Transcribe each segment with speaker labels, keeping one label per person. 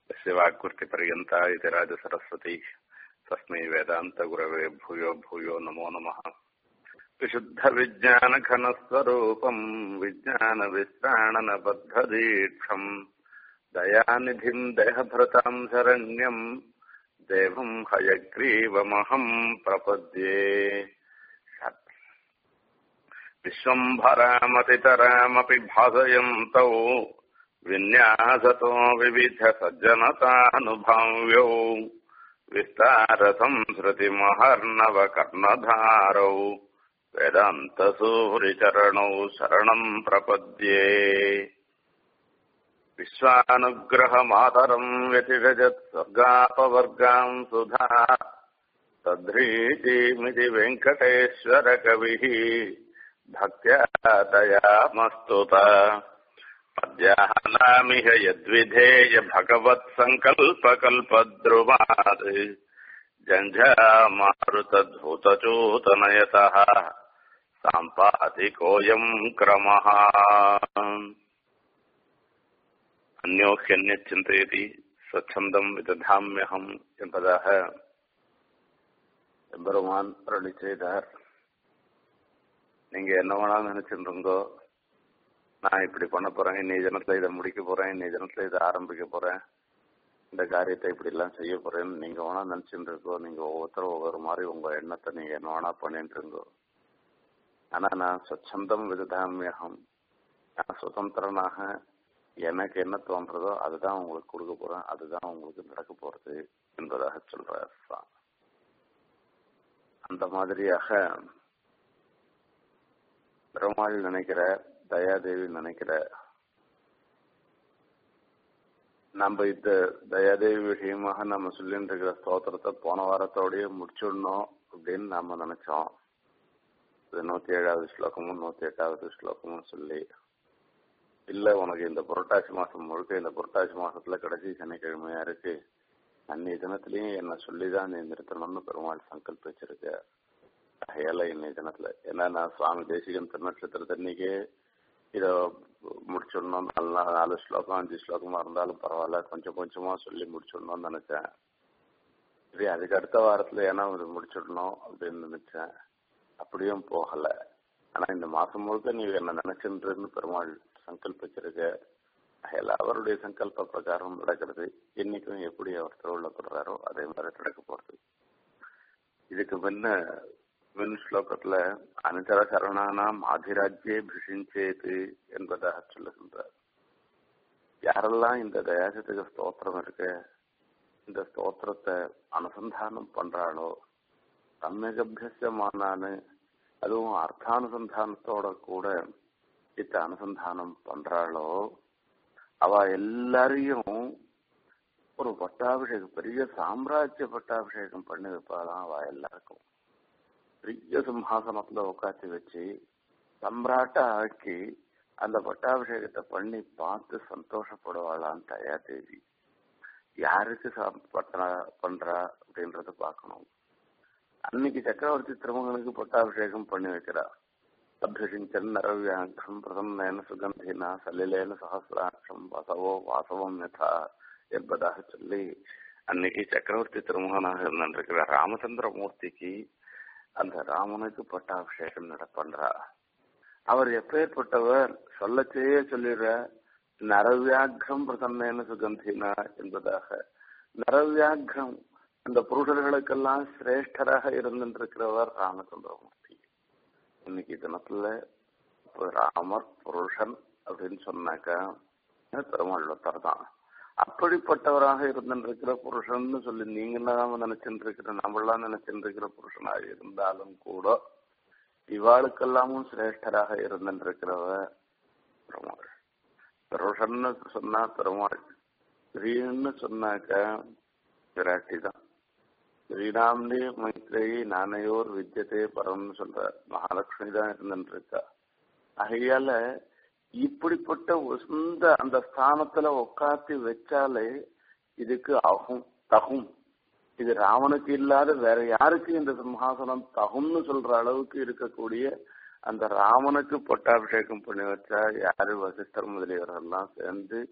Speaker 1: यस्य वाक्कृतिपर्यन्ता इति राजसरस्वती तस्मै वेदान्तगुरवे भूयो भूयो नमो नमः विशुद्धविज्ञानघनस्वरूपम् विज्ञानविश्राणनबद्धदीक्षम् दयानिधिम् देहभृताम् शरण्यम् देवम् हयग्रीवमहम् प्रपद्ये विश्वम्भरामतितरामपि भासयन्तौ विन्यासतो विविधसज्जनतानुभाव्यौ विस्तारसंसृतिमहर्णवकर्णधारौ वेदान्तसूरिचरणौ शरणम् प्रपद्ये विश्वानुग्रहमातरम् व्यतिषजत् स्वर्गापवर्गाम् सुधा तद्रीतिमिति वेङ्कटेश्वरकविः भक्त्या दयामस्तुत पद्यानामिह यद्विधेय भगवत्सङ्कल्पकल्पद्रुमात् जञ्झामारुतधूतचूतनयतः साम्पातिकोऽयम् क्रमः अन्यो ह्यन्यचिन्तयति स्वच्छन्दम् विदधाम्यहम् என்பதாக எம்பெருமான் அருளி செய்தார் நீங்க என்ன வேணாலும் நினைச்சிருந்தோ நான் இப்படி பண்ண போறேன் இன்னைய தினத்துல இதை முடிக்க போறேன் இன்னைய தினத்துல இதை ஆரம்பிக்க போறேன் இந்த காரியத்தை இப்படி எல்லாம் செய்ய போறேன்னு நீங்க வேணா நினைச்சுட்டு இருக்கோ நீங்க ஒவ்வொருத்தரும் ஒவ்வொரு மாதிரி உங்க எண்ணத்தை நீங்க என்ன வேணா பண்ணிட்டு இருங்கோ ஆனா நான் சொச்சந்தம் விததாமியகம் நான் சுதந்திரனாக எனக்கு என்ன தோன்றதோ அதுதான் உங்களுக்கு கொடுக்க போறேன் அதுதான் உங்களுக்கு நடக்க போறது என்பதாக சொல்றார் அந்த மாதிரியாக பெருமாள் நினைக்கிற தயாதேவி நினைக்கிற நம்ம இந்த தயாதேவி விஷயமாக நம்ம சொல்லிட்டு இருக்கிற ஸ்தோத்திரத்தை போன வாரத்தோடய முடிச்சிடணும் அப்படின்னு நாம நினைச்சோம் இது நூத்தி ஏழாவது ஸ்லோகமும் நூத்தி எட்டாவது ஸ்லோகமும் சொல்லி இல்ல உனக்கு இந்த புரட்டாசி மாசம் முழுக்க இந்த புரட்டாசி மாசத்துல கடைசி சனிக்கிழமையா இருக்கு அன்னைய தினத்திலயும் என்ன சொல்லிதான் நீ நிறுத்தணும்னு பெருமாள் சங்கல்பிச்சிருக்க அகையால இன்னைய தினத்துல ஏன்னா நான் சுவாமி தேசிகன் திருநட்சத்திரத்தன்னைக்கு இதை முடிச்சிடணும் நாலு நாலு ஸ்லோகம் அஞ்சு ஸ்லோகமா இருந்தாலும் பரவாயில்ல கொஞ்சம் கொஞ்சமா சொல்லி முடிச்சிடணும்னு நினைச்சேன் சரி அதுக்கு அடுத்த வாரத்துல ஏன்னா இது முடிச்சிடணும் அப்படின்னு நினைச்சேன் அப்படியும் போகல ஆனா இந்த மாசம் முழுக்க நீ என்ன நினைச்சுன்னு பெருமாள் சங்கல்பிச்சிருக்க அகையால அவருடைய சங்கல்ப பிரகாரம் நடக்கிறது என்னைக்கும் எப்படி அவர் திருவிழப்படுறாரோ அதே மாதிரி நடக்க போறது இதுக்கு முன்ன முன் ஸ்லோகத்துல அனுச்சர சரணானாம் ஆதிராஜ்யே பிஷிஞ்சேது என்பதாக சொல்லுகின்றார் யாரெல்லாம் இந்த தயாசத்துக்கு ஸ்தோத்திரம் இருக்கு இந்த ஸ்தோத்திரத்தை அனுசந்தானம் பண்றாளோ சமயகபியமானான்னு அதுவும் அர்த்தானுசந்தானத்தோட கூட இத்த அனுசந்தானம் பண்றாளோ அவ எல்லாரையும் ஒரு பட்டாபிஷேகம் பெரிய சாம்ராஜ்ய பட்டாபிஷேகம் பண்ணி வைப்பாளாம் அவ எல்லாருக்கும் பெரிய சிம்ஹாசனத்துல உட்காந்து வச்சு சம்ராட்ட ஆக்கி அந்த பட்டாபிஷேகத்தை பண்ணி பார்த்து சந்தோஷப்படுவாளாம் தயா தேவி யாருக்கு பண்றா பண்றா அப்படின்றத பார்க்கணும் அன்னைக்கு சக்கரவர்த்தி திருமகனுக்கு பட்டாபிஷேகம் பண்ணி வைக்கிறா அபிஷிஞ்சன் நரவியாங்கம் பிரசன்னேன சுகந்தினா சலிலேன சகசிராட்சம் வசவோ வாசவம் யதா என்பதாக சொல்லி அன்னைக்கு சக்கரவர்த்தி திருமகனாக இருந்திருக்கிற ராமச்சந்திர மூர்த்திக்கு அந்த ராமனுக்கு பட்டாபிஷேகம் நட பண்றா அவர் எப்பேற்பட்டவர் சொல்லச்சே சொல்லிடுற நரவியாகிரம் பிரசன்னேன சுகந்தினா என்பதாக நரவியாகிரம் அந்த புருஷர்களுக்கெல்லாம் சிரேஷ்டராக இருந்திருக்கிறவர் ராமச்சந்திரமூர்த்தி இன்னைக்கு தினத்துல ராமர் புருஷன் அப்படின்னு சொன்னாக்கா பெருமாள் ஒருத்தர் தான் அப்படிப்பட்டவராக இருந்திருக்கிற புருஷன் சொல்லி நீங்க நாம நினைச்சுட்டு இருக்கிற நம்மளாம் நினைச்சுட்டு இருக்கிற புருஷனாக இருந்தாலும் கூட இவாளுக்கெல்லாமும் சிரேஷ்டராக இருந்திருக்கிறவ பெருமாள் புருஷன்னு சொன்னா பெருமாள் ஸ்ரீன்னு சொன்னாக்க விராட்டி தான் ஸ்ரீராம்னே மைத்ரேயி நானையோர் வித்தியதே பரம்னு சொல்ற மகாலட்சுமி தான் இருந்துட்டு இருக்கா ஆகையால இப்படிப்பட்ட உசந்த அந்த ஸ்தானத்துல உட்காத்தி வச்சாலே இதுக்கு ஆகும் தகும் இது ராவனுக்கு இல்லாத வேற யாருக்கு இந்த சிம்ஹாசனம் தகும்னு சொல்ற அளவுக்கு இருக்கக்கூடிய அந்த ராமனுக்கு பட்டாபிஷேகம் பண்ணி வச்சா யாரு வசிஷ்டர் முதலியவர்கள்லாம் சேர்ந்து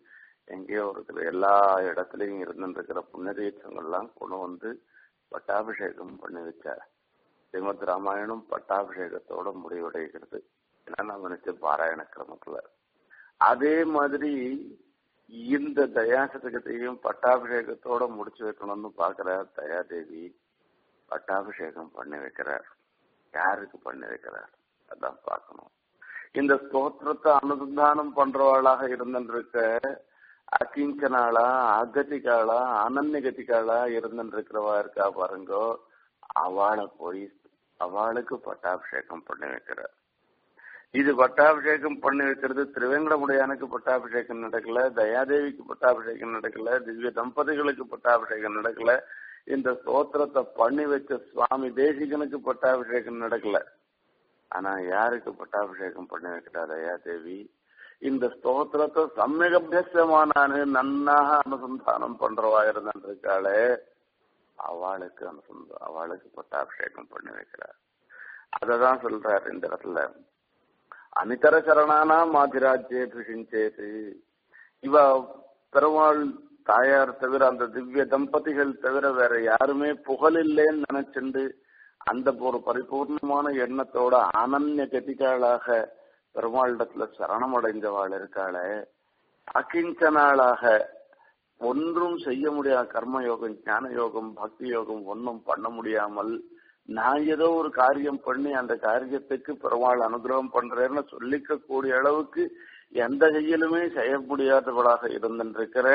Speaker 1: எங்கேயோ இருக்கிற எல்லா இடத்துலயும் இருந்துருக்கிற புண்ணிய தீர்த்தங்கள்லாம் கொண்டு வந்து பட்டாபிஷேகம் பண்ணி வச்சார் ஸ்ரீமத் ராமாயணம் பட்டாபிஷேகத்தோட முடிவடைகிறது ஏன்னா நம்ம நினைச்ச பாராயண கிரமத்துல அதே மாதிரி இந்த தயாசதகத்தையும் பட்டாபிஷேகத்தோட முடிச்சு வைக்கணும்னு பாக்குறார் தயாதேவி பட்டாபிஷேகம் பண்ணி வைக்கிறார் யாருக்கு பண்ணி வைக்கிறார் அதான் பார்க்கணும் இந்த ஸ்தோத்திரத்தை அனுசந்தானம் பண்றவாளாக இருந்திருக்க அகிஞ்சனாளா அகதிகாளா அனன்யகதிகாளா இருந்திருக்கிறவா இருக்கா பாருங்கோ அவளை போய் அவளுக்கு பட்டாபிஷேகம் பண்ணி வைக்கிறார் இது பட்டாபிஷேகம் பண்ணி வைக்கிறது திருவேங்கடமுடையானுக்கு பட்டாபிஷேகம் நடக்கல தயாதேவிக்கு பட்டாபிஷேகம் நடக்கல திவ்ய தம்பதிகளுக்கு பட்டாபிஷேகம் நடக்கல இந்த ஸ்தோத்திரத்தை பண்ணி வச்ச சுவாமி தேசிகனுக்கு பட்டாபிஷேகம் நடக்கல ஆனா யாருக்கு பட்டாபிஷேகம் பண்ணி வைக்கிறா தயாதேவி இந்த ஸ்தோத்திரத்தை சமயக் அபியசமானானு நன்னாக அனுசந்தானம் பண்றவா இருந்திருக்காளே அவளுக்கு அனுசந்த அவளுக்கு பட்டாபிஷேகம் பண்ணி வைக்கிறார் அததான் சொல்றார் இந்த இடத்துல அனிதர சரணானா மாதிராஜ்யே பிஷிஞ்சேது இவ பெருமாள் தாயார் தவிர அந்த திவ்ய தம்பதிகள் தவிர வேற யாருமே புகழில்லைன்னு நினைச்சுண்டு அந்த ஒரு பரிபூர்ணமான எண்ணத்தோட அனன்ய கதிகாளாக பெருமாளிடத்துல சரணமடைந்தவாள் இருக்காளே அகிஞ்சனாளாக ஒன்றும் செய்ய முடியாத கர்ம யோகம் ஞான யோகம் பக்தி யோகம் ஒன்றும் பண்ண முடியாமல் நான் ஏதோ ஒரு காரியம் பண்ணி அந்த காரியத்துக்கு பெருமாள் அனுகிரகம் பண்றேன்னு சொல்லிக்க கூடிய அளவுக்கு எந்த கையிலுமே செய்ய முடியாதவளாக இருந்திருக்கிற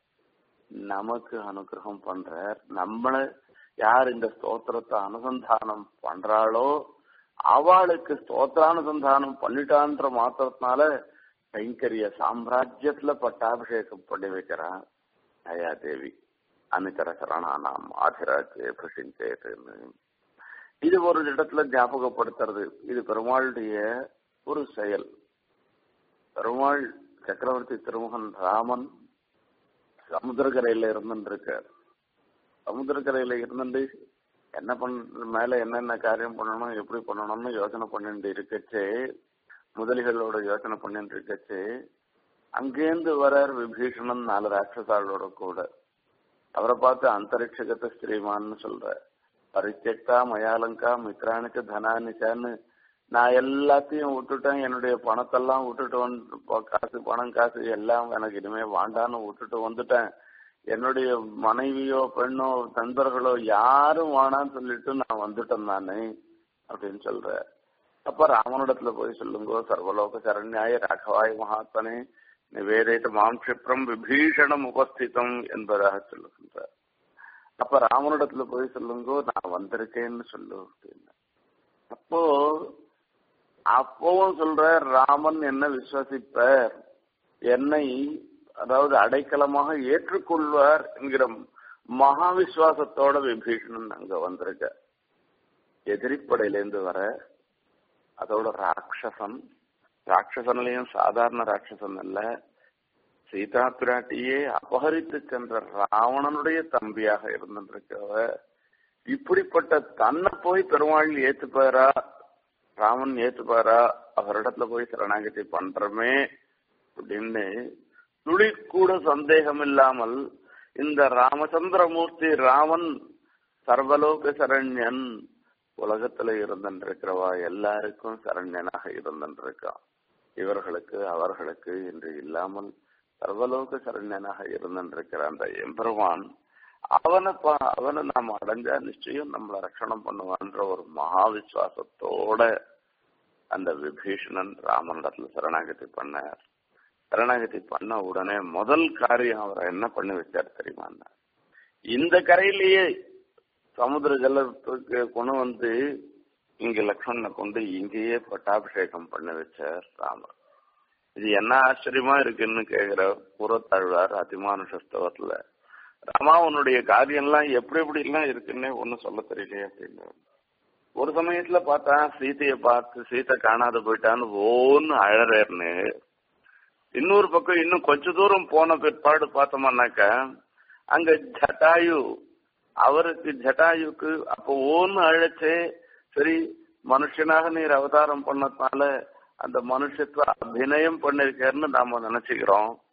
Speaker 1: நமக்கு அனுகிரகம் பண்றார் நம்மள யார் இந்த ஸ்தோத்திரத்தை அனுசந்தானம் பண்றாளோ அவளுக்கு ஸ்தோத்திரானுசந்தானம் பண்ணிட்டான்ற மாத்திரத்தினால கைங்கரிய சாம்ராஜ்யத்துல பட்டாபிஷேகம் பண்ணி வைக்கிறான் தயாதேவி அனிதர சரணானாம் ஆதிராஜ்ய பிரசிஞ்சேன்னு இது ஒரு இடத்துல ஞாபகப்படுத்துறது இது பெருமாளுடைய ஒரு செயல் பெருமாள் சக்கரவர்த்தி திருமுகன் ராமன் சமுத்திரக்கரையில இருந்துருக்கார் சமுத்திரக்கரையில இருந்துட்டு என்ன பண்ண மேல என்னென்ன காரியம் பண்ணணும் எப்படி பண்ணணும்னு யோசனை பண்ணிட்டு இருக்கச்சே முதலிகளோட யோசனை பண்ணிட்டு இருக்கச்சே அங்கேருந்து வரார் விபீஷணன் நாலு ராட்சசாளோட கூட அவரை பார்த்து அந்தரிக்ஷகத்த ஸ்ரீமான்னு சொல்ற பரிச்செக்டா மயாலங்கா மித்ரானுக்கு தனானிச்சான்னு நான் எல்லாத்தையும் விட்டுட்டேன் என்னுடைய பணத்தெல்லாம் விட்டுட்டு வந்து காசு பணம் காசு எல்லாம் எனக்கு இனிமே வாண்டான்னு விட்டுட்டு வந்துட்டேன் என்னுடைய மனைவியோ பெண்ணோ நண்பர்களோ யாரும் வேணான்னு சொல்லிட்டு நான் வந்துட்டேன் நானு அப்படின்னு சொல்ற அப்ப ராமனிடத்துல போய் சொல்லுங்க சர்வலோக சரண்யாய ராகவாய மகாத்மனே நிவேதித்த மாம் கஷிப்ரம் விபீஷணம் உபஸ்திதம் என்பதாக சொல்லுகின்றார் அப்ப ராமனிடத்துல போய் சொல்லுங்க நான் வந்திருக்கேன்னு சொல்லு அப்படின்னு அப்போ அப்பவும் சொல்ற ராமன் என்ன விசுவசிப்பார் என்னை அதாவது அடைக்கலமாக ஏற்றுக்கொள்வார் என்கிற மகா விசுவாசத்தோட விபீஷணன் அங்க வந்திருக்க எதிரிப்படையிலேருந்து வர அதோட ராட்சசன் ராட்சசன்லயும் சாதாரண ராட்சசன் அல்ல சீதா பிராட்டியே அபகரித்து சென்ற ராவணனுடைய தம்பியாக இருந்திருக்கவ இப்படிப்பட்ட தன்னை போய் பெருமாள் ஏத்துப்பாரா ராமன் ஏத்துப்பாரா அவரிடத்துல போய் சரணாகதி பண்றமே அப்படின்னு துளி கூட சந்தேகம் இல்லாமல் இந்த ராமச்சந்திரமூர்த்தி ராமன் சர்வலோக சரண்யன் உலகத்துல இருந்திருக்கிறவா எல்லாருக்கும் சரண்யனாக இருந்திருக்கான் இவர்களுக்கு அவர்களுக்கு என்று இல்லாமல் சர்வலோக சரண்யனாக இருந்திருக்கிற அந்த எம்பெருமான் அவனை அவனை நாம் அடைஞ்சா நிச்சயம் நம்மளை ரட்சணம் பண்ணுவான்ற ஒரு மகா விசுவாசத்தோட அந்த விபீஷணன் ராமனிடத்துல சரணாகதி பண்ணார் சரணாகதி பண்ண உடனே முதல் காரியம் அவரை என்ன பண்ணி வச்சார் தெரியுமா இந்த கரையிலேயே சமுதிர ஜலத்துக்கு கொண்டு வந்து இங்க லக்ஷ்மணனை கொண்டு இங்கேயே பட்டாபிஷேகம் பண்ணி வச்சார் ராமர் இது என்ன ஆச்சரியமா இருக்குன்னு கேக்குற புறத்தாழ்வார் அதிமானுஷஸ்தவத்துல ராமா உன்னுடைய காரியம்லாம் எப்படி எப்படி எல்லாம் இருக்குன்னு ஒன்னும் சொல்ல தெரியலையே அப்படின்னு ஒரு சமயத்துல பார்த்தா சீதைய பார்த்து சீதை காணாத போயிட்டான்னு ஓன்னு அழறேன்னு இன்னொரு பக்கம் இன்னும் கொஞ்ச தூரம் போன பிற்பாடு பார்த்தோம்னாக்க அங்க ஜட்டாயு அவருக்கு ஜட்டாயுக்கு அப்போ ஓன்னு அழைச்சே சரி மனுஷனாக நீர் அவதாரம் பண்ணதுனால அந்த மனுஷத்துவ அபிநயம் பண்ணிருக்காருன்னு நாம நினைச்சுக்கிறோம்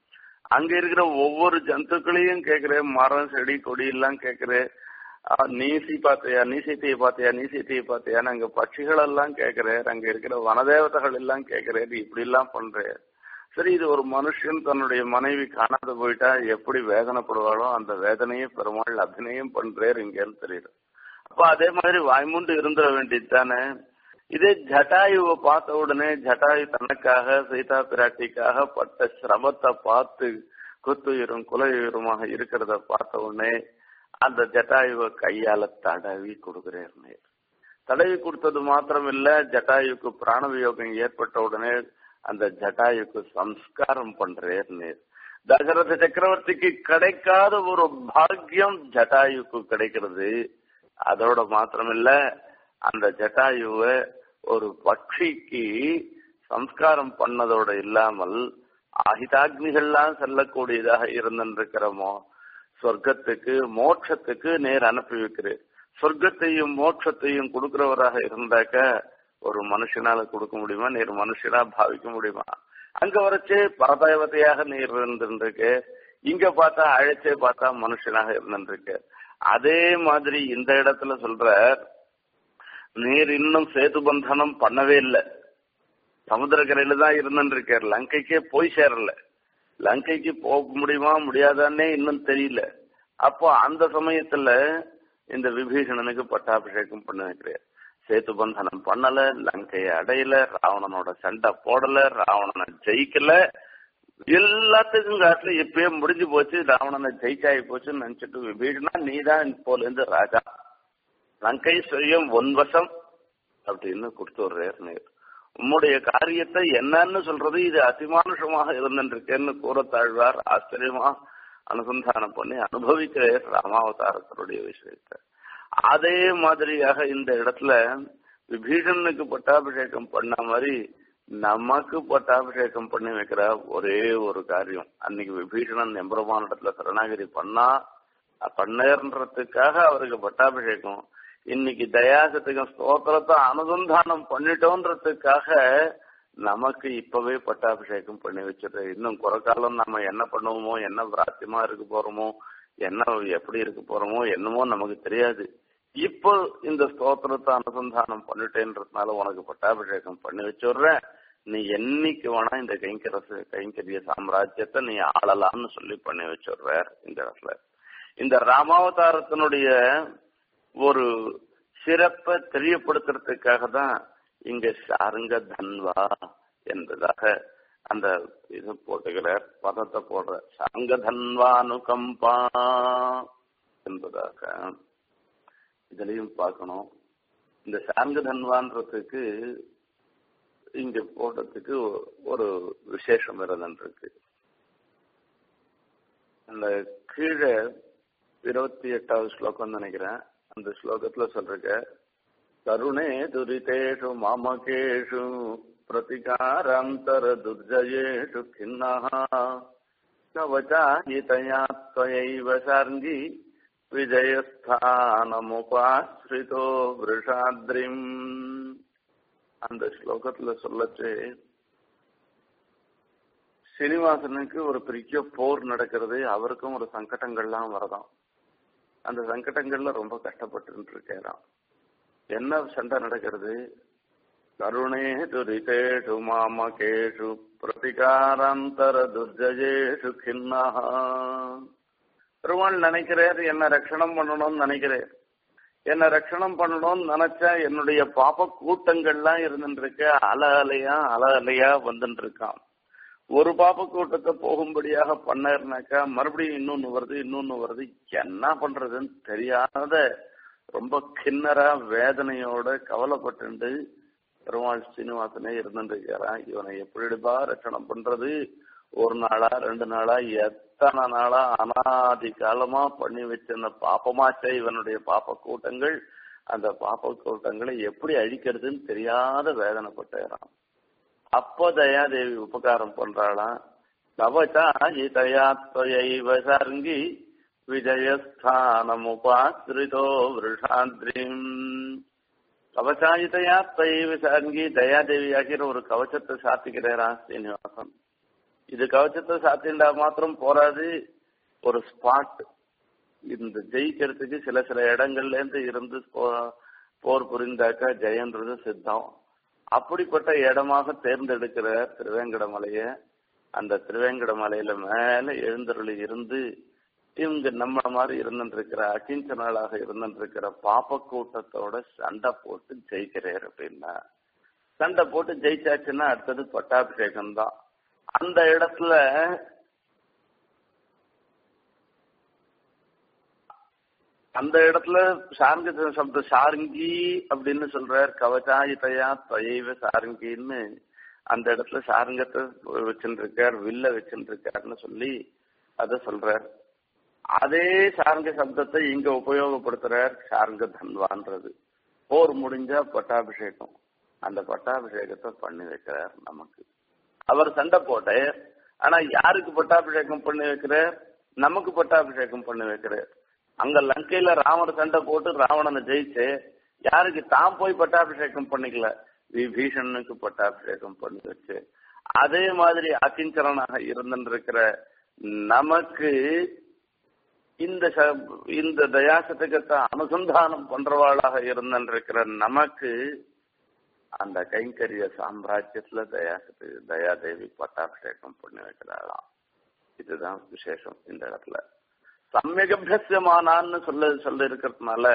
Speaker 1: அங்க இருக்கிற ஒவ்வொரு ஜந்துக்களையும் கேக்குறேன் மரம் செடி கொடி எல்லாம் கேக்குறேன் நீசி பார்த்தையா நீசித்தையை பார்த்தையா நீசித்தையை பார்த்தையான்னு அங்க பட்சிகள் எல்லாம் கேக்குறேன் அங்க இருக்கிற வனதேவதைகள் எல்லாம் கேக்குறேன் இப்படி எல்லாம் பண்றேன் சரி இது ஒரு மனுஷன் தன்னுடைய மனைவி காணாத போயிட்டா எப்படி வேதனைப்படுவாளோ அந்த வேதனையை பெருமாள் அபிநயம் பண்றேர் இங்கேன்னு தெரியுது அப்ப அதே மாதிரி வாய்மூண்டு இருந்துட வேண்டியது தானே இதே ஜட்டாயுவை பார்த்த உடனே ஜட்டாயு தனக்காக சீதா பிராட்டிக்காக பட்ட சிரமத்தை பார்த்து குத்துயிரும் குலையுயிருமாக இருக்கிறத பார்த்த உடனே அந்த ஜட்டாயுவை கையால தடவி கொடுக்கிறேன் தடவி கொடுத்தது மாத்திரம் இல்ல ஜட்டாயுக்கு பிராணவியோகம் ஏற்பட்ட உடனே அந்த ஜட்டாயுக்கு சம்ஸ்காரம் பண்றேன் தசரத சக்கரவர்த்திக்கு கிடைக்காத ஒரு பாக்கியம் ஜட்டாயுக்கு கிடைக்கிறது அதோட மாத்திரமில்ல அந்த ஜட்டாயுவை ஒரு பட்சிக்கு சம்ஸ்காரம் பண்ணதோட இல்லாமல் ஆஹிதாக்னிகள்லாம் செல்லக்கூடியதாக இருந்திருக்கிறோமோ சொர்க்கத்துக்கு மோட்சத்துக்கு நேர் அனுப்பி வைக்கிறேன் சொர்க்கத்தையும் மோட்சத்தையும் கொடுக்கிறவராக இருந்தாக்க ஒரு மனுஷனால கொடுக்க முடியுமா நீர் மனுஷனா பாவிக்க முடியுமா அங்க வரைச்சே பரதேவதையாக நீர் இருந்திருக்கு இங்க பார்த்தா அழைச்சே பார்த்தா மனுஷனாக இருந்திருக்கு அதே மாதிரி இந்த இடத்துல சொல்ற நீர் இன்னும் சேது பந்தனம் பண்ணவே இல்லை சமுத்திரக்கரையில தான் இருந்துருக்கார் லங்கைக்கே போய் சேரல லங்கைக்கு போக முடியுமா முடியாதான்னே இன்னும் தெரியல அப்போ அந்த சமயத்துல இந்த விபீஷணனுக்கு பட்டாபிஷேகம் பண்ண வைக்கிறார் சேத்து பந்தனம் பண்ணல லங்கையை அடையல ராவணனோட சண்டை போடல ராவணனை ஜெயிக்கல எல்லாத்துக்கும் காட்டுல இப்பயே முடிஞ்சு போச்சு ராவணனை ஜெயிச்சாயி போச்சுன்னு நினைச்சிட்டு விபீஷணா நீதான் போல இருந்து ராஜா லங்கை சுயம் ஒன்வசம் அப்படின்னு கொடுத்து விடுறார் நேர் உம்முடைய காரியத்தை என்னன்னு சொல்றது இது அதிமானுஷமாக இருந்திருக்கேன்னு கூறத்தாழ்வார் ஆச்சரியமா அனுசந்தானம் பண்ணி அனுபவிக்கிறார் ராமாவதாரத்தினுடைய விஷயத்தை அதே மாதிரியாக இந்த இடத்துல விபீஷனுக்கு பட்டாபிஷேகம் பண்ண மாதிரி நமக்கு பட்டாபிஷேகம் பண்ணி வைக்கிற ஒரே ஒரு காரியம் அன்னைக்கு விபீஷணன் எம்பெருமான இடத்துல சரணாகிரி பண்ணா பண்ணேன்றதுக்காக அவருக்கு பட்டாபிஷேகம் இன்னைக்கு தயாசத்துக்கு ஸ்தோத்திரத்தை அனுசந்தானம் பண்ணிட்டோன்றதுக்காக நமக்கு இப்பவே பட்டாபிஷேகம் பண்ணி வச்சிடுற இன்னும் குறை காலம் நம்ம என்ன பண்ணுவோமோ என்ன பிராத்தியமா இருக்க போறோமோ என்ன எப்படி இருக்க போறோமோ என்னமோ நமக்கு தெரியாது இப்போ இந்த ஸ்தோத்திரத்தை அனுசந்தானம் பண்ணிட்டேன்றதுனால உனக்கு பட்டாபிஷேகம் பண்ணி வச்சுடுறேன் நீ என்னைக்கு வேணா இந்த கைங்கரசு கைங்கரிய சாம்ராஜ்யத்தை நீ ஆளலாம்னு சொல்லி பண்ணி வச்சுடுற இந்த இடத்துல இந்த ராமாவதாரத்தினுடைய ஒரு சிறப்பை தெரியப்படுத்துறதுக்காக தான் இங்க சாருங்க தன்வா என்பதாக அந்த இது போட்டுகிறார் பதத்தை போடுற சாங்க தன்வானுகம்பா என்பதாக இதுலயும் பார்க்கணும் இந்த சாங்க தன்வான்றதுக்கு இங்க போடுறதுக்கு ஒரு விசேஷம் இருந்துருக்கு அந்த கீழே இருபத்தி எட்டாவது ஸ்லோகம் நினைக்கிறேன் அந்த ஸ்லோகத்துல சொல்றீங்க கருணே துரிதேஷு மாமகேஷு பிரதிகாராந்தர துர்ஜயேஷு கிண்ணः கவச்சாயிதயா त्वयैव சார்ங்கி விஜயஸ்தானமுபாஸ்ரிதோ விருஷாத்ரிம் அந்த ஸ்லோகத்துல சொல்லச்சு சீனிவாசனுக்கு ஒரு பெரிய போர் நடக்கிறது அவருக்கும் ஒரு சங்கடங்கள்லாம் வரதாம் அந்த சங்கடங்கள்ல ரொம்ப கஷ்டப்பட்டு இருக்காராம் என்ன சண்டை நடக்கிறது கருணே துரிதேஷு மாமகேஷு பிரதிகாராந்தர துர்ஜயேஷு கிண்ணஹா பெருமாள் நினைக்கிறார் என்ன ரட்சணம் பண்ணணும்னு நினைக்கிறேன் என்ன ரட்சணம் பண்ணணும்னு நினைச்சா என்னுடைய பாப்ப கூட்டங்கள்லாம் இருந்துருக்கு அல அலையா அல அலையா வந்துட்டு இருக்கான் ஒரு பாப்ப கூட்டத்தை போகும்படியாக பண்ணாருனாக்கா மறுபடியும் இன்னொன்னு வருது இன்னொன்னு வருது என்ன பண்றதுன்னு தெரியாத ரொம்ப கிண்ணரா வேதனையோட கவலைப்பட்டு பெருமாள் சீனிவாசனே இருந்துருக்கிறான் இவனை எப்படிப்பா ரட்சணம் பண்றது ஒரு நாளா ரெண்டு நாளா எத்தனை நாளா அனாதி காலமா பண்ணி வச்சிருந்த பாப்பமாச்சே இவனுடைய பாப்ப கூட்டங்கள் அந்த பாப்ப கூட்டங்களை எப்படி அழிக்கிறதுன்னு தெரியாத வேதனைப்பட்டாராம் அப்போ தயாதேவி உபகாரம் பண்றாளாம் கவச்சா இதயா துவைவ சர்ங்கி விஜயஸ்தானமுபாசிரிதோ விருஷாத்ரிம் கவச்சாயுதையா துவைவ சர்ங்கி தயாதேவி ஆகிற ஒரு கவச்சத்தை சாத்திக்கிறாரா சீனிவாசன் இது கவச்சத்தை சாத்திண்டா மாத்திரம் போராது ஒரு ஸ்பாட் இந்த ஜெயிக்கிறதுக்கு சில சில இடங்கள்ல இருந்து இருந்து போர் புரிந்தாக்கா ஜெயன்றது சித்தம் அப்படிப்பட்ட இடமாக தேர்ந்தெடுக்கிற திருவேங்கடமலைய அந்த திருவேங்கடமலையில மேல எழுந்தருளி இருந்து இவங்க நம்ம மாதிரி இருந்துருக்கிற அகிஞ்சனாளாக இருந்துருக்கிற பாப்ப கூட்டத்தோட சண்டை போட்டு ஜெயிக்கிறார் அப்படின்னா சண்டை போட்டு ஜெயிச்சாச்சுன்னா அடுத்தது பட்டாபிஷேகம் தான் அந்த இடத்துல அந்த இடத்துல சார்ங்க சப்த சாருங்கி அப்படின்னு சொல்றார் கவச்சாயுதையா தொயைவ சாருங்கின்னு அந்த இடத்துல சாருங்கத்தை வச்சுருக்கார் வில்ல வச்சுருக்காருன்னு சொல்லி அத சொல்றார் அதே சாருங்க சப்தத்தை இங்க உபயோகப்படுத்துறார் சாருங்க தன்வான்றது போர் முடிஞ்சா பட்டாபிஷேகம் அந்த பட்டாபிஷேகத்தை பண்ணி வைக்கிறார் நமக்கு அவர் சண்டை போட்டு ஆனா யாருக்கு பட்டாபிஷேகம் பண்ணி வைக்கிறார் நமக்கு பட்டாபிஷேகம் பண்ணி வைக்கிறார் அங்க லங்கையில ராமர் சண்டை போட்டு ராவணனை ஜெயிச்சு யாருக்கு தான் போய் பட்டாபிஷேகம் பண்ணிக்கல விபீஷணனுக்கு பட்டாபிஷேகம் பண்ணி வச்சு அதே மாதிரி அகிஞ்சரனாக இருந்திருக்கிற நமக்கு இந்த இந்த தயாசத்துக்கத்தை அனுசந்தானம் பண்றவாளாக இருந்திருக்கிற நமக்கு அந்த கைங்கரிய சாம்ராஜ்யத்துல தயாசத்து தயாதேவி பட்டாபிஷேகம் பண்ணி வைக்கிறாளாம் இதுதான் விசேஷம் இந்த இடத்துல சமயகபியமானான்னு சொல்ல சொல்ல இருக்கிறதுனால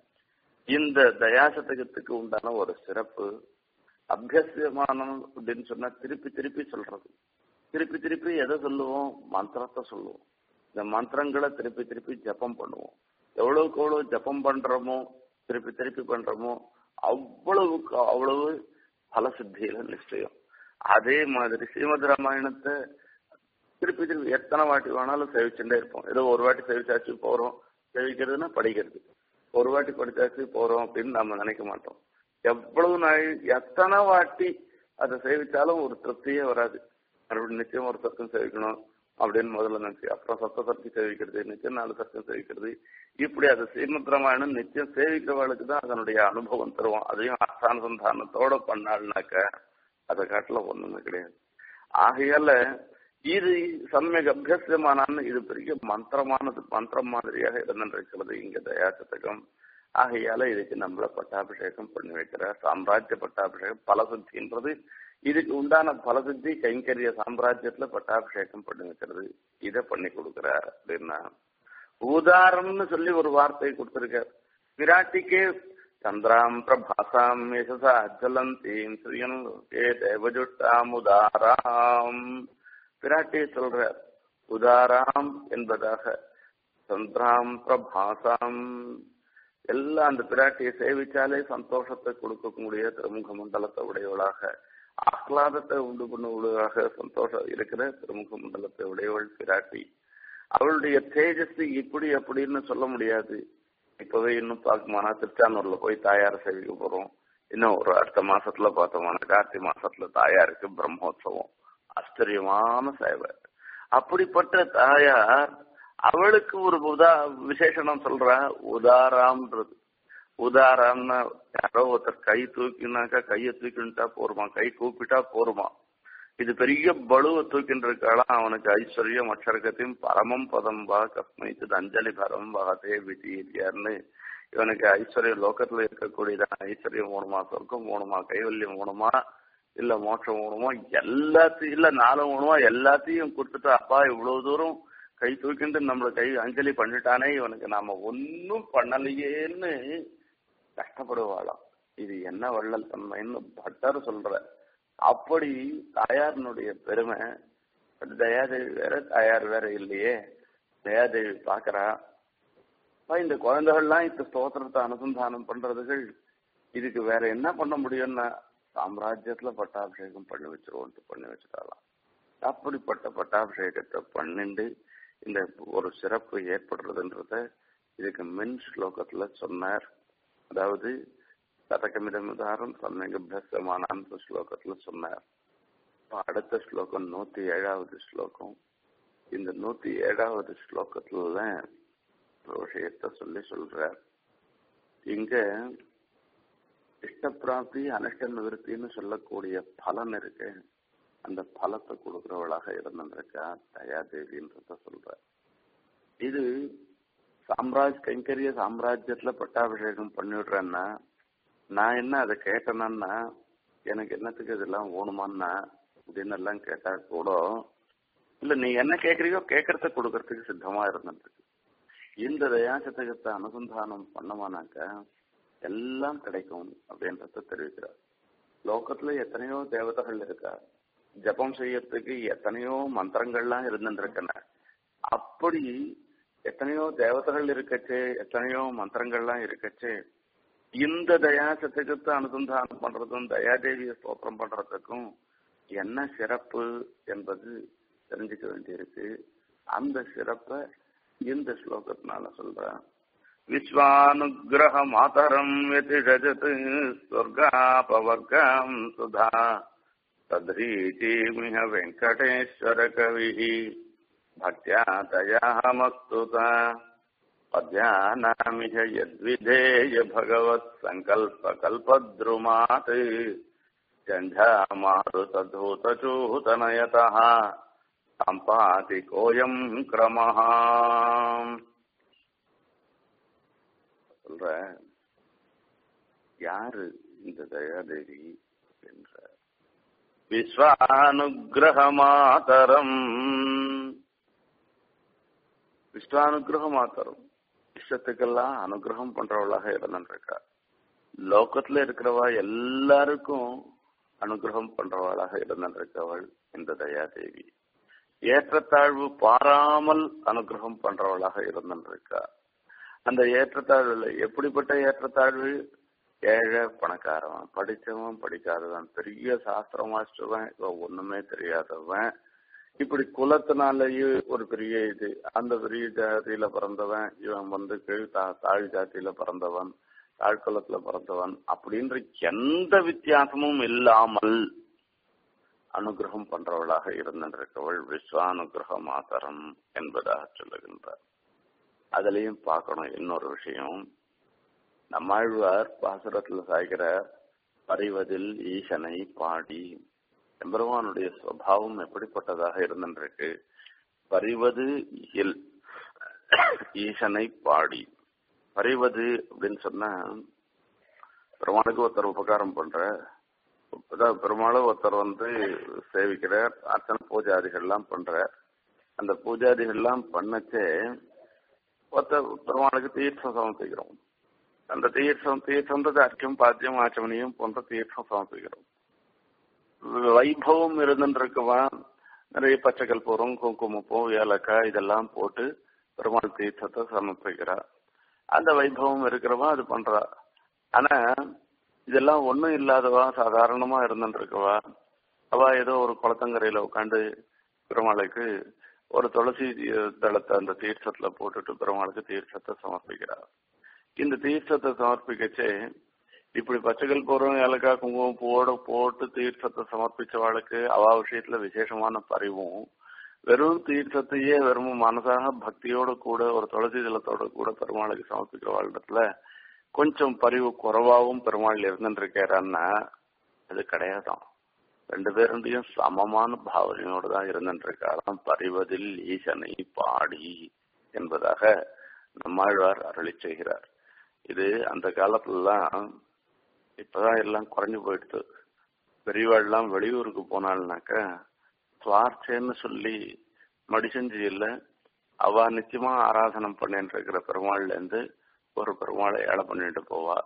Speaker 1: இந்த தயாசதகத்துக்கு உண்டான ஒரு சிறப்பு அபியசியமானம் அப்படின்னு சொன்னா திருப்பி திருப்பி சொல்றது திருப்பி திருப்பி எதை சொல்லுவோம் மந்திரத்தை சொல்லுவோம் இந்த மந்திரங்களை திருப்பி திருப்பி ஜபம் பண்ணுவோம் எவ்வளவுக்கு எவ்வளவு ஜபம் பண்றோமோ திருப்பி திருப்பி பண்றோமோ அவ்வளவுக்கு அவ்வளவு பலசித்தியில நிச்சயம் அதே மாதிரி ஸ்ரீமத் ராமாயணத்தை திருப்பி திருப்பி எத்தனை வாட்டி வேணாலும் சேவிச்சுட்டே இருப்போம் ஏதோ ஒரு வாட்டி சேவிச்சாச்சு போறோம் சேவிக்கிறதுனா படிக்கிறது ஒரு வாட்டி படிச்சாச்சு போறோம் அப்படின்னு நம்ம நினைக்க மாட்டோம் எவ்வளவு நாள் எத்தனை வாட்டி அதை சேவிச்சாலும் ஒரு திருப்தியே வராது மறுபடியும் நிச்சயம் ஒரு சத்தம் சேவிக்கணும் அப்படின்னு முதல்ல நினைச்சு அப்புறம் சத்த சத்தி சேவிக்கிறது நிச்சயம் நாலு சத்தம் சேவிக்கிறது இப்படி அது ஸ்ரீமத் ராமாயணம் நிச்சயம் சேவிக்கிறவளுக்கு தான் அதனுடைய அனுபவம் தருவோம் அதையும் அர்த்தானுசந்தானத்தோட பண்ணாள்னாக்க அதை காட்டுல ஒண்ணுமே கிடையாது ஆகையால இது சமயக் அபியசியமானான்னு இது பெரிய மந்திரமானது மந்திரம் மாதிரியாக இருந்திருக்கிறது இங்க தயாசதகம் ஆகையால இதுக்கு நம்மள பட்டாபிஷேகம் பண்ணி வைக்கிற சாம்ராஜ்ய பட்டாபிஷேகம் பலசுத்தின்றது இதுக்கு உண்டான பலசுத்தி கைங்கரிய சாம்ராஜ்யத்துல பட்டாபிஷேகம் பண்ணி வைக்கிறது இதை பண்ணி கொடுக்கிறார் அப்படின்னா ஊதாரம்னு சொல்லி ஒரு வார்த்தை கொடுத்திருக்கார் விராட்டிக்கே சந்திராம் பிரபாசாம் யசசா ஜலந்தீம் ஸ்ரீயன் ஏ தேவஜுட்டாம் உதாராம் பிராட்டியை சொல்றார் உதாராம் என்பதாக சந்திராம் பிரபாசாம் எல்லாம் அந்த பிராட்டியை சேவிச்சாலே சந்தோஷத்தை கொடுக்கக்கூடிய திருமுக மண்டலத்தை உடையவளாக ஆஹ்லாதத்தை உண்டு பண்ணுவதாக சந்தோஷம் இருக்கிற திருமுக மண்டலத்தை உடையவள் பிராட்டி அவளுடைய தேஜஸ் இப்படி அப்படின்னு சொல்ல முடியாது இப்பவே இன்னும் பார்க்குமானா திருச்சானூர்ல போய் தாயார சேவிக்க போறோம் இன்னும் ஒரு அடுத்த மாசத்துல பார்த்தோம்னா கார்த்தி மாசத்துல தாயாருக்கு பிரம்மோத்சவம் ஆச்சரியமான சேவை அப்படிப்பட்ட தாயார் அவளுக்கு ஒரு உதா விசேஷனம் சொல்றா உதாராம்ன்றது உதாராம்னா யாரோ ஒருத்தர் கை தூக்கினாக்கா கையை தூக்கிட்டா போருமா கை கூப்பிட்டா போருமா இது பெரிய பலுவை தூக்கின்னு இருக்காளாம் அவனுக்கு ஐஸ்வர்யம் அக்ஷரகத்தையும் பரமம் பதம் வா கஸ்மைத்து அஞ்சலி பரம் வாதே விதியார்னு இவனுக்கு ஐஸ்வர்யம் லோகத்துல இருக்கக்கூடியதான் ஐஸ்வர்யம் மூணுமா சொர்க்கம் மூணுமா கைவல்யம் மூணுமா இல்ல மோட்சம் வேணுமோ எல்லாத்தையும் இல்ல நாலும் வேணுமா எல்லாத்தையும் கொடுத்துட்டு அப்பா இவ்வளவு தூரம் கை தூக்கிட்டு நம்மள கை அஞ்சலி பண்ணிட்டானே இவனுக்கு நாம ஒன்னும் பண்ணலையேன்னு கஷ்டப்படுவாளாம் இது என்ன வள்ளல் தன்மைன்னு பட்டர் சொல்ற அப்படி தாயாரினுடைய பெருமை தயாதேவி வேற தாயார் வேற இல்லையே தயாதேவி பாக்குறா இந்த குழந்தைகள்லாம் இந்த ஸ்தோத்திரத்தை அனுசந்தானம் பண்றதுகள் இதுக்கு வேற என்ன பண்ண முடியும்னா சாம்ராஜ்யத்துல பட்டாபிஷேகம் பண்ணி வச்சிருவோன்ட்டு பண்ணி வச்சுட்டாலாம் அப்படிப்பட்ட பட்டாபிஷேகத்தை பண்ணிண்டு இந்த ஒரு சிறப்பு ஏற்படுறதுன்றத இதுக்கு மின் ஸ்லோகத்துல சொன்னார் அதாவது சதகமிதமுதாரம் சமயகபியசமானான்ற ஸ்லோகத்துல சொன்னார் அடுத்த ஸ்லோகம் நூத்தி ஏழாவது ஸ்லோகம் இந்த நூத்தி ஏழாவது ஸ்லோகத்துல விஷயத்த சொல்லி சொல்றார் இங்க இஷ்டப்பிராப்தி அனிஷ்ட நிவர்த்தின்னு சொல்லக்கூடிய பலன் இருக்கு அந்த பலத்தை கொடுக்கிறவளாக இருந்திருக்கா தயாதேவின்றத சொல்ற இது சாம்ராஜ் கைங்கரிய சாம்ராஜ்யத்துல பட்டாபிஷேகம் பண்ணிவிடுறேன்னா நான் என்ன அதை கேட்டேன்னா எனக்கு என்னத்துக்கு இதெல்லாம் ஓணுமான்னா அப்படின்னு எல்லாம் கேட்டா கூட இல்ல நீ என்ன கேக்குறியோ கேட்கறத கொடுக்கறதுக்கு சித்தமா இருந்திருக்கு இந்த தயாசதகத்தை அனுசந்தானம் பண்ணமானாக்க எல்லாம் கிடைக்கும் அப்படின்றத தெரிவிக்கிறார் லோகத்துல எத்தனையோ தேவதைகள் இருக்கா ஜபம் செய்யறதுக்கு எத்தனையோ மந்திரங்கள்லாம் இருந்துருக்கன அப்படி எத்தனையோ தேவதைகள் இருக்கச்சே எத்தனையோ மந்திரங்கள்லாம் இருக்கச்சே இந்த தயாசத்துக்கு அனுசந்தானம் பண்றதும் தயாதேவிய ஸ்தோத்திரம் பண்றதுக்கும் என்ன சிறப்பு என்பது தெரிஞ்சுக்க வேண்டியிருக்கு அந்த சிறப்பை இந்த ஸ்லோகத்தினால சொல்றேன் விஸ்வானுகிரக மாதரம் व्यतिषजत् स्वर्गापवर्गाम् सुधा तद्रीचीमिह वेङ्कटेश्वरकविः भक्त्या तयाहमस्तुत पद्यानामिह यद्विधेय भगवत्सङ्कल्पकल्पद्रुमात् जञ्झामारुतधूतचूतनयतः सम्पाति कोऽयम् क्रमः சொல்ற யாரு இந்த தயாதேவி என்ற விஸ்வானுகிரக மாதரம் விஸ்வானுகிரக மாத்தரும் இஷ்டத்துக்கெல்லாம் அனுகிரகம் பண்றவளாக இருந்திருக்கா லோகத்துல இருக்கிறவா எல்லாருக்கும் அனுகிரகம் பண்றவளாக இருந்திருக்கவள் இந்த தயாதேவி ஏற்றத்தாழ்வு பாராமல் அனுகிரகம் பண்றவளாக இருந்திருக்கா அந்த ஏற்றத்தாழ்வுல எப்படிப்பட்ட ஏற்றத்தாழ்வு ஏழை பணக்காரவன் படிச்சவன் படிக்காதவன் பெரிய சாஸ்திரம் மாஸ்டர்வன் இவன் ஒண்ணுமே தெரியாதவன் இப்படி குலத்தினாலேயே ஒரு பெரிய இது அந்த பெரிய ஜாதியில பிறந்தவன் இவன் வந்து கீழ் தாழ் ஜாதியில பிறந்தவன் தாழ்குலத்துல பிறந்தவன் அப்படின்ற எந்த வித்தியாசமும் இல்லாமல் அனுகிரகம் பண்றவளாக இருந்திருக்கவள் விஸ்வானுகிரக மாதரம் என்பதாக சொல்லுகின்றார் அதுலயும் பார்க்கணும் இன்னொரு விஷயம் நம்மாழ்வார் பாசுரத்துல சாய்கிற பறிவதில் ஈசனை பாடி எம்பெருமானுடைய சுவாவம் எப்படிப்பட்டதாக இருந்திருக்கு பறிவது இல் ஈசனை பாடி பறிவது அப்படின்னு சொன்னா பெருமாளுக்கு ஒருத்தர் உபகாரம் பண்ற அதாவது பெருமாளும் ஒருத்தர் வந்து சேவிக்கிறார் அர்ச்சனை பூஜாதிகள்லாம் பண்ற அந்த பூஜாதிகள்லாம் பண்ணச்சே ஒருத்த பெருமாளுக்கு தீர்த்தம் சமர்ப்பிக்கிறோம் அந்த தீர்த்தம் தீர்த்தம்ன்றது அர்க்கம் பாத்தியம் ஆச்சமணியும் போன்ற தீர்த்தம் சமர்ப்பிக்கிறோம் வைபவம் இருந்துருக்குவா நிறைய பச்சைக்கல் பூரம் குங்குமப்பூ ஏலக்காய் இதெல்லாம் போட்டு பெருமாள் தீர்த்தத்தை சமர்ப்பிக்கிறா அந்த வைபவம் இருக்கிறவா அது பண்றா ஆனா இதெல்லாம் ஒண்ணும் இல்லாதவா சாதாரணமா இருந்துருக்கவா அவ ஏதோ ஒரு குளத்தங்கரையில உட்காந்து பெருமாளுக்கு ஒரு துளசி தளத்தை அந்த தீர்த்தத்துல போட்டுட்டு பெருமாளுக்கு தீர்த்தத்தை சமர்ப்பிக்கிறார் இந்த தீர்த்தத்தை சமர்ப்பிக்கச்சே இப்படி பச்சைகள் பூர்வம் ஏலக்காய் குங்குமம் பூவோட போட்டு தீர்த்தத்தை சமர்ப்பிச்சவாளுக்கு அவா விஷயத்துல விசேஷமான பரிவும் வெறும் தீர்த்தத்தையே வெறும் மனசாக பக்தியோட கூட ஒரு துளசி தளத்தோட கூட பெருமாளுக்கு சமர்ப்பிக்கிற வாழ்இடத்துல கொஞ்சம் பரிவு குறைவாகவும் பெருமாள் இருந்துருக்காரான்னா அது கிடையாதான் ரெண்டு பேருடையும் சமமான பாவனையோடு தான் இருந்துருக்காராம் பறிவதில் ஈசனை பாடி என்பதாக நம்மாழ்வார் அருளி செய்கிறார் இது அந்த காலத்துலலாம் இப்பதான் எல்லாம் குறைஞ்சு போயிடுது பெரியவாள்லாம் வெளியூருக்கு போனாள்னாக்க சுவார்ச்சேன்னு சொல்லி மடிசஞ்சியில் அவ நிச்சயமா ஆராதனம் பண்ணிட்டு இருக்கிற பெருமாள்ல இருந்து ஒரு பெருமாளை ஏழை பண்ணிட்டு போவா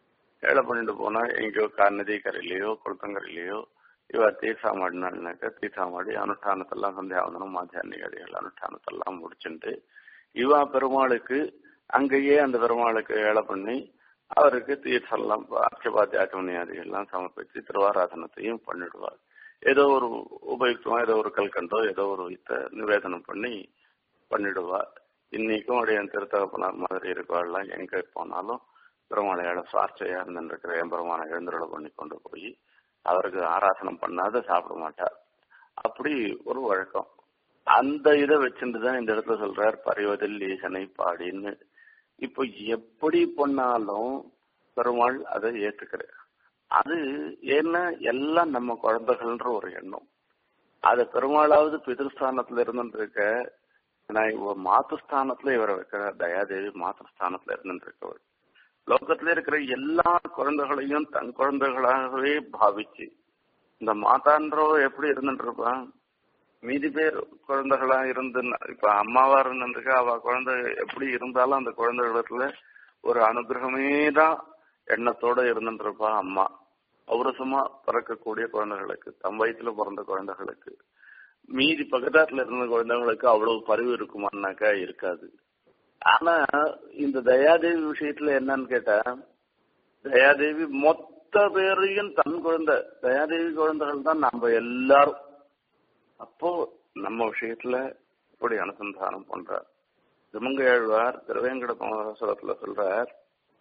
Speaker 1: ஏழை பண்ணிட்டு போனா எங்கேயோ நதி கரையிலையோ குளத்தங்கரையிலையோ இவ தீர்த்தாமாடினாள்னாக்க தீர்த்தாமாடி அனுஷ்டானத்தெல்லாம் சந்தியாவந்தனம் மாத்தியானிகள் அனுஷ்டானத்தெல்லாம் முடிச்சுட்டு இவா பெருமாளுக்கு அங்கேயே அந்த பெருமாளுக்கு ஏழை பண்ணி அவருக்கு தீர்த்தெல்லாம் அர்ச்சபாத்தி ஆச்சமணியாதிகள்லாம் சமர்ப்பிச்சு திருவாராதனத்தையும் பண்ணிடுவார் ஏதோ ஒரு உபயுக்தமா ஏதோ ஒரு கல்கண்டோ ஏதோ ஒரு இத்த நிவேதனம் பண்ணி பண்ணிடுவா இன்னைக்கும் உடைய திருத்தகப்பனார் மாதிரி இருக்கவாள்லாம் எங்க போனாலும் பெருமாளையோட சாட்சியா இருந்துருக்கிற எம்பெருமான எழுந்துருளை பண்ணி கொண்டு போய் அவருக்கு ஆராசனம் பண்ணாத சாப்பிட மாட்டார் அப்படி ஒரு வழக்கம் அந்த இதை வச்சுட்டு தான் இந்த இடத்துல சொல்றார் பரிவதில் ஈசனை பாடின்னு இப்போ எப்படி பண்ணாலும் பெருமாள் அதை ஏத்துக்கிறார் அது ஏன்னா எல்லாம் நம்ம குழந்தைகள்ன்ற ஒரு எண்ணம் அது பெருமாளாவது பிதிருஸ்தானத்துல இருந்துட்டு இருக்க நான் இவ மாத்துஸ்தானத்துல இவரை வைக்கிற தயாதேவி மாத்துஸ்தானத்துல இருந்துட்டு இருக்கவள் லோகத்துல இருக்கிற எல்லா குழந்தைகளையும் தன் குழந்தைகளாகவே பாவிச்சு இந்த மாதான்றவ எப்படி இருந்துட்டு இருப்பான் மீதி பேர் குழந்தைகளா இருந்து இப்ப அம்மாவா இருந்துருக்கா அவ குழந்தை எப்படி இருந்தாலும் அந்த குழந்தைகளிடத்துல ஒரு அனுகிரகமே தான் எண்ணத்தோட இருந்துட்டு இருப்பா அம்மா பௌரசமா பிறக்கக்கூடிய குழந்தைகளுக்கு தம் வயிற்றுல பிறந்த குழந்தைகளுக்கு மீதி பக்கத்தாத்துல இருந்த குழந்தைங்களுக்கு அவ்வளவு பரிவு இருக்குமான்னாக்கா இருக்காது ஆனா இந்த தயாதேவி விஷயத்துல என்னன்னு கேட்டா தயாதேவி மொத்த பேரையும் தன் குழந்தை தயாதேவி குழந்தைகள் தான் நம்ம எல்லாரும் அப்போ நம்ம விஷயத்துல இப்படி அனுசந்தானம் பண்றார் திருமங்க ஏழ்வார் திருவேங்கட மகோசரத்துல சொல்றார்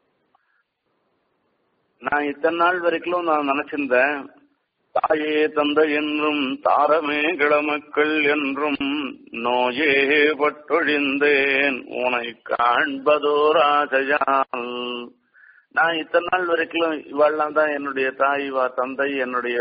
Speaker 1: நான் இத்தனை நாள் வரைக்கும் நான் நினைச்சிருந்தேன் தாயே தந்தை என்றும் தாரமே கிளமக்கள் என்றும் நோயே பட்டொழிந்தேன் உனை காண்பதோர் ஆசையால் நான் இத்தனை நாள் வரைக்கும் இவாள்லாம் தான் என்னுடைய தாய் இவா தந்தை என்னுடைய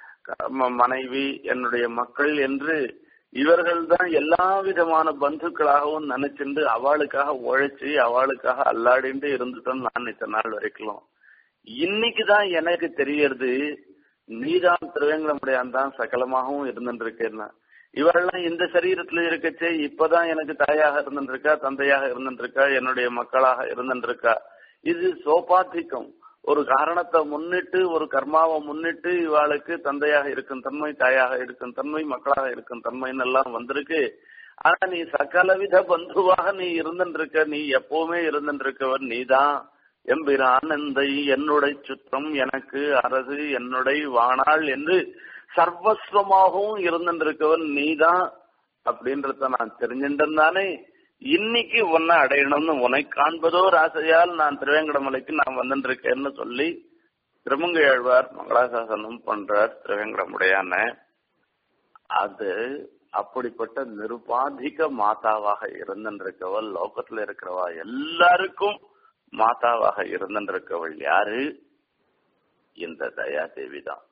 Speaker 1: மனைவி என்னுடைய மக்கள் என்று இவர்கள் தான் எல்லா விதமான பந்துக்களாகவும் நினைச்சிருந்து அவளுக்காக உழைச்சி அவளுக்காக அல்லாடிண்டு இருந்துட்டோம் நான் இத்தனை நாள் வரைக்கும் இன்னைக்குதான் எனக்கு தெரியறது நீதான் திருவேங்கடமுடையான் தான் சகலமாகவும் இருந்துருக்கேன்னா இவரெல்லாம் இந்த சரீரத்துல இருக்கச்சே இப்பதான் எனக்கு தாயாக இருந்துருக்கா தந்தையாக இருந்துருக்கா என்னுடைய மக்களாக இருந்துருக்கா இது சோபாத்திக்கம் ஒரு காரணத்தை முன்னிட்டு ஒரு கர்மாவை முன்னிட்டு இவாளுக்கு தந்தையாக இருக்கும் தன்மை தாயாக இருக்கும் தன்மை மக்களாக இருக்கும் தன்மைன்னு எல்லாம் வந்திருக்கு ஆனா நீ சகலவித பந்துவாக நீ இருந்துருக்க நீ எப்பவுமே இருந்துருக்கவன் நீதான் எம்பிரானந்தை என்னுடைய சுற்றம் எனக்கு அரசு என்னுடைய வாணாள் என்று சர்வஸ்வமாகவும் இருந்துருக்கவன் நீதான் அப்படின்றத நான் தெரிஞ்சின்றேன் தானே இன்னைக்கு உன்னை அடையணும்னு உன்னை காண்பதோ ஒரு ஆசையால் நான் திருவேங்கடமலைக்கு நான் வந்துருக்கேன்னு சொல்லி திருமங்க ஏழ்வார் மங்களாசாசனம் பண்றார் திருவேங்கடமுடையான அது அப்படிப்பட்ட நிருபாதிக மாதாவாக இருந்திருக்கவள் லோகத்துல இருக்கிறவா எல்லாருக்கும் மாதாவாக இருந்திருக்கவள் யாரு இந்த தயாதேவி தான்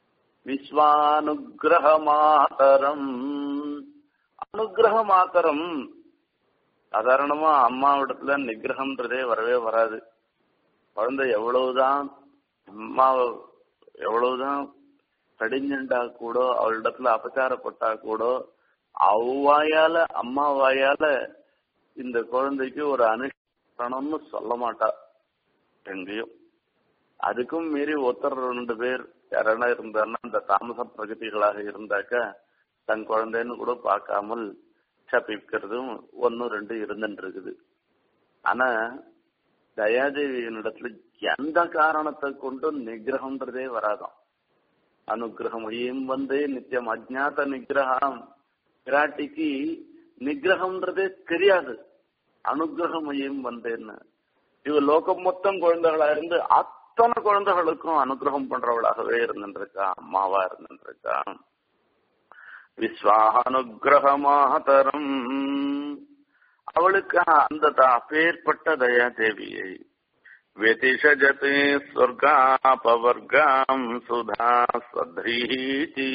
Speaker 1: விஸ்வானுகிரக மாதரம் அனுகிரக மாத்திரம் சாதாரணமா அம்மாவிடத்துல நிகிரகம்ன்றதே வரவே வராது குழந்தை எவ்வளவுதான் அம்மா எவ்வளவுதான் கடிஞ்சுண்டா கூட அவளிடத்துல அபச்சாரப்பட்டா கூட அவ்வாயால அம்மா வாயால இந்த குழந்தைக்கு ஒரு அனுஷ்டானம்னு சொல்ல மாட்டா எங்கேயும் அதுக்கும் மீறி ஒருத்தர் ரெண்டு பேர் யாரானா இருந்தாருன்னா இந்த தாமச பிரகதிகளாக இருந்தாக்க தன் குழந்தைன்னு கூட பார்க்காமல் சபிக்கிறதும் ஒன்னு ரெண்டு இருந்துட்டு இருக்குது ஆனா தயாதேவியினிடத்துல எந்த காரணத்தை கொண்டும் நிகிரகம்ன்றதே வராதாம் அனுகிரகம் ஏம் வந்தே நித்தியம் அஜாத்த நிகிரகம் பிராட்டிக்கு நிகிரகம்ன்றதே தெரியாது அனுகிரகம் ஏம் வந்தேன்னு இவ லோகம் மொத்தம் குழந்தைகளா இருந்து அத்தனை குழந்தைகளுக்கும் அனுகிரகம் பண்றவளாகவே இருந்துருக்கா அம்மாவா இருந்துருக்கா விஸ்வானுகிரகமாதரம் அவளுக்கு அந்த அப்பேற்பட்ட தயாதேவியை व्यतिषजते स्वर्गापवर्गाम् सुधा स्वध्रीति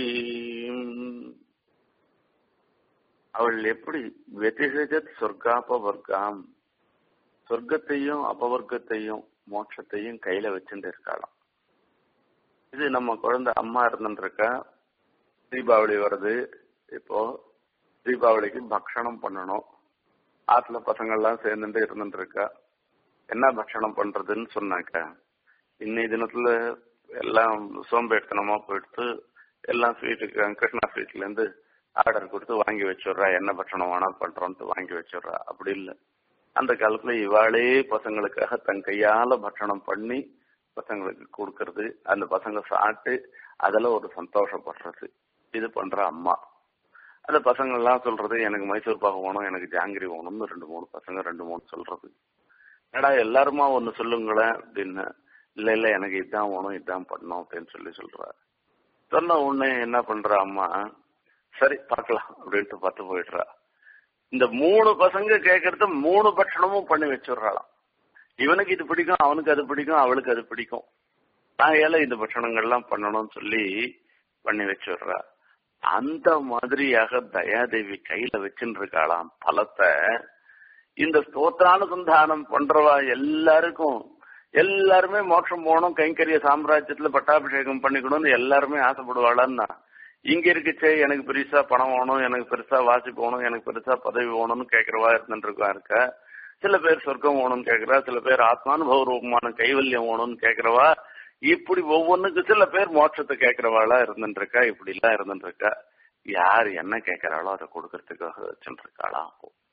Speaker 1: அவள் எப்படி வெதிஷஜத் சொர்க்காபவர்க்காம் சொர்க்கத்தையும் அபவர்க்கத்தையும் மோட்சத்தையும் கையில வச்சுட்டு இருக்காளாம் இது நம்ம குழந்தை அம்மா இருந்துருக்கா தீபாவளி வருது இப்போ தீபாவளிக்கு பக்ஷணம் பண்ணணும் ஆத்துல பசங்கள்லாம் சேர்ந்துட்டு இருந்துட்டு இருக்கா என்ன பட்சணம் பண்றதுன்னு சொன்னாக்க இன்னைய தினத்துல எல்லாம் சோம்பேறித்தனமா போயிடுத்து எல்லாம் ஸ்வீட்டுக்கு கிருஷ்ணா ஸ்வீட்ல இருந்து ஆர்டர் கொடுத்து வாங்கி வச்சுடுறா என்ன பட்சணம் வேணாலும் பண்றோம்ட்டு வாங்கி வச்சுடுறா அப்படி இல்லை அந்த காலத்துல இவாளே பசங்களுக்காக தன் கையால பட்சணம் பண்ணி பசங்களுக்கு கொடுக்கறது அந்த பசங்க சாப்பிட்டு அதுல ஒரு சந்தோஷப்படுறது இது பண்ற அம்மா அந்த பசங்க எல்லாம் சொல்றது எனக்கு மைசூர் பாக்கு வேணும் எனக்கு ஜாங்கிரி வேணும்னு ரெண்டு மூணு பசங்க ரெண்டு மூணு சொல்றது ஏடா எல்லாருமா ஒன்னு சொல்லுங்களேன் அப்படின்னு இல்ல இல்ல எனக்கு இதான் வேணும் இதான் பண்ணணும் அப்படின்னு சொல்லி சொல்றா சொன்ன உடனே என்ன பண்றா அம்மா சரி பார்க்கலாம் அப்படின்ட்டு பார்த்து போயிடுறா இந்த மூணு பசங்க கேட்கறது மூணு பட்சணமும் பண்ணி வச்சுடுறாளாம் இவனுக்கு இது பிடிக்கும் அவனுக்கு அது பிடிக்கும் அவளுக்கு அது பிடிக்கும் நான் ஏல இந்த பட்சணங்கள்லாம் பண்ணணும்னு சொல்லி பண்ணி வச்சுடுறா அந்த மாதிரியாக தயாதேவி கையில வச்சுட்டு இருக்காளாம் பலத்தை இந்த ஸ்தோத்திரானுசந்தானம் பண்றவா எல்லாருக்கும் எல்லாருமே மோட்சம் போகணும் கைங்கரிய சாம்ராஜ்யத்துல பட்டாபிஷேகம் பண்ணிக்கணும்னு எல்லாருமே ஆசைப்படுவாளான்னா இங்க இருக்குச்சே எனக்கு பெருசா பணம் வேணும் எனக்கு பெருசா வாசி போகணும் எனக்கு பெருசா பதவி வேணும்னு கேட்கறவா இருந்துருக்கா இருக்க சில பேர் சொர்க்கம் வேணும்னு கேட்கறா சில பேர் ஆத்மானுபவ ரூபமான கைவல்யம் வேணும்னு கேட்கறவா இப்படி ஒவ்வொன்றுக்கு சில பேர் மோட்சத்தை கேட்கறவாளா இருந்துட்டு இருக்கா இப்படி எல்லாம் இருந்துட்டு இருக்கா யார் என்ன கேட்கறாளோ அதை கொடுக்கறதுக்காக வச்சுட்டு இருக்காளா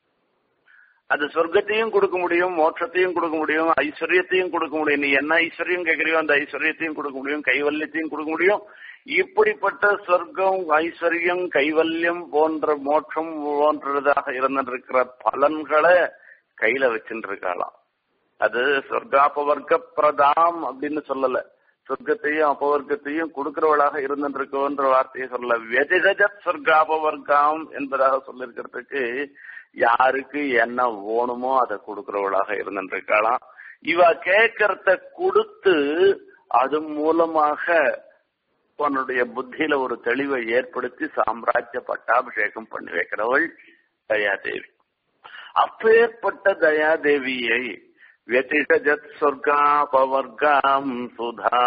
Speaker 1: அது சொர்க்கத்தையும் கொடுக்க முடியும் மோட்சத்தையும் கொடுக்க முடியும் ஐஸ்வர்யத்தையும் கொடுக்க முடியும் நீ என்ன ஐஸ்வர்யம் கேட்கறியோ அந்த ஐஸ்வர்யத்தையும் கொடுக்க முடியும் கைவல்யத்தையும் கொடுக்க முடியும் இப்படிப்பட்ட சொர்க்கம் ஐஸ்வர்யம் கைவல்யம் போன்ற மோட்சம் போன்றதாக இருந்திருக்கிற பலன்களை கையில வச்சுட்டு இருக்காளாம் அது சொர்க்காபவர்க்க பிரதாம் அப்படின்னு சொல்லல சொர்க்கத்தையும் அபவர்க்கத்தையும் கொடுக்கிறவளாக இருந்திருக்கோன்ற வார்த்தையை சொல்ல வெதிகஜத் சொர்க்காபவர்க்கம் என்பதாக சொல்லிருக்கிறதுக்கு யாருக்கு என்ன வேணுமோ அதை கொடுக்கிறவளாக இருந்திருக்கலாம் இவ கேட்கறத கொடுத்து அது மூலமாக உன்னுடைய புத்தியில ஒரு தெளிவை ஏற்படுத்தி சாம்ராஜ்ய பட்டாபிஷேகம் பண்ணி வைக்கிறவள் தயாதேவி அப்பேற்பட்ட தயாதேவியை व्यतिषजत् स्वर्गापवर्गाम् सुधा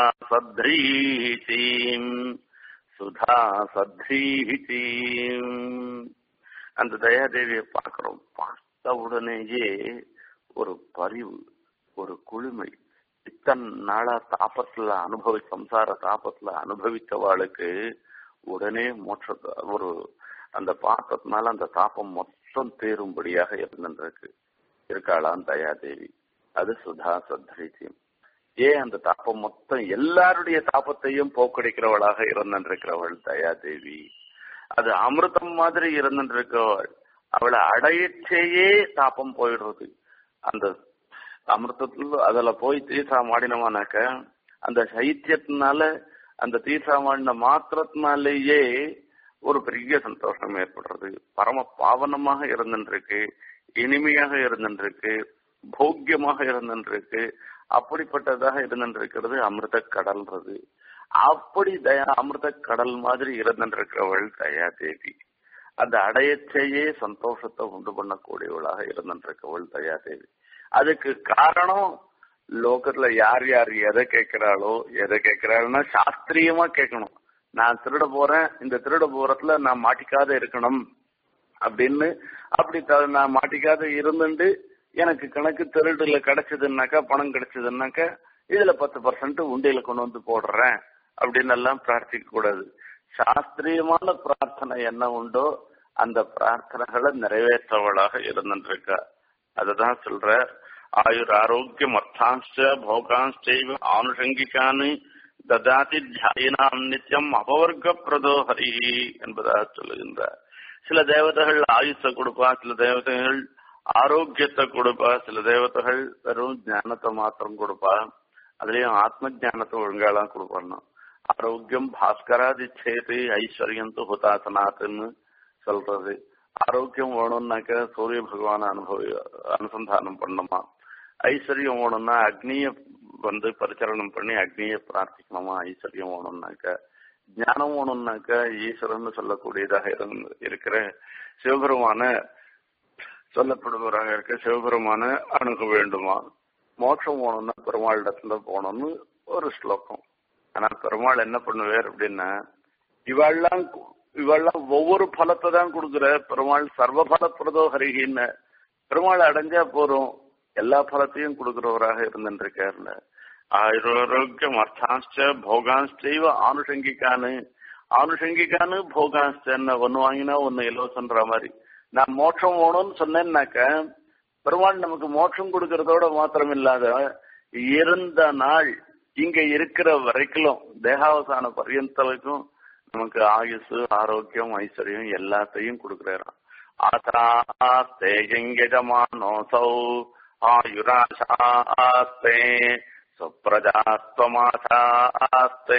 Speaker 1: सध्रीचीम् சுதா சத்ரீச்சீம் அந்த தயாதேவியை பார்க்கிறோம் பார்த்த உடனேயே ஒரு பரிவு ஒரு குளுமை இத்தனை நாளா தாபத்துல அனுபவி சம்சார தாபத்துல அனுபவித்தவாளுக்கு உடனே மோட்ச ஒரு அந்த பாசத்தினால அந்த தாபம் மொத்தம் தேரும்படியாக இருந்திருக்கு இருக்காளாம் தயாதேவி அது சுதா சத்ரிஜியம் ஏன் அந்த தாப்பம் மொத்தம் எல்லாருடைய தாபத்தையும் போக்கடிக்கிறவளாக இருந்திருக்கிறவள் தயாதேவி அது அமிர்தம் மாதிரி இருந்திருக்கிறவள் அவளை அடையச்சேயே தாப்பம் போயிடுறது அந்த அமிர்தத்துல அதுல போய் தீர்த்தா மாடினோமானாக்க அந்த சைத்தியத்தினால அந்த தீர்த்தா மாடின மாத்திரத்தினாலேயே ஒரு பெரிய சந்தோஷம் ஏற்படுறது பரம பாவனமாக இருந்துருக்கு இனிமையாக இருந்துருக்கு போக்கியமாக இருந்துருக்கு அப்படிப்பட்டதாக இருந்திருக்கிறது அமிர்த கடல்ன்றது அப்படி தயா அமிர்த கடல் மாதிரி இருந்திருக்கிறவள் தயாதேவி அந்த அடையச்சையே சந்தோஷத்தை உண்டு பண்ணக்கூடியவளாக இருந்திருக்கவள் தயாதேவி அதுக்கு காரணம் லோகத்துல யார் யார் எதை கேட்கிறாளோ எதை கேட்கிறாள்னா சாஸ்திரியமா கேட்கணும் நான் திருட போறேன் இந்த திருட போறதுல நான் மாட்டிக்காத இருக்கணும் அப்படின்னு அப்படி நான் மாட்டிக்காத இருந்துட்டு எனக்கு கணக்கு திருடுல கிடைச்சதுன்னாக்கா பணம் கிடைச்சதுன்னாக்கா இதுல பத்து பர்சன்ட் உண்டியில கொண்டு வந்து போடுறேன் அப்படின்னு எல்லாம் பிரார்த்திக்க கூடாது சாஸ்திரியமான பிரார்த்தனை என்ன உண்டோ அந்த பிரார்த்தனைகளை நிறைவேற்றவளாக இருந்துருக்கா அதுதான் சொல்ற ஆயுர் ஆரோக்கியம் அர்த்தாஞ்ச போகாஞ்சைவ ஆனுஷங்கிக்கானு ததாதி தியாயினாம் நித்தியம் அபவர்க்க பிரதோ ஹரி என்பதாக சொல்லுகின்றார் சில தேவதைகள் ஆயுஷ கொடுப்பா சில தேவதைகள் ஆரோக்கியத்தை கொடுப்பா சில தேவதைகள் வெறும் ஞானத்தை மாத்திரம் கொடுப்பா அதுலயும் ஆத்ம ஞானத்தை ஒழுங்காலாம் கொடுப்பாணும் ஆரோக்கியம் பாஸ்கராதி சேது ஐஸ்வர்யம் து ஹுதாசனாத்துன்னு சொல்றது ஆரோக்கியம் வேணும்னாக்க சூரிய பகவான அனுபவி அனுசந்தானம் பண்ணுமா ஐஸ்வர்யம் வேணும்னா அக்னிய வந்து பரிச்சரணம் பண்ணி அக்னிய பிரார்த்திக்கணுமா ஐஸ்வர்யம் வேணும்னாக்க ஞானம் வேணும்னாக்க ஈஸ்வரன் சொல்லக்கூடியதாக இருக்கிற சிவபெருமான சொல்லப்படுபவராக இருக்க சிவபெருமான அணுக வேண்டுமா மோட்சம் போகணும்னா பெருமாள் இடத்துல போகணும்னு ஒரு ஸ்லோகம் ஆனா பெருமாள் என்ன பண்ணுவார் அப்படின்னா இவெல்லாம் இவெல்லாம் ஒவ்வொரு பலத்தை தான் கொடுக்குற பெருமாள் சர்வபல பிரதோ ஹரிகின்னு பெருமாள் அடைஞ்சா போறோம் எல்லா பலத்தையும் கொடுக்கிறவராக இருந்துருக்காருல ஆயுரோக்கியம் அர்த்தாஞ்ச போகாஞ்சைவ ஆனுஷங்கிக்கானு ஆனுஷங்கிக்கானு போகாஞ்சன்னு ஒன்னு வாங்கினா ஒன்னு இலவசன்ற மாதிரி நான் மோட்சம் வேணும்னு சொன்னேன்னாக்க பெருமாள் நமக்கு மோட்சம் கொடுக்கறதோட மாத்திரம் இல்லாத இருந்த நாள் இங்க இருக்கிற வரைக்கும் தேகாவசான பர்யந்தலைக்கும் நமக்கு ஆயுசு ஆரோக்கியம் ஐஸ்வர்யம் எல்லாத்தையும் கொடுக்கிறாராம் ஆசாஸ்தேஜமானோசௌ ஆயுராசாஸ்தே சுப்ரஜாஸ்வமாசாஸ்தே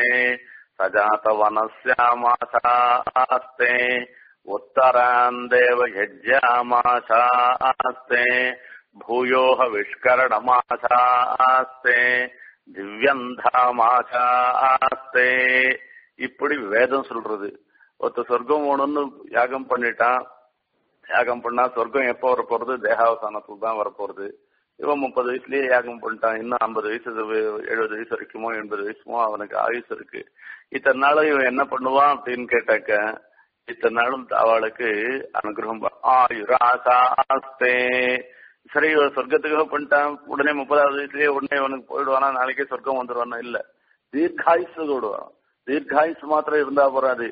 Speaker 1: சஜாதவனஸ்யாமாசாஸ்தே उत्तरान् देवयज्ञामाशास्ते भूयोः विष्करणमाशास्ते திவ்யந்தாமாசாஸ்தே இப்படி வேதம் சொல்றது ஒருத்த சொர்க்கம் வேணும்னு யாகம் பண்ணிட்டான் யாகம் பண்ணா சொர்க்கம் எப்போ வரப்போறது தேகாவசானத்துல தான் வரப்போறது இவன் முப்பது வயசுலயே யாகம் பண்ணிட்டான் இன்னும் ஐம்பது வயசு எழுபது வயசு வரைக்குமோ எண்பது வயசுமோ அவனுக்கு ஆயுசு இருக்கு இத்தனை நாளும் இவன் என்ன பண்ணுவான் அப்படின்னு கேட்டாக்க இத்தனை நாளும் அவளுக்கு அனுகிரகம் ஆயுராசாஸ்தே சரி இவன் சொர்க்கத்துக்காக பண்ணிட்டான் உடனே முப்பதாவது வயசுலயே உடனே இவனுக்கு போயிடுவானா நாளைக்கே சொர்க்கம் வந்துடுவானா இல்ல தீர்காயுசு விடுவான் தீர்காயுசு மாத்திரம் இருந்தா போறாது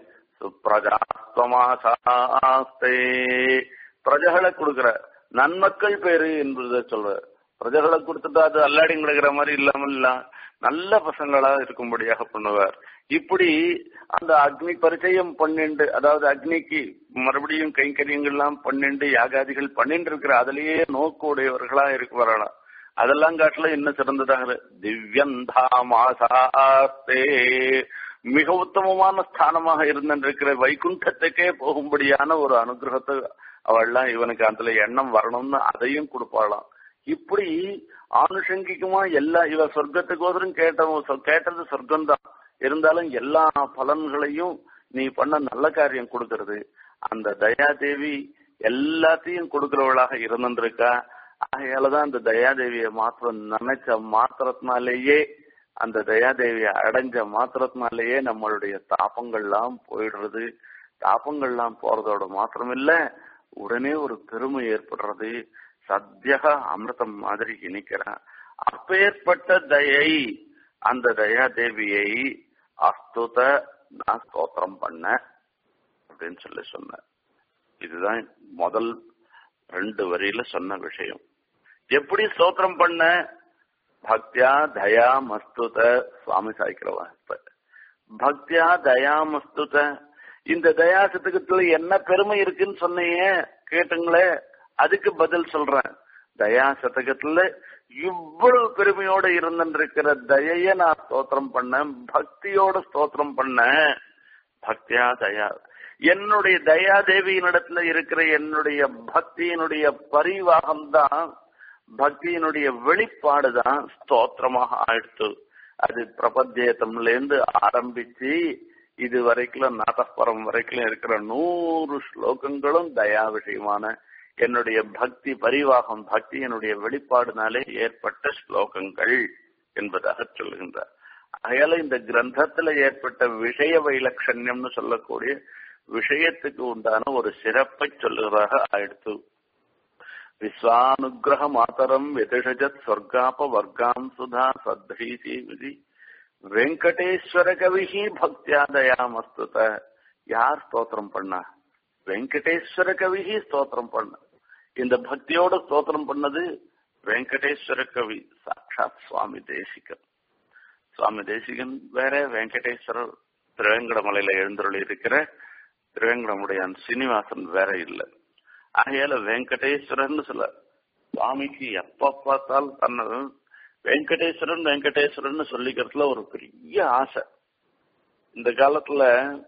Speaker 1: பிரஜாஸ்தமாசாஸ்தே பிரஜகளை கொடுக்கிற நன்மக்கள் பேரு என்பதை சொல்ற பிரஜைகளை கொடுத்துட்டு அது அல்லாடி கிடக்கிற மாதிரி இல்லாமல் இல்ல நல்ல பசங்களா இருக்கும்படியாக பண்ணுவார் இப்படி அந்த அக்னி பரிச்சயம் பன்னெண்டு அதாவது அக்னிக்கு மறுபடியும் கைங்கரியங்கள்லாம் பன்னெண்டு யாகாதிகள் பன்னெண்டு இருக்கிற அதுலயே நோக்குடையவர்களா இருக்கு வரலாம் அதெல்லாம் காட்டுல இன்னும் சிறந்ததாக திவ்யந்தாமாசாஸ்தே மிக உத்தமமான ஸ்தானமாக இருந்திருக்கிற வைகுண்டத்துக்கே போகும்படியான ஒரு அனுகிரகத்தை அவள்லாம் இவனுக்கு அதுல எண்ணம் வரணும்னு அதையும் கொடுப்பாளாம் இப்படி ஆனுஷங்கிக்குமா எல்லா இவ சொர்க்கத்துக்கோசரம் கேட்ட கேட்டது சொர்க்கம் தான் இருந்தாலும் எல்லா பலன்களையும் நீ பண்ண நல்ல காரியம் கொடுக்கறது அந்த தயாதேவி எல்லாத்தையும் கொடுக்கிறவளாக இருந்திருக்கா ஆகையாலதான் அந்த தயாதேவியை மாத்திரம் நினைச்ச மாத்திரத்தினாலேயே அந்த தயாதேவியை அடைஞ்ச மாத்திரத்தினாலேயே நம்மளுடைய தாபங்கள்லாம் போயிடுறது தாபங்கள்லாம் போறதோட மாத்திரம் இல்ல உடனே ஒரு பெருமை ஏற்படுறது சத்தியக அமிர்தம் மாதிரி இனிக்கிறான் அப்பேற்பட்ட தயை அந்த தயா தேவியை அஸ்துத நான் ஸ்தோத்திரம் பண்ண அப்படின்னு சொல்லி சொன்ன இதுதான் முதல் ரெண்டு வரியில சொன்ன விஷயம் எப்படி ஸ்தோத்திரம் பண்ண பக்தியா தயா மஸ்துத சுவாமி சாய்க்கிறவா பக்தியா தயா மஸ்துத இந்த தயா சதகத்துல என்ன பெருமை இருக்குன்னு சொன்னீங்க கேட்டுங்களே அதுக்கு பதில் சொல்றேன் தயா சதகத்துல இவ்வளவு பெருமையோட இருந்திருக்கிற தயைய நான் ஸ்தோத்திரம் பண்ணேன் பக்தியோட ஸ்தோத்திரம் பண்ணேன் பக்தியா தயா என்னுடைய தயா தேவியினிடத்துல இருக்கிற என்னுடைய பக்தியினுடைய பரிவாகம் தான் பக்தியினுடைய வெளிப்பாடு தான் ஸ்தோத்திரமாக ஆயிடுத்து அது பிரபத்தியத்தம்ல இருந்து ஆரம்பிச்சு இது வரைக்கும் நாதஸ்பரம் வரைக்கும் இருக்கிற நூறு ஸ்லோகங்களும் தயா விஷயமான என்னுடைய பக்தி பரிவாகம் பக்தியினுடைய வெளிப்பாடுனாலே ஏற்பட்ட ஸ்லோகங்கள் என்பதாக சொல்லுகின்றார் அதையால இந்த கிரந்தத்துல ஏற்பட்ட விஷய வைலட்சண்யம்னு சொல்லக்கூடிய விஷயத்துக்கு உண்டான ஒரு சிறப்பை சொல்லுகிறதாக ஆயிடுத்து விஸ்வானுகிரக மாதரம் வெதிஷஜத் சொர்க்காப வர்க்காம் சுதா சத்ரீசி விதி வெங்கடேஸ்வர கவிஹி பக்தியா தயாமஸ்துத யார் ஸ்தோத்திரம் பண்ணா வெங்கடேஸ்வர கவிஹி ஸ்தோத்திரம் பண்ண இந்த பக்தியோட ஸ்தோத்திரம் பண்ணது வெங்கடேஸ்வர கவி சாட்சாத் சுவாமி தேசிகன் சுவாமி தேசிகன் வேற வெங்கடேஸ்வரர் திருவேங்கடமலையில எழுந்தருளி இருக்கிற திருவேங்கடமுடையான் சீனிவாசன் வேற இல்லை ஆகையால வெங்கடேஸ்வரன் சொல்ல சுவாமிக்கு எப்ப பார்த்தாலும் தன்னை வெங்கடேஸ்வரன் வெங்கடேஸ்வரன் சொல்லிக்கிறதுல ஒரு பெரிய ஆசை இந்த காலத்துல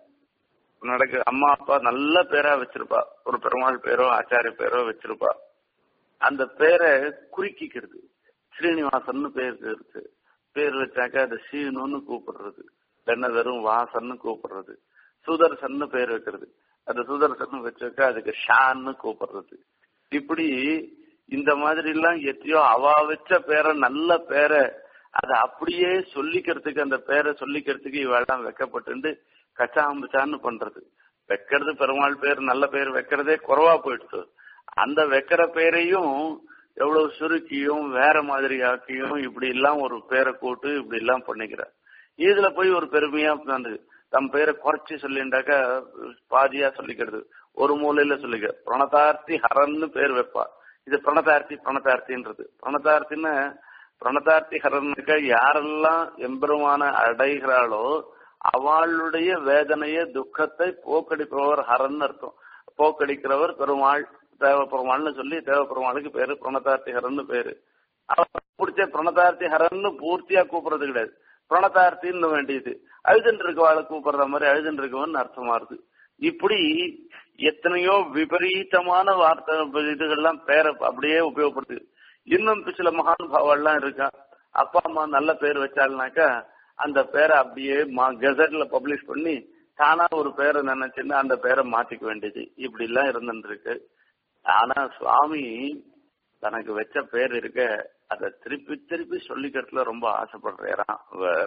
Speaker 1: நடக்க அம்மா அப்பா நல்ல பேரா வச்சிருப்பா ஒரு பெருமாள் பேரோ ஆச்சாரிய பேரோ வச்சிருப்பா அந்த பேரை குறுக்கிக்கிறது ஸ்ரீனிவாசன் பேர் இருக்கு பேர் வச்சாக்க அது சீனுன்னு கூப்பிடுறது இல்லைன்னா வெறும் வாசன்னு கூப்பிடுறது சுதர்சன்னு பேர் வைக்கிறது அந்த சுதர்சன் வச்சாக்கா அதுக்கு ஷான்னு கூப்பிடுறது இப்படி இந்த மாதிரி எல்லாம் எத்தையோ அவ வச்ச பேரை நல்ல பேரை அதை அப்படியே சொல்லிக்கிறதுக்கு அந்த பேரை சொல்லிக்கிறதுக்கு இவெல்லாம் வைக்கப்பட்டு கச்சாம்பச்சான்னு பண்றது வைக்கிறது பெருமாள் பேர் நல்ல பேர் வைக்கிறதே குறவா போயிடுச்சு அந்த வைக்கிற பேரையும் எவ்வளவு சுருக்கியும் வேற மாதிரி ஆக்கியும் இப்படி எல்லாம் ஒரு பேரை கூட்டு இப்படி எல்லாம் பண்ணிக்கிற இதுல போய் ஒரு பெருமையா உட்காந்து தம் பேரை குறைச்சி சொல்லிண்டாக்கா பாதியா சொல்லிக்கிறது ஒரு மூலையில சொல்லிக்க பிரணதார்த்தி ஹரன்னு பேர் வைப்பா இது பிரணதார்த்தி பிரணதார்த்தின்றது பிரணதார்த்தின்னு பிரணதார்த்தி ஹரனுக்கு யாரெல்லாம் எம்பெருமான அடைகிறாளோ அவளுடைய வேதனைய துக்கத்தை போக்கடிப்பவர் ஹரன் அர்த்தம் போக்கடிக்கிறவர் பெருமாள் தேவ பெருமாள்னு சொல்லி தேவ பெருமாளுக்கு பேரு பிரணதார்த்தி ஹரன்னு பேரு அவர் பிடிச்ச பிரணதார்த்தி ஹரன்னு பூர்த்தியா கூப்பிடுறது கிடையாது பிரணதார்த்தின்னு வேண்டியது அழுதுன்னு இருக்கவாளை கூப்பிடுற மாதிரி அழுதுன்னு இருக்கவன் அர்த்தமா இருக்கு இப்படி எத்தனையோ விபரீதமான வார்த்தை இதுகள்லாம் பேரை அப்படியே உபயோகப்படுது இன்னும் சில மகானுபாவெல்லாம் இருக்கா அப்பா அம்மா நல்ல பேர் வச்சாலுனாக்கா அந்த பேரை அப்படியே கெசட்ல பப்ளிஷ் பண்ணி தானா ஒரு பேரை நினைச்சுன்னு அந்த பேரை மாத்திக்க வேண்டியது இப்படி எல்லாம் இருந்துருக்கு ஆனா சுவாமி தனக்கு வச்ச பேர் இருக்க அதை திருப்பி திருப்பி சொல்லிக்கிறதுல ரொம்ப ஆசைப்படுறாராம் அவர்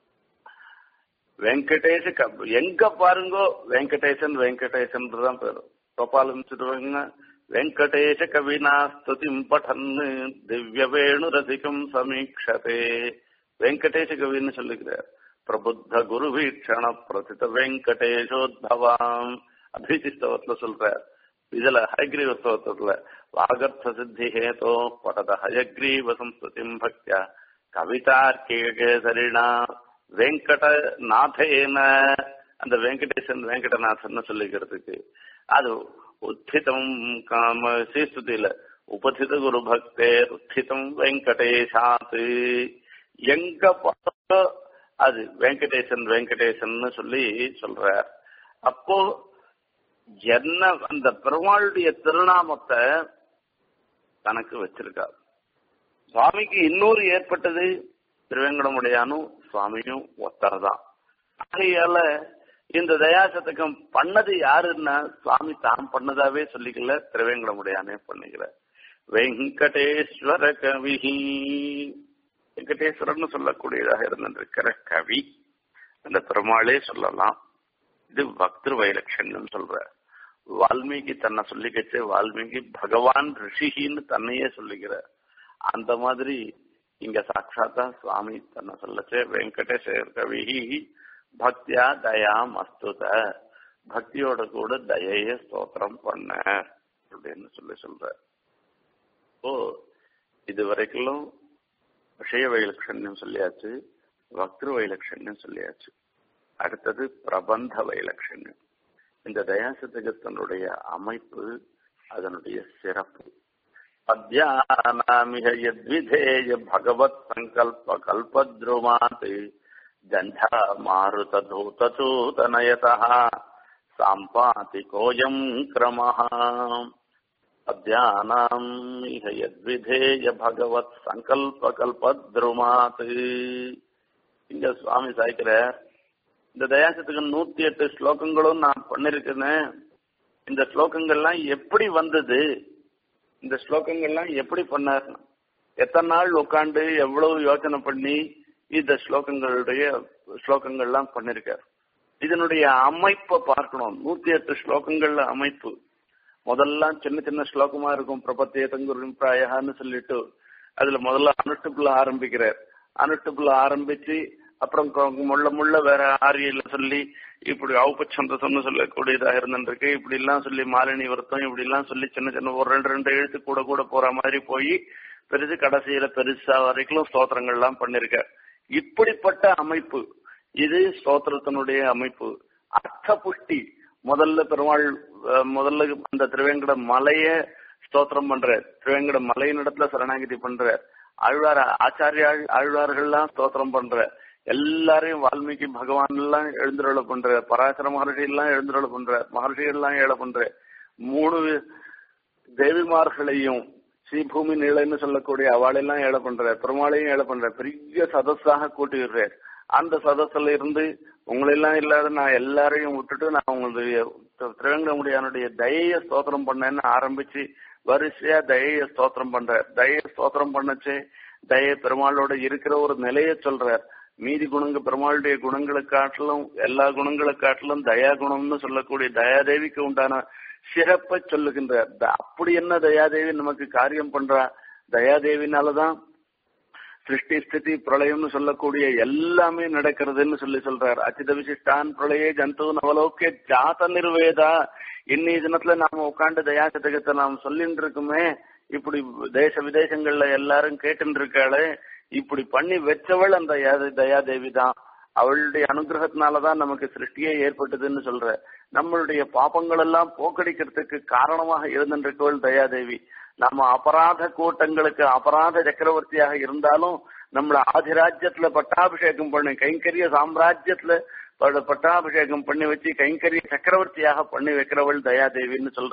Speaker 1: வெங்கடேஷ் க- எங்க பாருங்கோ வெங்கடேசன் வெங்கடேசன் தான் பேரு கோபாலம் சொல்லுவாங்க வெங்கடேஷ கவினா ஸ்துதிம் படன் திவ்ய வேணு ரசிகம் சமீக்ஷதே வெங்கடேஷ கவின்னு சொல்லுகிறார் பிரபுத்த குரு வீக்ஷண பிரசித வெங்கடேஷோத்பவாம் அபிஜிஸ்தவத்துல சொல்றார் இதுல ஹயக்ரீவ ஸ்தோத்திரத்துல வாகர்த்த சித்தி ஹேதோ படத ஹயக்ரீவ சம்ஸ்துதிம் பக்தியா கவிதார்க்கேகேசரிணா வெங்கடநாதேன அந்த வெங்கடேசன் வெங்கடநாதன் சொல்லிக்கிறதுக்கு அது உத்திதம் காம ஸ்ரீஸ்துதியில உபதித குரு பக்தே உத்திதம் வெங்கடேஷாத் எங்க பார்த்தோ அது வெங்கடேசன் வெங்கடேசன் சொல்லி சொல்றார் அப்போ என்ன அந்த பெருமாளுடைய திருநாமத்தை தனக்கு வச்சிருக்கார் சுவாமிக்கு இன்னொரு ஏற்பட்டது திருவேங்கடமுடையானும் சுவாமியும் ஒத்தர் தான் ஆகையால இந்த தயாசதகம் பண்ணது யாருன்னா சுவாமி தான் பண்ணதாவே சொல்லிக்கல திருவேங்கடமுடையானே பண்ணிக்கல வெங்கடேஸ்வர கவிஹி வெங்கடேஸ்வரன் சொல்லக்கூடியதாக இருந்திருக்கிற கவி அந்த பெருமாளே சொல்லலாம் இது பக்திரு வைலட்சண்யம் சொல்ற வால்மீகி தன்னை சொல்லிக்கச்சு வால்மீகி பகவான் ரிஷிகின்னு தன்னையே சொல்லிக்கிற அந்த மாதிரி இங்க சாட்சாத்தா சுவாமி தன்னை சொல்லச்சே வெங்கடேஸ்வர கவி பக்தியா தயாம் அஸ்துத பக்தியோட கூட தயைய ஸ்தோத்திரம் பண்ண அப்படின்னு சொல்லி சொல்ற ஓ இது வரைக்கும் விஷய வைலட்சண்யம் சொல்லியாச்சு பக்திரு வைலட்சண்யம் சொல்லியாச்சு அடுத்தது பிரபந்த வைலட்சண்யம் இந்த தயாசதகத்தினுடைய அமைப்பு அதனுடைய சிறப்பு அத்தியானாமிக யத்விதேய பகவத் சங்கல்ப கல்பத்ருமாத் ஜண்டா மாருத தூதச்சூதனயதா சாம்பாதி கோயம் கிரமः அத்தியானாம் இக யத்விதேய பகவத் சங்கல்ப கல்பத்ருமாத் இங்க சுவாமி சாய்க்கிறார் இந்த தயாசத்துக்கு நூத்தி எட்டு ஸ்லோகங்களும் நான் பண்ணிருக்கேன் இந்த ஸ்லோகங்கள்லாம் எப்படி வந்தது இந்த ஸ்லோகங்கள்லாம் எப்படி பண்ணார் எத்தனை நாள் உட்காந்து எவ்வளவு யோசனை பண்ணி இந்த ஸ்லோகங்களுடைய ஸ்லோகங்கள்லாம் பண்ணிருக்கார் இதனுடைய அமைப்பை பார்க்கணும் நூத்தி எட்டு ஸ்லோகங்கள்ல அமைப்பு முதல்ல சின்ன சின்ன ஸ்லோகமா இருக்கும் பிரபத்திய தங்குரின் பிராயகான்னு சொல்லிட்டு அதுல முதல்ல அனுட்டுப்புல ஆரம்பிக்கிறார் அனுட்டுப்புல ஆரம்பிச்சு அப்புறம் கொ- முள்ள முள்ள வேற ஆரியல சொல்லி இப்படி ஔபச்சந்தசம்னு சொல்லக்கூடியதாக இருந்திருக்கு இப்படி எல்லாம் சொல்லி மாலினி விரத்தம் இப்படி எல்லாம் சொல்லி சின்ன சின்ன ஒரு ரெண்டு ரெண்டு எழுத்து கூட கூட போற மாதிரி போய் பெருசு கடைசியில பெருசா வரைக்கும் ஸ்தோத்திரங்கள் எல்லாம் பண்ணிருக்க இப்படிப்பட்ட அமைப்பு இது ஸ்தோத்திரத்தினுடைய அமைப்பு அர்த்த புஷ்டி முதல்ல பெருமாள் அஹ், முதல்ல அந்த திருவேங்கட மலைய ஸ்தோத்திரம் பண்ற திருவேங்கட மலையின் இடத்துல சரணாகிதி பண்ற ஆழ்வார் ஆச்சாரியாள் ஆழ்வார்கள்லாம் ஸ்தோத்திரம் பண்ற எல்லாரையும் வால்மீகி பகவான் எல்லாம் எழுந்துருள பண்ற பராசர மகர்ஷி எல்லாம் எழுந்துருள பண்ற மகர்ஷிகள் எல்லாம் ஏழ பண்ற மூணு தேவிமார்களையும் ஸ்ரீபூமி நீளன்னு சொல்லக்கூடிய அவளெல்லாம் ஏழை பண்ற பெருமாளையும் ஏழை பண்ற பெரிய சதஸாக கூட்டி விடுறார் அந்த சதஸ்ல இருந்து உங்களெல்லாம் இல்லாத நான் எல்லாரையும் விட்டுட்டு நான் உங்களுடைய திருவேங்கடமுடியானுடைய தயைய ஸ்தோத்திரம் பண்ணேன்னு ஆரம்பிச்சு வரிசையா தயைய ஸ்தோத்திரம் பண்ற தயைய ஸ்தோத்திரம் பண்ணச்சே தய பெருமாளோட இருக்கிற ஒரு நிலையை சொல்றார் மீதி குணங்க பெருமாளுடைய குணங்களை காட்டிலும் எல்லா குணங்களை காட்டிலும் தயா குணம்னு சொல்லக்கூடிய தயாதேவிக்கு உண்டான சிறப்பை சொல்லுகின்றார் த- அப்படி என்ன தயாதேவி நமக்கு காரியம் பண்றா தயாதேவினாலதான் சிருஷ்டி ஸ்திதி பிரளயம்னு சொல்லக்கூடிய எல்லாமே நடக்கிறதுன்னு சொல்லி சொல்றார் அச்சித விசிஷ்டான் பிரளயே ஜந்து நவலோக்கிய ஜாத நிர்வேதா இன்னைய தினத்துல நாம உட்காந்து தயா சதகத்தை நாம் சொல்லிட்டு இருக்குமே இப்படி தேச விதேசங்கள்ல எல்லாரும் கேட்டுட்டு இருக்காளே இப்படி பண்ணி வச்சவள் அந்த யா- தயாதேவி தான் அவளுடைய அனுகிரகத்தினாலதான் நமக்கு சிருஷ்டியே ஏற்பட்டதுன்னு சொல்ற நம்மளுடைய பாபங்கள் எல்லாம் போக்கடிக்கிறதுக்கு காரணமாக இருந்திருக்கவள் தயாதேவி நம்ம அபராத கூட்டங்களுக்கு அபராத சக்கரவர்த்தியாக இருந்தாலும் நம்மள ஆதிராஜ்யத்துல பட்டாபிஷேகம் பண்ணி கைங்கரிய சாம்ராஜ்யத்துல ப- பட்டாபிஷேகம் பண்ணி வச்சு கைங்கரிய சக்கரவர்த்தியாக பண்ணி வைக்கிறவள் தயாதேவின்னு சொல்ற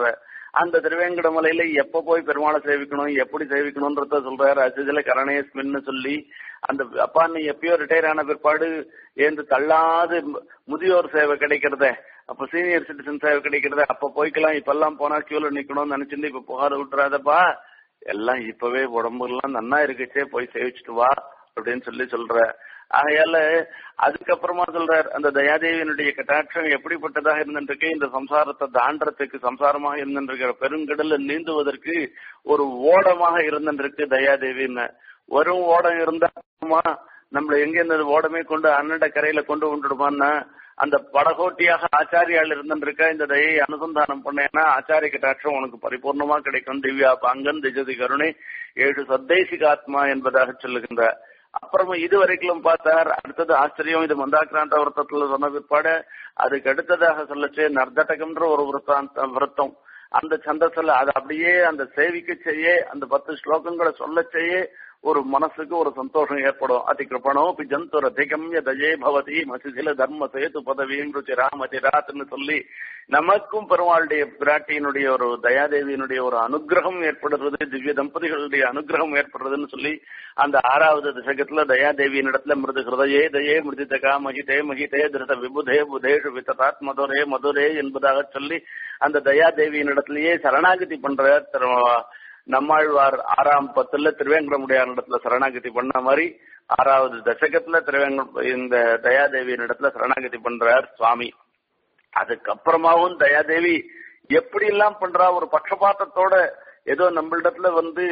Speaker 1: அந்த திருவேங்கடமலையில எப்ப போய் பெருமாளை சேவிக்கணும் எப்படி சேவிக்கணும்ன்றத சொல்றாரு அசிதில கரணேஸ்மின்னு சொல்லி அந்த அப்பா நீ எப்பயோ ரிட்டையர் ஆன பிற்பாடு ஏந்து தள்ளாது முதியோர் சேவை கிடைக்கிறதே அப்ப சீனியர் சிட்டிசன் சேவை கிடைக்கிறத அப்ப போய்க்கலாம் இப்ப எல்லாம் போனா கியூல நிக்கணும்னு நினைச்சிருந்து இப்ப புகார் விட்டுறாதப்பா எல்லாம் இப்பவே உடம்பு எல்லாம் நன்னா இருக்குச்சே போய் சேவிச்சுட்டு வா அப்படின்னு சொல்லி சொல்ற ஆகையால அதுக்கப்புறமா சொல்றார் அந்த தயாதேவியினுடைய கட்டாட்சம் எப்படிப்பட்டதாக இருந்திருக்கு இந்த சம்சாரத்தை தாண்டறதுக்கு சம்சாரமாக இருந்திருக்கிற பெருங்கடல்ல நீந்துவதற்கு ஒரு ஓடமாக இருந்திருக்கு தயாதேவின்னு வரும் ஓடம் இருந்தா நம்மள எங்க இந்த ஓடமே கொண்டு அன்னட கரையில கொண்டு வந்துடுமான்னா அந்த படகோட்டியாக ஆச்சாரியால் இருந்திருக்க இந்த தயை அனுசந்தானம் பண்ணேன்னா ஆச்சாரிய கட்டாட்சம் உனக்கு பரிபூர்ணமா கிடைக்கும் திவ்யா பாங்கன் திஜதி கருணை ஏழு சத்தேசிக ஆத்மா என்பதாக சொல்லுகின்ற அப்புறமா இது வரைக்கும் பார்த்தார் அடுத்தது ஆச்சரியம் இது மந்தாக்கிராந்த விரத்தத்துல சொன்ன பிற்பாடு அதுக்கு அடுத்ததாக சொல்லச்சு நர்தட்டகம்ன்ற ஒரு விரத்தாந்த விரத்தம் அந்த சந்தஸ்ல அது அப்படியே அந்த சேவிக்க செய்ய அந்த பத்து ஸ்லோகங்களை சொல்ல செய்ய ஒரு மனசுக்கு ஒரு சந்தோஷம் ஏற்படும் அதிகிருப்பணோபி ஜந்துர் அதிகம்ய தஜே பவதி மசிசில தர்ம சேது பதவியும் ராமதிராத்னு சொல்லி நமக்கும் பெருமாளுடைய பிராட்டியினுடைய ஒரு தயாதேவியினுடைய ஒரு அனுகிரகம் ஏற்படுறது திவ்ய தம்பதிகளுடைய அனுகிரகம் ஏற்படுறதுன்னு சொல்லி அந்த ஆறாவது தசகத்துல தயாதேவியின் இடத்துல மிருது ஹிருதயே தயே மிருதிதகா மகிதே மகிதே திருத விபுதே புதேஷு வித்ததாத் மதுரே மதுரே என்பதாக சொல்லி அந்த தயாதேவியின் இடத்திலேயே சரணாகதி பண்ற நம்மாழ்வார் ஆறாம் பத்துல திருவேங்கடமுடியார் இடத்துல சரணாகதி பண்ண மாதிரி ஆறாவது தசகத்துல திருவேங்க இந்த தயாதேவியின் இடத்துல சரணாகதி பண்றார் சுவாமி அதுக்கப்புறமாவும் தயாதேவி எப்படி எல்லாம் பண்றா ஒரு பட்சபாத்தத்தோட ஏதோ நம்மளிடத்துல வந்து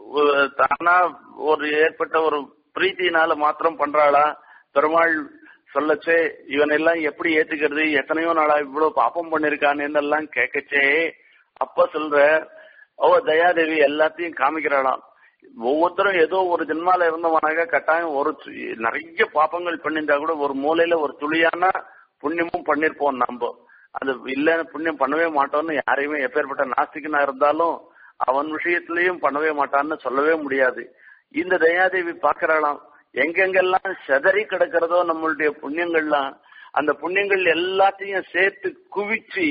Speaker 1: தானா ஒரு ஏற்பட்ட ஒரு பிரீத்தினால மாத்திரம் பண்றாளா பெருமாள் சொல்லச்சே இவனெல்லாம் எப்படி ஏத்துக்கிறது எத்தனையோ நாளா இவ்வளவு பாப்பம் பண்ணிருக்கான்னு எல்லாம் கேட்கச்சே அப்ப சொல்ற ஓ தயாதேவி எல்லாத்தையும் காமிக்கிறாளாம் ஒவ்வொருத்தரும் ஏதோ ஒரு ஜென்மால இருந்தவனாக கட்டாயம் ஒரு நிறைய பாப்பங்கள் பண்ணியிருந்தா கூட ஒரு மூலையில ஒரு துளியான புண்ணியமும் பண்ணிருப்போம் நம்ம அது இல்லைன்னு புண்ணியம் பண்ணவே மாட்டோம்னு யாரையுமே எப்பேற்பட்ட நாஸ்திகனா இருந்தாலும் அவன் விஷயத்திலையும் பண்ணவே மாட்டான்னு சொல்லவே முடியாது இந்த தயாதேவி பாக்குறாளாம் எங்கெங்கெல்லாம் செதறி கிடக்கிறதோ நம்மளுடைய புண்ணியங்கள்லாம் அந்த புண்ணியங்கள் எல்லாத்தையும் சேர்த்து குவிச்சு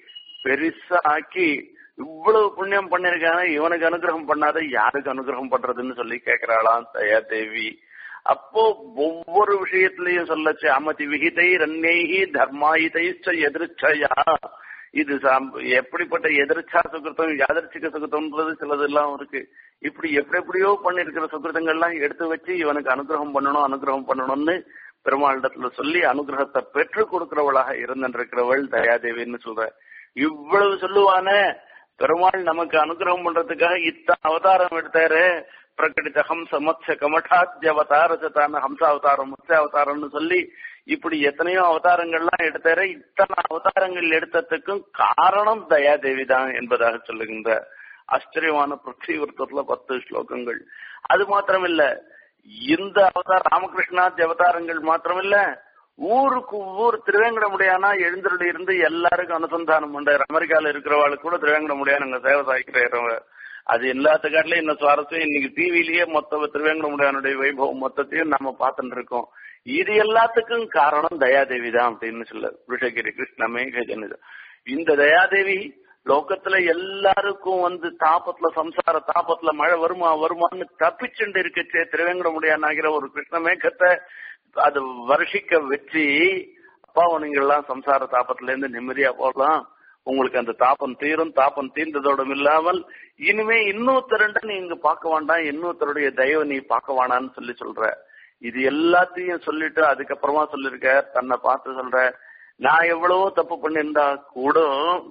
Speaker 1: பெருசா ஆக்கி இவ்வளவு புண்ணியம் பண்ணிருக்காங்க இவனுக்கு அனுகிரகம் பண்ணாத யாருக்கு அனுகிரகம் பண்றதுன்னு சொல்லி கேக்குறாளாம் தயாதேவி அப்போ ஒவ்வொரு விஷயத்திலையும் சொல்லச்சு அமதி விகிதை ரன்யைகி தர்மாயுதைச்ச எதிர்ச்சயா இது எப்படிப்பட்ட எதிர்ச்சா சுகிருத்தம் யாதர்ச்சிக சுகிருத்தம்ன்றது சிலதெல்லாம் இருக்கு இப்படி எப்படி எப்படியோ பண்ணிருக்கிற சுகிருத்தங்கள்லாம் எடுத்து வச்சு இவனுக்கு அனுகிரகம் பண்ணணும் அனுகிரகம் பண்ணணும்னு பெருமாளிடத்துல சொல்லி அனுகிரகத்தை பெற்று கொடுக்கிறவளாக இருந்திருக்கிறவள் தயாதேவின்னு சொல்ற இவ்வளவு சொல்லுவானே பெருமாள் நமக்கு அனுகிரகம் பண்றதுக்காக இத்தனை அவதாரம் எடுத்தாரு பிரகடித ஹம்ச மத்ய கமடாத்ய அவதாரத்தான ஹம்ச அவதாரம் மத்ய அவதாரம்னு சொல்லி இப்படி எத்தனையோ அவதாரங்கள்லாம் எடுத்தாரு இத்தனை அவதாரங்கள் எடுத்ததுக்கும் காரணம் தயாதேவி தான் என்பதாக சொல்லுகின்ற ஆச்சரியமான பிருத்தி விருத்தத்துல பத்து ஸ்லோகங்கள் அது மாத்திரமில்ல இந்த அவதார ராமகிருஷ்ணாத்தி அவதாரங்கள் மாத்திரமில்ல ஊருக்கு ஊர் திருவேங்கடமுடியானா எழுந்தருளி இருந்து எல்லாருக்கும் அனுசந்தானம் பண்றாரு அமெரிக்கால இருக்கிறவாளுக்கு கூட திருவேங்கடமுடியா நாங்க சேவை சாய்க்கிறவங்க அது எல்லாத்துக்காட்டிலும் இன்னும் சுவாரஸ்யம் இன்னைக்கு டிவிலேயே மொத்த திருவேங்கடமுடியானுடைய வைபவம் மொத்தத்தையும் நம்ம பார்த்துட்டு இருக்கோம் இது எல்லாத்துக்கும் காரணம் தயாதேவி தான் அப்படின்னு சொல்ல ரிஷகிரி கிருஷ்ணமே கஜனிதம் இந்த தயாதேவி லோகத்துல எல்லாருக்கும் வந்து தாபத்துல சம்சார தாபத்துல மழை வருமா வருமான்னு தப்பிச்சுண்டு இருக்கச்சே திருவேங்கடமுடியானாகிற ஒரு கிருஷ்ணமேகத்தை அது வருஷிக்க வச்சு அப்பா நீங்க எல்லாம் சம்சார தாபத்துல இருந்து நிம்மதியா போகலாம் உங்களுக்கு அந்த தாபம் தீரும் தாபம் தீர்ந்ததோட இல்லாமல் இனிமே இன்னொருத்தருண்ட நீங்க பார்க்க வேண்டாம் இன்னொருத்தருடைய தயவை நீ பார்க்க வேணான்னு சொல்லி சொல்ற இது எல்லாத்தையும் சொல்லிட்டு அதுக்கப்புறமா சொல்லிருக்க தன்னை பார்த்து சொல்ற நான் எவ்வளவோ தப்பு பண்ணியிருந்தா கூட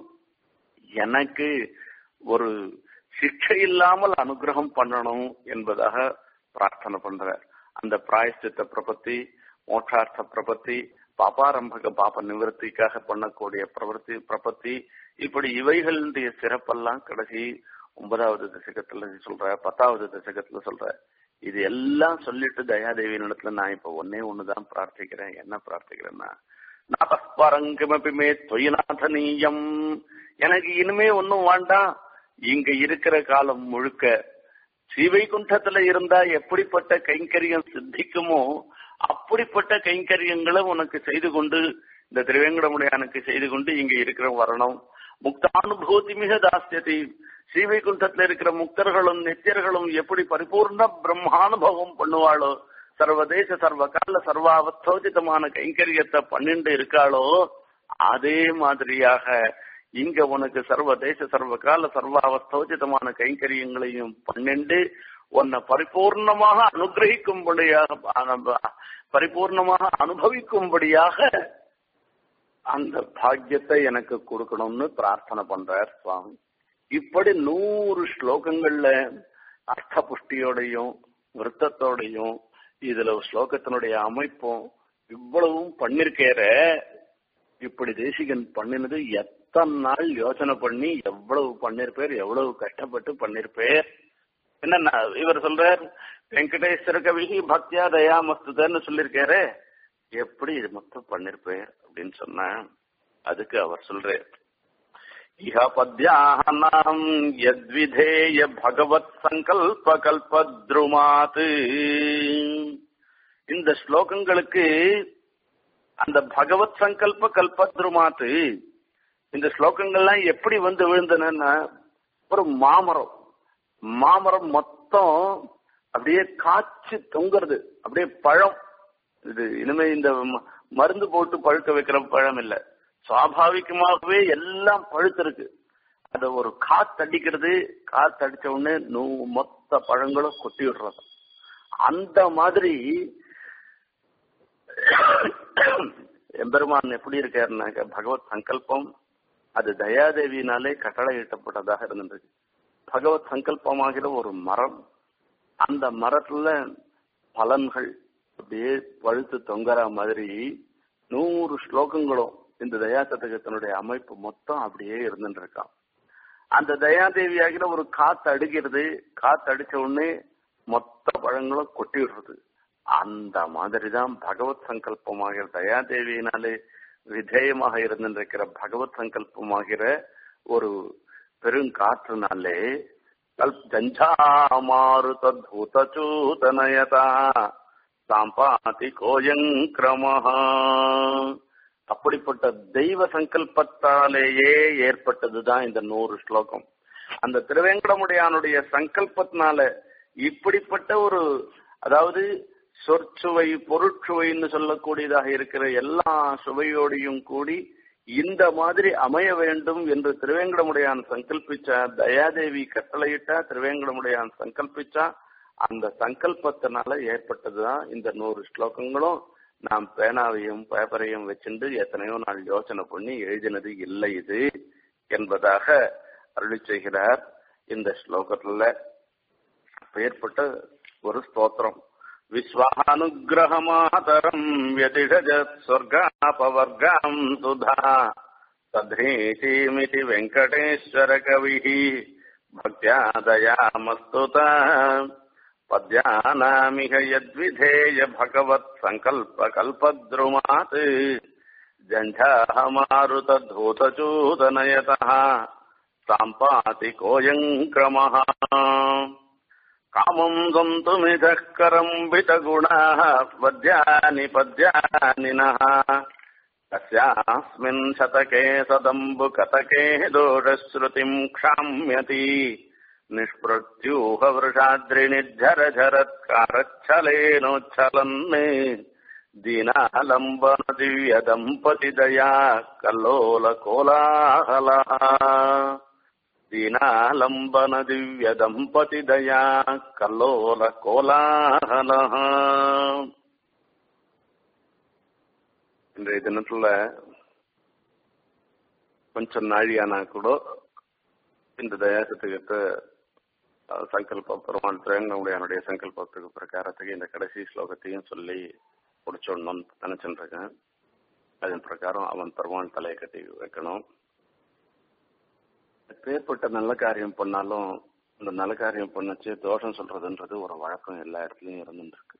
Speaker 1: எனக்கு ஒரு சிக்ஷை இல்லாமல் அனுகிரகம் பண்ணணும் என்பதாக பிரார்த்தனை பண்ற அந்த பிராயஷ்டித்த பிரபத்தி மோட்சார்த்த பிரபத்தி பாபாரம்பக பாப நிவர்த்திக்காக பண்ணக்கூடிய பிரவர்த்தி பிரபத்தி இப்படி இவைகளுடைய சிறப்பெல்லாம் கடைசி ஒன்பதாவது தசகத்துல சொல்ற பத்தாவது தசகத்துல சொல்ற இது எல்லாம் சொல்லிட்டு தயாதேவி இடத்துல நான் இப்ப ஒன்னே ஒண்ணுதான் பிரார்த்திக்கிறேன் என்ன பிரார்த்திக்கிறேன்னா நாதஸ்பரங்கிமபி மே தொய்நாதனீயம் எனக்கு இனிமே ஒன்னும் வேண்டாம் இங்க இருக்கிற காலம் முழுக்க ஸ்ரீவைகுண்டத்துல இருந்தா எப்படிப்பட்ட கைங்கரியம் சித்திக்குமோ அப்படிப்பட்ட கைங்கரியங்களை உனக்கு செய்து கொண்டு இந்த திருவேங்கடமுடையானுக்கு செய்து கொண்டு இங்க இருக்கிற வரணும் முக்தானுபூதி மிக தாஸ்தியதி ஸ்ரீவைகுண்டத்துல இருக்கிற முக்தர்களும் நித்தியர்களும் எப்படி பரிபூர்ண பிரம்மானுபவம் பண்ணுவாளோ சர்வதேச சர்வகால சர்வாவஸ்தோஜிதமான கைங்கரியத்தை பண்ணிண்டு இருக்காளோ அதே மாதிரியாக இங்க உனக்கு சர்வதேச சர்வகால சர்வாவஸ்தோஜிதமான கைங்கரியங்களையும் பன்னெண்டு உன்னை பரிபூர்ணமாக அனுகிரகிக்கும்படியாக பரிபூர்ணமாக அனுபவிக்கும்படியாக அந்த பாக்கியத்தை எனக்கு கொடுக்கணும்னு பிரார்த்தனை பண்றார் சுவாமி இப்படி நூறு ஸ்லோகங்கள்ல அர்த்த புஷ்டியோடையும் விருத்தத்தோடையும் இதுல ஸ்லோகத்தினுடைய அமைப்பும் இவ்வளவும் பண்ணிருக்கேற இப்படி தேசிகன் பண்ணினது எத்தனை நாள் யோசனை பண்ணி எவ்வளவு பண்ணிருப்பேர் எவ்வளவு கஷ்டப்பட்டு பண்ணிருப்பேர் என்ன இவர் சொல்றார் வெங்கடேஸ்வர கவிகி பக்தியா தயா மஸ்துதன்னு சொல்லியிருக்காரு எப்படி இது மொத்தம் பண்ணிருப்பேர் அப்படின்னு சொன்ன அதுக்கு அவர் சொல்றார் இஹ பத்யாஹம் யத்விதேய பகவத் சங்கல்ப கல்பத்ருமாத் இந்த ஸ்லோகங்களுக்கு அந்த பகவத் சங்கல்ப கல்பத்ருமாத்து இந்த ஸ்லோகங்கள்லாம் எப்படி வந்து விழுந்தன ஒரு மாமரம் மாமரம் மொத்தம் அப்படியே காய்ச்சி தொங்குறது அப்படியே பழம் இது இனிமே இந்த மருந்து போட்டு பழுக்க வைக்கிற பழம் இல்ல சுவாபாவிகமாகவே எல்லாம் பழுத்திருக்கு அத ஒரு காத்தடிக்கிறது காத்தடிச்ச உடனே நூ மொத்த பழங்களும் கொட்டி விடுறது அந்த மாதிரி எம்பெருமான் எப்படி இருக்காருனாக்க பகவத் சங்கல்பம் அது தயாதேவியினாலே கட்டளையிட்டப்பட்டதாக இருந்திருக்கு பகவத் சங்கல்பமாகிற ஒரு மரம் அந்த மரத்துல பலன்கள் அப்படியே பழுத்து தொங்குற மாதிரி நூறு ஸ்லோகங்களும் இந்த தயாசதகத்தினுடைய அமைப்பு மொத்தம் அப்படியே இருந்துட்டு இருக்கான் அந்த தயாதேவி ஆகிற ஒரு காத்து அடிக்கிறது காத்து அடிச்ச உடனே மொத்த பழங்களும் கொட்டி விடுறது அந்த மாதிரிதான் பகவத் சங்கல்பமாகிற தயாதேவியினாலே விதேயமாக இருந்திருக்கிற பகவத் சங்கல்பமாகிற ஒரு பெருங்காற்றுனாலே கல்ப் ஜஞ்சாமாருத தூதச்சூதனயதா சாம்பாதி கோயங்கிரமஹா அப்படிப்பட்ட தெய்வ சங்கல்பத்தாலேயே ஏற்பட்டதுதான் இந்த நூறு ஸ்லோகம் அந்த திருவேங்கடமுடையானுடைய சங்கல்பத்தினால இப்படிப்பட்ட ஒரு அதாவது சொற்சுவை பொருட்சுவைன்னு சொல்லக்கூடியதாக இருக்கிற எல்லா சுவையோடையும் கூடி இந்த மாதிரி அமைய வேண்டும் என்று திருவேங்கடமுடையான் சங்கல்பிச்சா தயாதேவி கட்டளையிட்டா திருவேங்கடமுடையான் சங்கல்பிச்சா அந்த சங்கல்பத்தினால ஏற்பட்டதுதான் இந்த நூறு ஸ்லோகங்களும் நாம் பேனாவையும் பேப்பரையும் வச்சுட்டு எத்தனையோ நாள் யோசனை பண்ணி எழுதினது இல்லை இது என்பதாக அருளி செய்கிறார் இந்த ஸ்லோகத்துல ஏற்பட்ட ஒரு ஸ்தோத்திரம் विश्वानुग्रहमातरम् व्यतिषजत् स्वर्गापवर्गाम् सुधा तद्धीतिमिति वेङ्कटेश्वरकविः भक्त्या दयामस्तुत पद्यानामिह यद्विधेय भगवत्सङ्कल्पकल्पद्रुमात् जञ्झाहमारुतधूतचूदनयतः साम्पातिकोऽयम् क्रमः कामम् गन्तुमिधः करम्बितगुणाः पद्यानि पद्यानि नः कस्यास्मिन् शतके सदम्बुकतके दोषश्रुतिम् क्षाम्यति निष्पृत्यूहवृषाद्रिनिर्झरझरत्कारच्छलेनोच्छलन् दीनालम्बनदिव्यदम्पतिदया कल्लोलकोलाहलः दीनालम्बन दिव्य दंपति दया कल्लोल கோலாகல இன்றைய தினத்துல கொஞ்சம் நாழியானா கூட இந்த தயாசத்துக்கு சங்கல்ப பெருமாள் திரேங்கனுடைய சங்கல்பத்துக்கு பிரகாரத்துக்கு இந்த கடைசி ஸ்லோகத்தையும் சொல்லி முடிச்சிடணும்னு நினைச்சுட்டு இருக்கேன் அதன் பிரகாரம் அவன் பெருமாள் தலையை கட்டி வைக்கணும் பேர்பட்ட நல்ல காரியம் பண்ணாலும் இந்த நல்ல காரியம் பண்ணச்சு தோஷம் சொல்றதுன்றது ஒரு வழக்கம் எல்லா இடத்துலயும் இருந்துருக்கு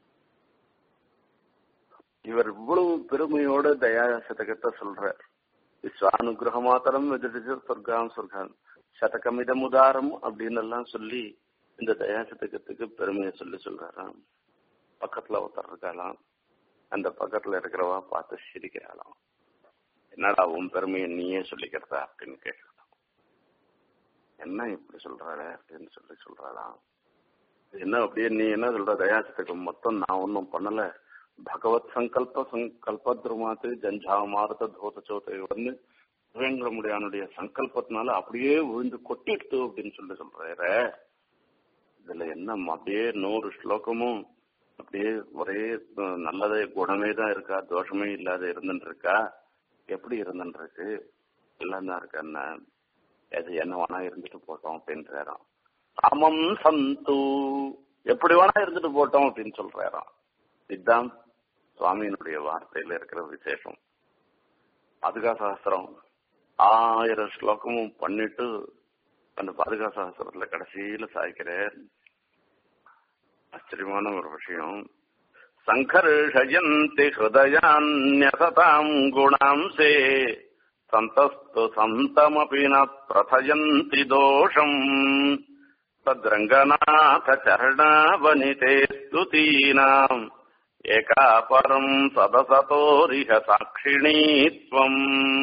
Speaker 1: இவர் இவ்வளவு பெருமையோட தயா சதகத்தை சொல்றார் விஸ்வானுகிரக மாத்திரம் எதிர்த்து சொர்க்காம் சொர்க்காம் சதகமிதம் உதாரம் அப்படின்னு எல்லாம் சொல்லி இந்த தயா சதகத்துக்கு பெருமையை சொல்லி சொல்றாராம் பக்கத்துல ஒருத்தர் இருக்காளாம் அந்த பக்கத்துல இருக்கிறவா பார்த்து சிரிக்கிறாளாம் என்னடா உன் பெருமையை நீயே சொல்லிக்கிறதா அப்படின்னு கேட்கறான் என்ன இப்படி சொல்றாள அப்படின்னு சொல்லி சொல்றாளாம் என்ன அப்படியே நீ என்ன சொல்ற தயாசத்துக்கு மொத்தம் நான் ஒன்றும் பண்ணல பகவத் சங்கல்ப சங்கல்பத்ருமாத்து ஜஞ்சா மாறுத தோத சோத்தை வந்து சிவங்கமுடியானுடைய சங்கல்பத்தினால அப்படியே விழுந்து கொட்டிடுத்து அப்படின்னு சொல்லி சொல்றாரு இதுல என்ன அப்படியே நூறு ஸ்லோகமும் அப்படியே ஒரே நல்லதே குணமே தான் இருக்கா தோஷமே இல்லாத இருந்துட்டு இருக்கா எப்படி இருந்துட்டு இருக்கு எல்லாம் தான் இருக்கா என்ன அது என்ன வேணா இருந்துட்டு போட்டோம் அப்படின்றாராம் ராமம் சந்து எப்படி வேணா இருந்துட்டு போட்டோம் அப்படின்னு சொல்றாராம் இதுதான் சுவாமியினுடைய வார்த்தையில இருக்கிற விசேஷம் பாதுகா சாஸ்திரம் ஆயிரம் ஸ்லோகமும் பண்ணிட்டு அந்த பாதுகா சாஸ்திரத்துல கடைசியில சாய்க்கிறார் ஆச்சரியமான ஒரு விஷயம் சங்கர்ஷயந்தி ஹிருதயான்யசதாம் குணாம்சே சந்தஸ்து சந்தமபி ந பிரதயந்தி தோஷம் தத்ரங்கநாத சரணாவனிதே ஸ்துதீனாம் ஏகா பரம் சதசதோரிஹ சாட்சிணீத்வம்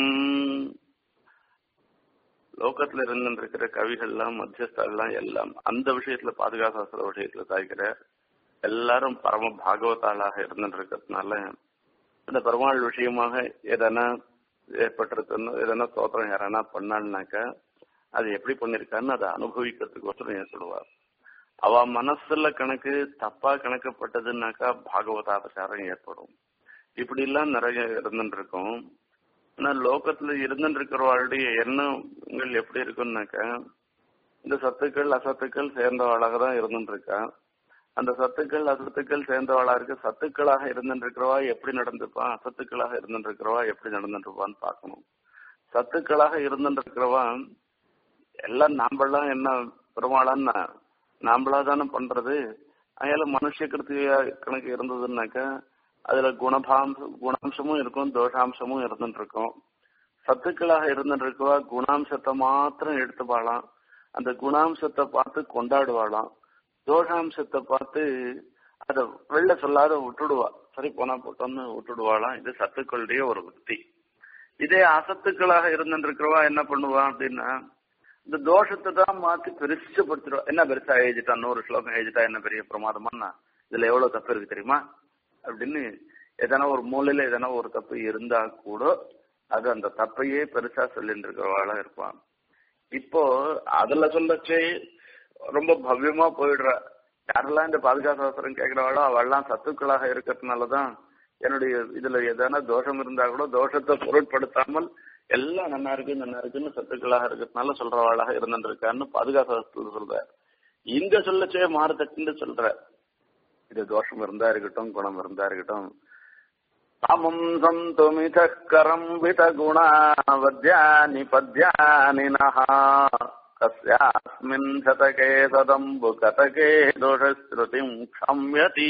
Speaker 1: லோகத்துல இருந்துருக்கிற கவிகள்லாம் மத்தியஸ்தெல்லாம் எல்லாம் அந்த விஷயத்துல பாதுகாசாஸ்திர விஷயத்துல தாய்க்கிற எல்லாரும் பரம பாகவதாளாக இருந்துட்டு இருக்கிறதுனால இந்த பெருமாள் விஷயமாக எதனா ஏற்பட்டிருக்குன்னு எதனா ஸ்தோத்திரம் யாரனா பண்ணாள்னாக்க அது எப்படி பண்ணிருக்கான்னு அதை அனுபவிக்கிறதுக்கோசரம் ஏன் சொல்லுவார் அவ மனசுல கணக்கு தப்பா கணக்கப்பட்டதுன்னாக்கா பாகவதாபசாரம் ஏற்படும் இப்படி எல்லாம் நிறைய இருந்துட்டு இருக்கும் ஆனா லோகத்துல இருந்துட்டு இருக்கிறவாளுடைய எண்ணங்கள் எப்படி இருக்குன்னாக்கா இந்த சத்துக்கள் அசத்துக்கள் சேர்ந்தவாளாக தான் இருந்துட்டு இருக்கா அந்த சத்துக்கள் அசத்துக்கள் சேர்ந்தவாளா இருக்கு சத்துக்களாக இருந்துட்டு இருக்கிறவா எப்படி நடந்துப்பான் அசத்துக்களாக இருந்துட்டு இருக்கிறவா எப்படி நடந்துட்டு இருப்பான்னு பார்க்கணும் சத்துக்களாக இருந்துட்டு இருக்கிறவா எல்லாம் நாம்பெல்லாம் என்ன பெருமாளான்னா நாம்பளா தானே பண்றது அதனால மனுஷ கிருத்திய கணக்கு இருந்ததுன்னாக்கா அதுல குணபாம்ச குணாம்சமும் இருக்கும் தோஷாம்சமும் இருந்துட்டு இருக்கும் சத்துக்களாக இருந்துட்டு இருக்கவா குணாம்சத்தை மாத்திரம் எடுத்துப்பாளாம் அந்த குணாம்சத்தை பார்த்து கொண்டாடுவாளாம் தோஷாம்சத்தை பார்த்து அத வெளில சொல்லாத விட்டுடுவா சரி போனா போட்டோம்னு விட்டுடுவாளாம் இது சத்துக்களுடைய ஒரு புத்தி இதே அசத்துக்களாக இருந்துட்டு இருக்கிறவா என்ன பண்ணுவா அப்படின்னா இந்த தோஷத்தை தான் மாத்தி பெருசுப்படுத்திடுவா என்ன பெருசா எழுதிட்டா நூறு ஸ்லோகம் எழுதிட்டா என்ன பெரிய பிரமாதமானா இதுல எவ்வளவு தப்பு இருக்கு தெரியுமா அப்படின்னு எதனா ஒரு மூலையில எதனா ஒரு தப்பு இருந்தா கூட அது அந்த தப்பையே பெருசா சொல்லிட்டு இருக்கிறவாளா இருப்பான் இப்போ அதுல சொல்லச்சே ரொம்ப பவ்யமா போயிடுறா யாரெல்லாம் இந்த பாதுகாசாஸ்திரம் கேட்கிறவாளோ அவெல்லாம் சத்துக்களாக இருக்கிறதுனாலதான் என்னுடைய இதுல எதனா தோஷம் இருந்தா கூட தோஷத்தை பொருட்படுத்தாமல் எல்லாம் நல்லா இருக்கு நல்லா இருக்குன்னு சத்துக்களாக இருக்கிறதுனால சொல்றவாளாக இருந்துருக்கான்னு பாதுகாசாஸ்திரத்துல சொல்ற இங்க சொல்லச்சே மாறுதட்டுன்னு சொல்ற இது தோஷம் இருந்தா இருக்கட்டும் குணம் இருந்தா இருக்கட்டும் ராமம் சந்து மிதக்கரம் வித குணாவத்யானி பத்யானி நஹா கஸ்யாஸ்மின் சதகே சதம்பு கதகே தோஷஸ்ருதிம் க்ஷம்யதி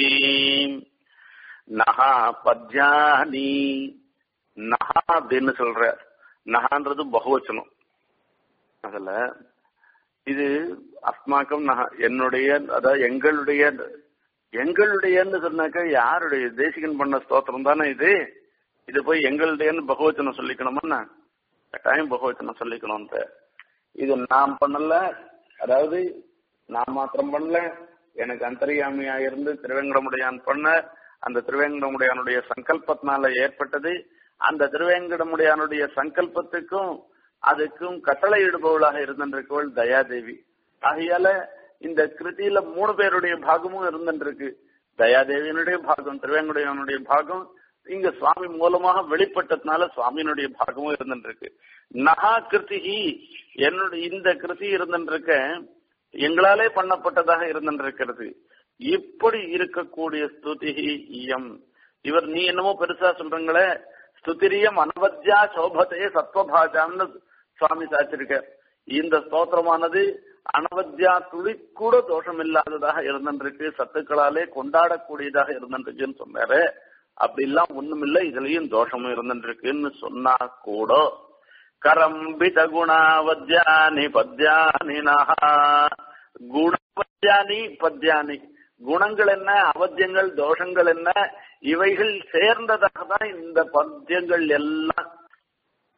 Speaker 1: நஹா பத்யானி நஹா அப்படின்னு சொல்ற நஹான்றது பகுவச்சனம் அதுல இது அஸ்மாக்கம் நஹா என்னுடைய அதாவது எங்களுடைய எங்களுடையன்னு சொன்னாக்க யாருடைய தேசிகன் பண்ண ஸ்தோத்திரம் தானே இது இது போய் எங்களுடையன்னு பகவச்சனம் சொல்லிக்கணுமா கட்டாயம் பகவச்சனம் சொல்லிக்கணும் இது நான் பண்ணல அதாவது நான் மாத்திரம் பண்ணல எனக்கு அந்தரியாமியா இருந்து திருவேங்கடமுடையான் பண்ண அந்த திருவேங்கடமுடையானுடைய சங்கல்பத்தினால ஏற்பட்டது அந்த திருவேங்கடமுடையானுடைய சங்கல்பத்துக்கும் அதுக்கும் கட்டளை இடுபவளாக இருந்திருக்கவள் தயாதேவி ஆகையால இந்த கிருதியில மூணு பேருடைய பாகமும் இருந்துருக்கு தயாதேவியனுடைய பாகம் திருவேங்குடையனுடைய பாகம் இங்க சுவாமி மூலமாக வெளிப்பட்டதுனால சுவாமியினுடைய பாகமும் இருந்துருக்கு நகா கிருத்திகி என்னுடைய இந்த கிருதி இருந்துருக்க எங்களாலே பண்ணப்பட்டதாக இருந்திருக்கிறது இப்படி இருக்கக்கூடிய ஸ்துதிகி இயம் இவர் நீ என்னமோ பெருசா சொல்றீங்களே ஸ்துதிரியம் அனவத்யா சோபத்தையே சத்வபாஜான்னு சுவாமி சாச்சிருக்க இந்த ஸ்தோத்திரமானது அனவத்யா துளி கூட தோஷம் இல்லாததாக இருந்திருக்கு சத்துக்களாலே கொண்டாடக்கூடியதாக இருந்திருக்குன்னு சொன்னாரு அப்படி எல்லாம் ஒண்ணுமில்ல இதுலயும் தோஷமும் இருந்திருக்குன்னு சொன்னா கூட கரம்பித குணாவத்யானி பத்யானி நகா குணவத்யானி பத்யானி குணங்கள் என்ன அவத்தியங்கள் தோஷங்கள் என்ன இவைகள் சேர்ந்ததாக தான் இந்த பத்தியங்கள் எல்லாம்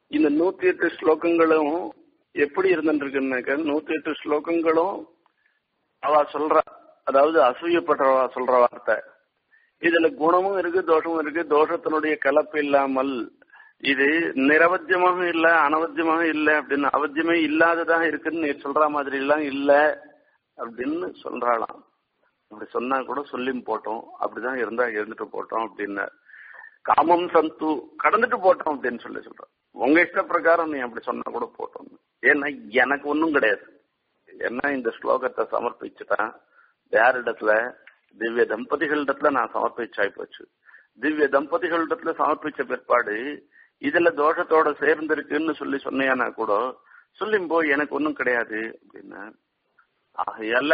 Speaker 2: இந்த நூத்தி எட்டு ஸ்லோகங்களும் எப்படி இருந்துருக்குன்னாக்க நூத்தி எட்டு ஸ்லோகங்களும் அவ சொல்றா அதாவது அசூயப்படுறவா சொல்ற வார்த்தை இதுல குணமும் இருக்கு தோஷமும் இருக்கு தோஷத்தினுடைய கலப்பு இல்லாமல் இது நிரவத்தியமாக இல்ல அனவத்தியமாக இல்ல அப்படின்னு அவத்தியமே இல்லாததாக இருக்குன்னு நீ சொல்ற மாதிரி எல்லாம் இல்ல அப்படின்னு சொல்றாளாம் அப்படி சொன்னா கூட சொல்லி போட்டோம் அப்படிதான் இருந்தா இருந்துட்டு போட்டோம் அப்படின்னு காமம் சந்து கடந்துட்டு போட்டோம் அப்படின்னு சொல்லி சொல்றோம் உங்க இஷ்ட பிரகாரம் நீ அப்படி சொன்னா கூட போட்டோம் ஏன்னா எனக்கு ஒன்றும் கிடையாது ஏன்னா இந்த ஸ்லோகத்தை சமர்ப்பிச்சுட்டேன் யாரிடத்துல திவ்ய தம்பதிகளிடத்துல நான் சமர்ப்பிச்சாய் போச்சு திவ்ய தம்பதிகளிடத்துல சமர்ப்பிச்ச பிற்பாடு இதுல தோஷத்தோட சேர்ந்திருக்குன்னு சொல்லி சொன்னியானா கூட சொல்லும் போய் எனக்கு ஒன்றும் கிடையாது அப்படின்னு ஆகையால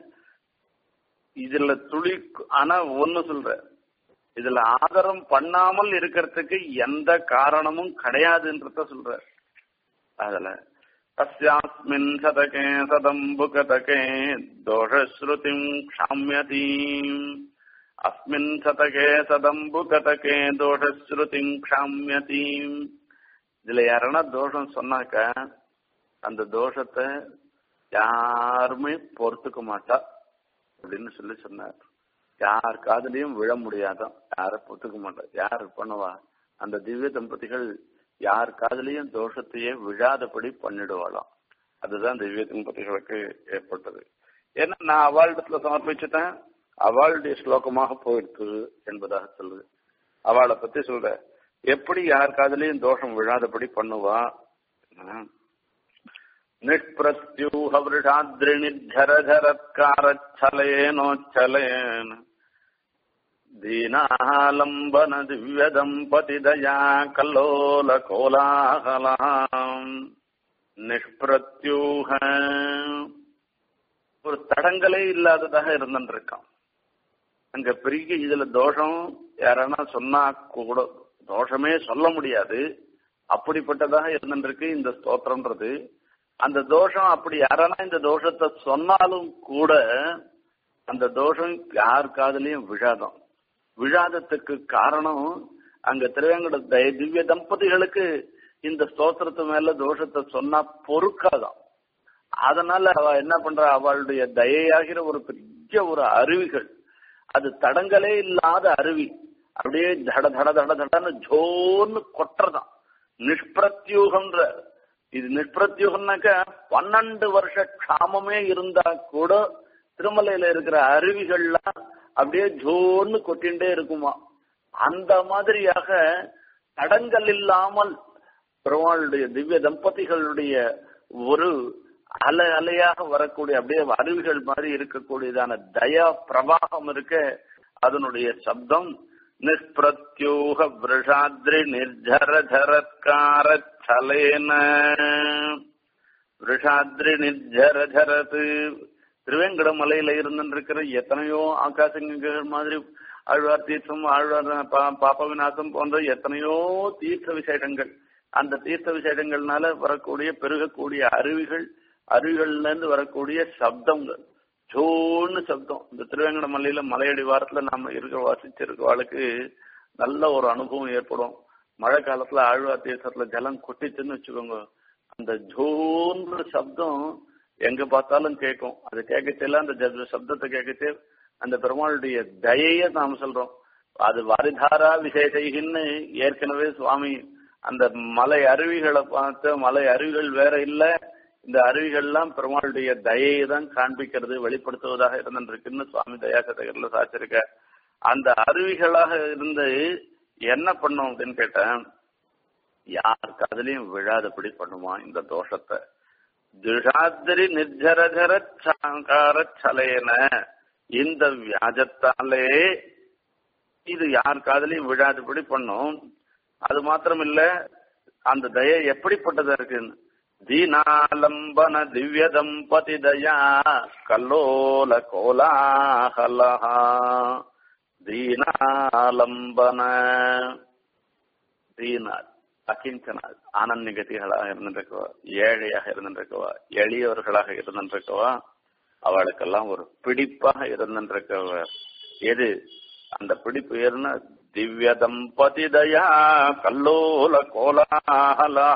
Speaker 2: இதுல துளி ஆனா ஒண்ணு சொல்ற இதுல ஆதரம் பண்ணாமல் இருக்கிறதுக்கு எந்த காரணமும் கிடையாதுன்றத சொல்ற அதுல தஸ்யாஸ்மின் சதகே சதம்புகதகே தோஷஸ்ருதிம் க்ஷாமியதீம் அஸ்மின் சதகே சதம்புகதகே தோஷஸ்ருதிம் க்ஷாமியதீம் இதுல யாரனா தோஷம் சொன்னாக்க அந்த தோஷத்தை யாருமே பொறுத்துக்க மாட்டா அப்படின்னு சொல்லி சொன்னார் யார் காதலையும் விழ முடியாதான் யார பொறுத்துக்க மாட்டா யார் பண்ணுவா அந்த திவ்ய தம்பதிகள் யார் காதலையும் தோஷத்தையே விழாதபடி பண்ணிடுவாளாம் அதுதான் திவ்ய தம்பதிகளுக்கு ஏற்பட்டது ஏன்னா நான் அவளிடத்துல சமர்ப்பிச்சுட்டேன் அவளுடைய ஸ்லோகமாக போயிடுத்து என்பதாக சொல்லுது அவளை பத்தி சொல்ற எப்படி யார் காதலையும் தோஷம் விழாதபடி பண்ணுவா நிஷ்பிரத்யூஹ விருஷாத்ரிணிஜரஜரத்காரச்சலேனோச்சலேன் दीनालम्बन दिव्यदम्पतिदया कल्लोल கோலாகலாம் நிஷ்பிரத்யூக ஒரு தடங்களே இல்லாததாக இருந்துருக்கான் அங்க பெரிய இதுல தோஷம் யாரானா சொன்னா கூட தோஷமே சொல்ல முடியாது அப்படிப்பட்டதாக இருந்துருக்கு இந்த ஸ்தோத்திரம்ன்றது அந்த தோஷம் அப்படி யாரானா இந்த தோஷத்தை சொன்னாலும் கூட அந்த தோஷம் யார் காதலையும் விழாதான் விழாதத்துக்கு காரணம் அங்க திருவேங்கட திவ்ய தம்பதிகளுக்கு இந்த ஸ்தோத்திரத்து மேல தோஷத்தை சொன்னா பொறுக்காதான் அதனால அவ என்ன பண்றா அவளுடைய தயையாகிற ஒரு பெரிய ஒரு அருவிகள் அது தடங்களே இல்லாத அருவி அப்படியே தட தட தட தடன்னு ஜோன்னு கொட்டுறதான் நிஷ்பிரத்யூகன்ற இது நிஷ்பிரத்யூகம்னாக்க பன்னெண்டு வருஷ க்ஷாமமே இருந்தா கூட திருமலையில இருக்கிற அருவிகள்லாம் அப்படியே ஜோன்னு கொட்டிண்டே இருக்குமா அந்த மாதிரியாக தடங்கள் இல்லாமல் பெருமாளுடைய திவ்ய தம்பதிகளுடைய ஒரு அலை அலையாக வரக்கூடிய அப்படியே அருவிகள் மாதிரி இருக்கக்கூடியதான தயா பிரவாகம் இருக்க அதனுடைய சப்தம் நிஷ்பிரத்யூக விருஷாத்ரி நிர்ஜர ஜரத்கார சலேன விருஷாத்ரி நிர்ஜர ஜரத்து திருவேங்கட மலையில இருந்துருக்கிற எத்தனையோ ஆகாசங்கள் மாதிரி ஆழ்வார் தீர்த்தம் ஆழ்வார் பாப்ப விநாசம் போன்ற எத்தனையோ தீர்த்த விசேஷங்கள் அந்த தீர்த்த விசேஷங்கள்னால வரக்கூடிய பெருகக்கூடிய அருவிகள் அருவிகள்ல இருந்து வரக்கூடிய சப்தங்கள் ஜோன்னு சப்தம் இந்த திருவேங்கட மலையில மலையடி வாரத்துல நாம இருக்க வாசிச்சிருக்கவாளுக்கு நல்ல ஒரு அனுபவம் ஏற்படும் மழை காலத்துல ஆழ்வார் தீர்த்தத்துல ஜலம் கொட்டிச்சுன்னு வச்சுக்கோங்க அந்த ஜோன்ற சப்தம் எங்க பார்த்தாலும் கேட்கும் அது கேட்கச்செல்லாம் அந்த சப்தத்தை கேட்கச்சே அந்த பெருமாளுடைய தயைய நாம் சொல்றோம் அது வாரிதாரா விசேஷைகின்னு ஏற்கனவே சுவாமி அந்த மலை அருவிகளை பார்த்து மலை அருவிகள் வேற இல்ல இந்த அருவிகள்லாம் பெருமாளுடைய தயையை தான் காண்பிக்கிறது வெளிப்படுத்துவதாக இருந்திருக்குன்னு சுவாமி தயாசதகர்ல சாச்சிருக்க அந்த அருவிகளாக இருந்து என்ன பண்ணும் அப்படின்னு கேட்டேன் யாருக்கு அதுலயும் விழாதபடி பண்ணுமா இந்த தோஷத்தை துஷாத்திரி நிர்ஜரஜர சாங்கார சலையன இந்த வியாஜத்தாலே இது யார் காதலையும் விழாதபடி பண்ணும் அது மாத்திரம் இல்ல அந்த தயை எப்படிப்பட்டதா இருக்குன்னு தீனாலம்பன திவ்ய தம்பதி தயா கல்லோல கோலாகலஹா தீனாலம்பன தீனார் அகிஞ்சனால் ஆனந்த கதிகளாக இருந்திருக்கவா ஏழையாக இருந்திருக்கவா எளியவர்களாக இருந்திருக்கவா அவளுக்கெல்லாம் ஒரு பிடிப்பாக இருந்திருக்கவ எது அந்த பிடிப்பு ஏறுனா திவ்ய தம்பதி தயா கல்லோல கோலாகலா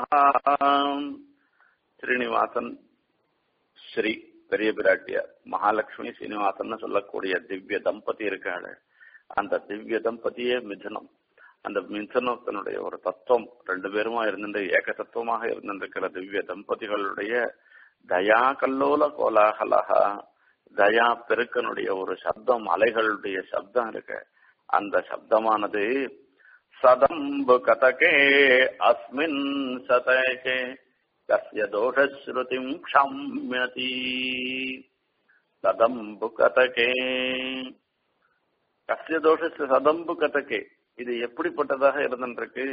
Speaker 2: ஸ்ரீனிவாசன் ஸ்ரீ பெரிய பிராட்டியார் மகாலட்சுமி சீனிவாசன் சொல்லக்கூடிய திவ்ய தம்பதி இருக்காள் அந்த திவ்ய தம்பதியே மிதுனம் அந்த மிதுனத்தினுடைய ஒரு தத்துவம் ரெண்டு பேருமா இருந்துட்டு ஏக தத்துவமாக இருந்திருக்கிற திவ்ய தம்பதிகளுடைய தயா கல்லோல கோலாகலகா தயா பெருக்கனுடைய ஒரு சப்தம் அலைகளுடைய சப்தம் இருக்கு அந்த சப்தமானது சதம்பு கதகே அஸ்மின் சதகே கஸ்ய தோஷஸ்ருதிம் க்ஷம்யதி சதம்பு கதகே கஸ்ய தோஷ சதம்பு கதகே இது எப்படிப்பட்டதாக இருந்திருக்கு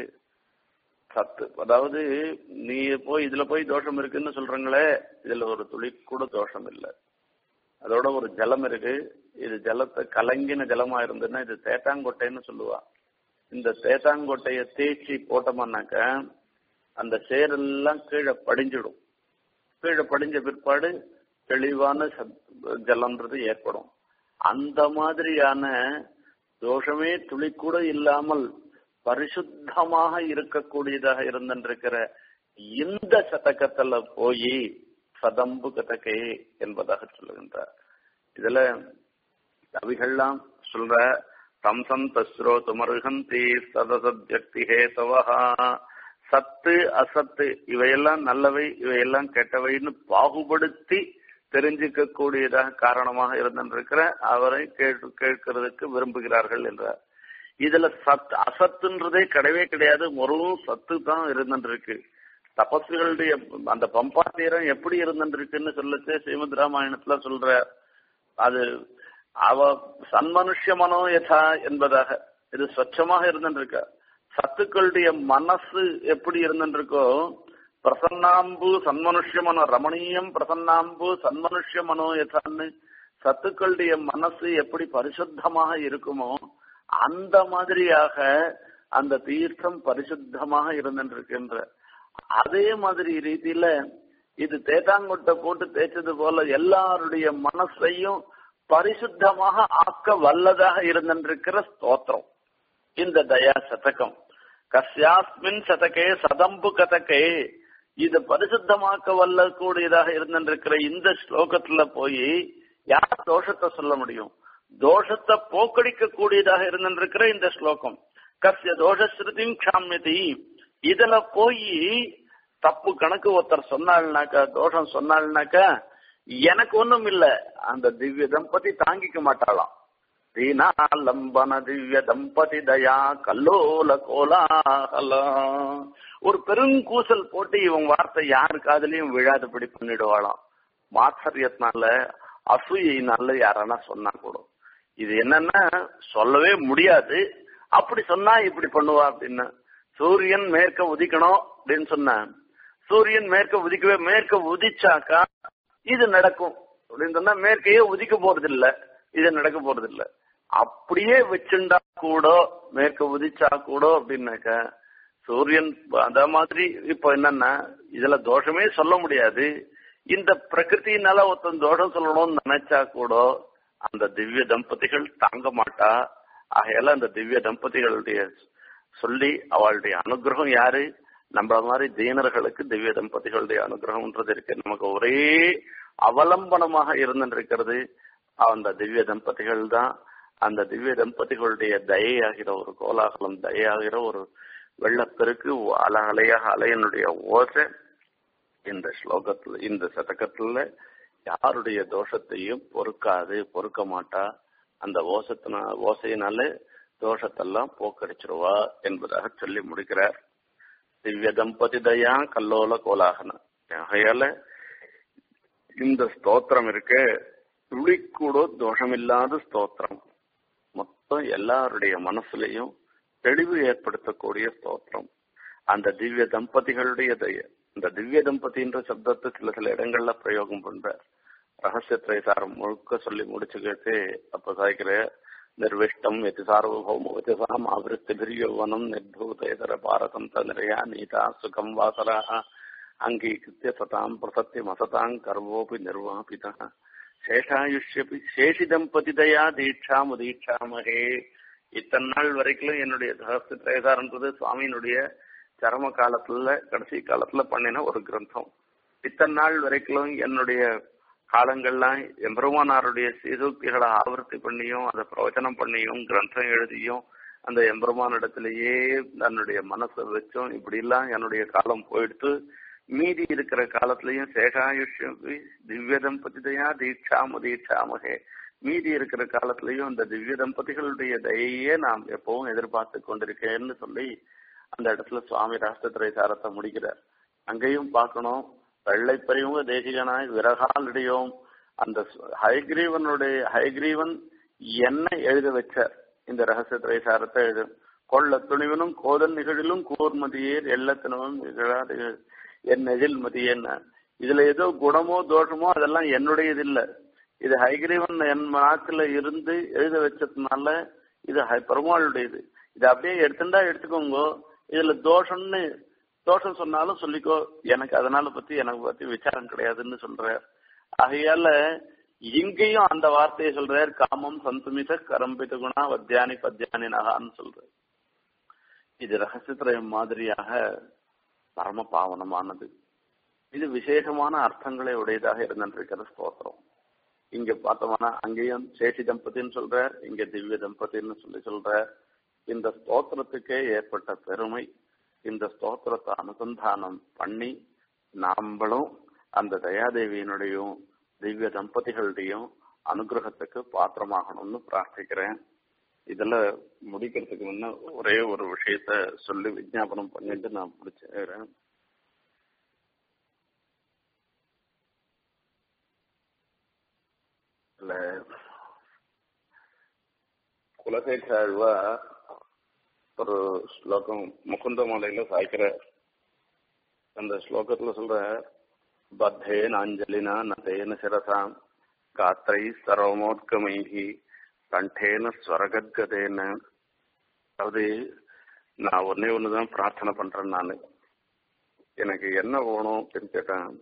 Speaker 2: சத்து அதாவது நீ போய் இதுல போய் தோஷம் இருக்குன்னு சொல்றீங்களே இதுல ஒரு துளி கூட தோஷம் இல்லை அதோட ஒரு ஜலம் இருக்கு இது ஜலத்தை கலங்கின ஜலமா இருந்ததுன்னா இது தேட்டாங்கொட்டைன்னு சொல்லுவா இந்த தேட்டாங்கொட்டைய தேய்ச்சி போட்டோம்னாக்க அந்த சேரெல்லாம் கீழே படிஞ்சிடும் கீழே படிஞ்ச பிற்பாடு தெளிவான ஜலம்ன்றது ஏற்படும் அந்த மாதிரியான தோஷமே துளி கூட இல்லாமல் பரிசுத்தமாக இருக்கக்கூடியதாக இருந்திருக்கிற இந்த சதகத்துல போய் சதம்பு கதகே என்பதாக சொல்லுகின்றார் இதுல கவிகள்லாம் சொல்ற தம்சம் தஸ்ரோ துமருகந்தி சதசத்யக்தி ஹேசவஹா சத்து அசத்து இவையெல்லாம் நல்லவை இவையெல்லாம் கெட்டவைன்னு பாகுபடுத்தி தெரிஞ்சுக்க கூடியதாக காரணமாக இருந்திருக்கிற அவரை கேட்டு கேட்கறதுக்கு விரும்புகிறார்கள் என்றார் இதுல சத் அசத்துன்றதே கிடையவே கிடையாது முருகும் சத்து தான் இருந்துருக்கு தபஸ்விகளுடைய அந்த பம்பாத்தீரம் எப்படி இருந்துருக்குன்னு சொல்லச்சு ஸ்ரீமத் ராமாயணத்துல சொல்ற அது அவ சன்மனுஷ மனோ யதா என்பதாக இது ஸ்வச்சமாக இருந்துருக்க சத்துக்களுடைய மனசு எப்படி இருந்துருக்கோ பிரசன்னாம்பு சன்மனுஷ்ய மனோ ரமணீயம் பிரசன்னாம்பு சன்மனுஷ்ய மனோ யதான்னு சத்துக்களுடைய மனசு எப்படி பரிசுத்தமாக இருக்குமோ அந்த மாதிரியாக அந்த தீர்த்தம் பரிசுத்தமாக இருந்துருக்கின்ற அதே மாதிரி ரீதியில இது தேத்தாங்கொட்டை போட்டு தேய்ச்சது போல எல்லாருடைய மனசையும் பரிசுத்தமாக ஆக்க வல்லதாக இருந்திருக்கிற ஸ்தோத்திரம் இந்த தயா சதகம் கஸ்யாஸ்மின் சதகே சதம்பு கதகே இது பரிசுத்தமாக்க வல்ல கூடியதாக இருந்திருக்கிற இந்த ஸ்லோகத்துல போய் யார் தோஷத்தை சொல்ல முடியும் தோஷத்தை போக்கடிக்க கூடியதாக இருந்திருக்கிற இந்த ஸ்லோகம் கஸ்ய தோஷஸ்ருதிம் க்ஷாமியதி இதுல போய் தப்பு கணக்கு ஒருத்தர் சொன்னாள்னாக்கா தோஷம் சொன்னாள்னாக்கா எனக்கு ஒண்ணும் இல்ல அந்த திவ்ய தம்பதி தாங்கிக்க மாட்டாளாம் தீனாலம்பன திவ்ய தம்பதி தயா கல்லோல கோலாகலம் ஒரு பெருங்கூசல் போட்டு இவன் வார்த்தை யாரு காதலையும் விழாதபடி பண்ணிடுவாளாம் மாத்தரியத்தினால அசூயினால யாரானா சொன்னா கூட இது என்னன்னா சொல்லவே முடியாது அப்படி சொன்னா இப்படி பண்ணுவா அப்படின்னு சூரியன் மேற்க உதிக்கணும் அப்படின்னு சொன்ன சூரியன் மேற்க உதிக்கவே மேற்க உதிச்சாக்கா இது நடக்கும் அப்படின்னு சொன்னா மேற்கையே உதிக்க போறது இல்ல இது நடக்க போறது இல்ல அப்படியே வச்சுண்டா கூட மேற்க உதிச்சா கூட அப்படின்னாக்க சூரியன் அத மாதிரி இப்ப என்னன்னா இதுல தோஷமே சொல்ல முடியாது இந்த பிரகிருத்தினால ஒருத்தன் தோஷம் சொல்லணும்னு நினைச்சா கூட அந்த திவ்ய தம்பதிகள் தாங்க மாட்டா ஆகையால அந்த திவ்ய தம்பதிகளுடைய சொல்லி அவளுடைய அனுகிரகம் யாரு நம்மள மாதிரி தீனர்களுக்கு திவ்ய தம்பதிகளுடைய அனுகிரகம்ன்றது இருக்கு நமக்கு ஒரே அவலம்பனமாக இருந்திருக்கிறது அந்த திவ்ய தம்பதிகள் தான் அந்த திவ்ய தம்பதிகளுடைய தயையாகிற ஒரு கோலாகலம் தயையாகிற ஒரு வெள்ளப்பெருக்கு அல அலையாக அலையனுடைய ஓசை இந்த ஸ்லோகத்துல இந்த சதகத்துல யாருடைய தோஷத்தையும் பொறுக்காது பொறுக்க மாட்டா அந்த ஓசத்தின ஓசையினால தோஷத்தெல்லாம் போக்கடிச்சிருவா என்பதாக சொல்லி முடிக்கிறார் திவ்ய தம்பதி தயா கல்லோல கோலாகன ஆகையால இந்த ஸ்தோத்திரம் இருக்க துளிக்கூட தோஷமில்லாத ஸ்தோத்திரம் மொத்தம் எல்லாருடைய மனசுலையும் தெளிவு ஏற்படுத்தக்கூடிய ஸ்தோத்திரம் அந்த திவ்ய தம்பதிகளுடைய தய இந்த திவ்ய தம்பதின்ற சப்தத்தை சில சில இடங்கள்ல பிரயோகம் பண்றார் ரகசிய திரைசாரம் முழுக்க சொல்லி முடிச்சுக்கிட்டு அப்ப சாய்க்கிற నిర్విష్టం యతి సార్వభౌమవతి సహం ఆవృత్తిభిర్యౌవనం నిర్భూతేతర పారతంత నిరయా నీతా సుఖం వాసరా అంగీకృత్య సతాం ప్రసత్యమసతాం కర్వోపి నిర్వాపిత శేషాయుష్యపి శేషి దంపతి దయా దీక్షాము దీక్షామహే இத்தனை நாள் வரைக்கும் என்னுடைய சஹஸ்ர திரேதாரன்றது சுவாமியினுடைய சரம காலத்துல கடைசி காலத்துல பண்ணின ஒரு கிரந்தம் இத்தனை நாள் வரைக்கும் என்னுடைய காலங்கள்லாம் எம்பெருமானாருடைய சீசூக்திகளை ஆவர்த்தி பண்ணியும் அதை பிரவச்சனம் பண்ணியும் கிரந்தம் எழுதியும் அந்த எம்பெருமான் இடத்திலேயே தன்னுடைய மனசை வச்சும் இப்படி எல்லாம் என்னுடைய காலம் போயிடுத்து மீதி இருக்கிற காலத்திலையும் சேகாயுஷ்யம் திவ்ய தம்பதிதையா தீட்சாம தீட்சாமகே மீதி இருக்கிற காலத்திலையும் இந்த திவ்ய தம்பதிகளுடைய தயையே நாம் எப்பவும் எதிர்பார்த்து கொண்டிருக்கேன்னு சொல்லி அந்த இடத்துல சுவாமி ராஷ்டிரத்துறை சாரத்தை முடிக்கிறார் அங்கேயும் பார்க்கணும் வெள்ளை பறிவுங்க தேசிகனாய் விரகால் இடையோம் அந்த ஹைகிரீவனுடைய ஹைகிரீவன் என்ன எழுத வச்சார் இந்த ரகசிய திரைசாரத்தை எழுது கொள்ள துணிவனும் கோதல் நிகழிலும் கூர்மதியேர் எல்லத்தினமும் நிகழாது என் நெகில் மதியேன்னு இதுல ஏதோ குணமோ தோஷமோ அதெல்லாம் என்னுடையது இல்ல இது ஹைகிரீவன் என் நாக்குல இருந்து எழுத வச்சதுனால இது பெருமாளுடையது இது அப்படியே எடுத்துட்டா எடுத்துக்கோங்க இதுல தோஷம்னு தோஷம் சொன்னாலும் சொல்லிக்கோ எனக்கு அதனால பத்தி எனக்கு பத்தி விசாரம் கிடையாதுன்னு சொல்றார் ஆகையால இங்கேயும் அந்த வார்த்தையை சொல்றார் காமம் சந்துமித கரம்பித குணா வத்தியானி பத்தியானி நகான்னு சொல்றார் இது ரகசியத்திரயம் மாதிரியாக பரம பாவனமானது இது விசேஷமான அர்த்தங்களை உடையதாக இருந்திருக்கிற ஸ்தோத்திரம் இங்க பார்த்தோம்னா அங்கேயும் சேஷி தம்பதின்னு சொல்றார் இங்க திவ்ய தம்பதின்னு சொல்லி சொல்றார் இந்த ஸ்தோத்திரத்துக்கே ஏற்பட்ட பெருமை இந்த ஸ்தோத்திரத்தை அனுசந்தானம் பண்ணி நாம்பளும் அந்த தயாதேவியினுடையும் திவ்ய தம்பதிகளுடையும் அனுகிரகத்துக்கு பாத்திரமாகணும்னு பிரார்த்திக்கிறேன் இதுல முடிக்கிறதுக்கு முன்ன ஒரே ஒரு விஷயத்த சொல்லி விஜாபனம் பண்ணிட்டு நான் முடிச்சுக்கிறேன் இல்ல குலசேகாழ்வா ஒரு ஸ்லோகம் முகுந்த மாலையில சாய்க்கிற அந்த ஸ்லோகத்துல சொல்ற பத்தேன அஞ்சலினா நதேன சிரசாம் காத்திரை சர்வமோத்கமைகி கண்டேன ஸ்வரகத்கதேன அதாவது நான் ஒன்னே ஒண்ணுதான் பிரார்த்தனை பண்றேன் நான் எனக்கு என்ன வேணும் அப்படின்னு கேட்டேன்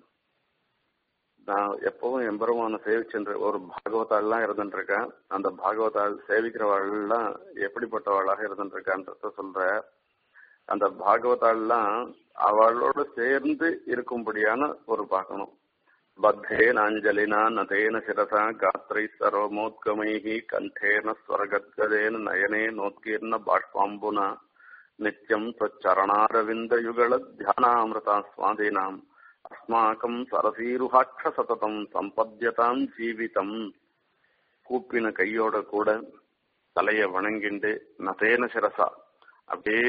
Speaker 2: நான் எப்பவும் எம்பெருமான சேவிச்சென்ற ஒரு பாகவதாள்லாம் இருந்துருக்கேன் அந்த பாகவதாள் சேவிக்கிறவாள்லாம் எப்படிப்பட்டவாளாக இருந்துருக்கான்றத சொல்ற அந்த பாகவதாள்லாம் அவளோட சேர்ந்து இருக்கும்படியான ஒரு பார்க்கணும் பத்தேன அஞ்சலினா நதேன சிரசா காத்திரை சர்வமோத்கமைகி கண்டேன ஸ்வரகத்கதேன நயனே நோத்கீர்ண பாஷ்பாம்புனா நித்யம் சரணாரவிந்தயுகள தியானாமிருதா சுவாதீனாம் அஸ்மாக்கம் சரசீருஹாட்ச சததம் சம்பத்தியதாம் ஜீவிதம் கூப்பின கையோட கூட தலைய வணங்கிண்டு நதேன சிரசா அப்படியே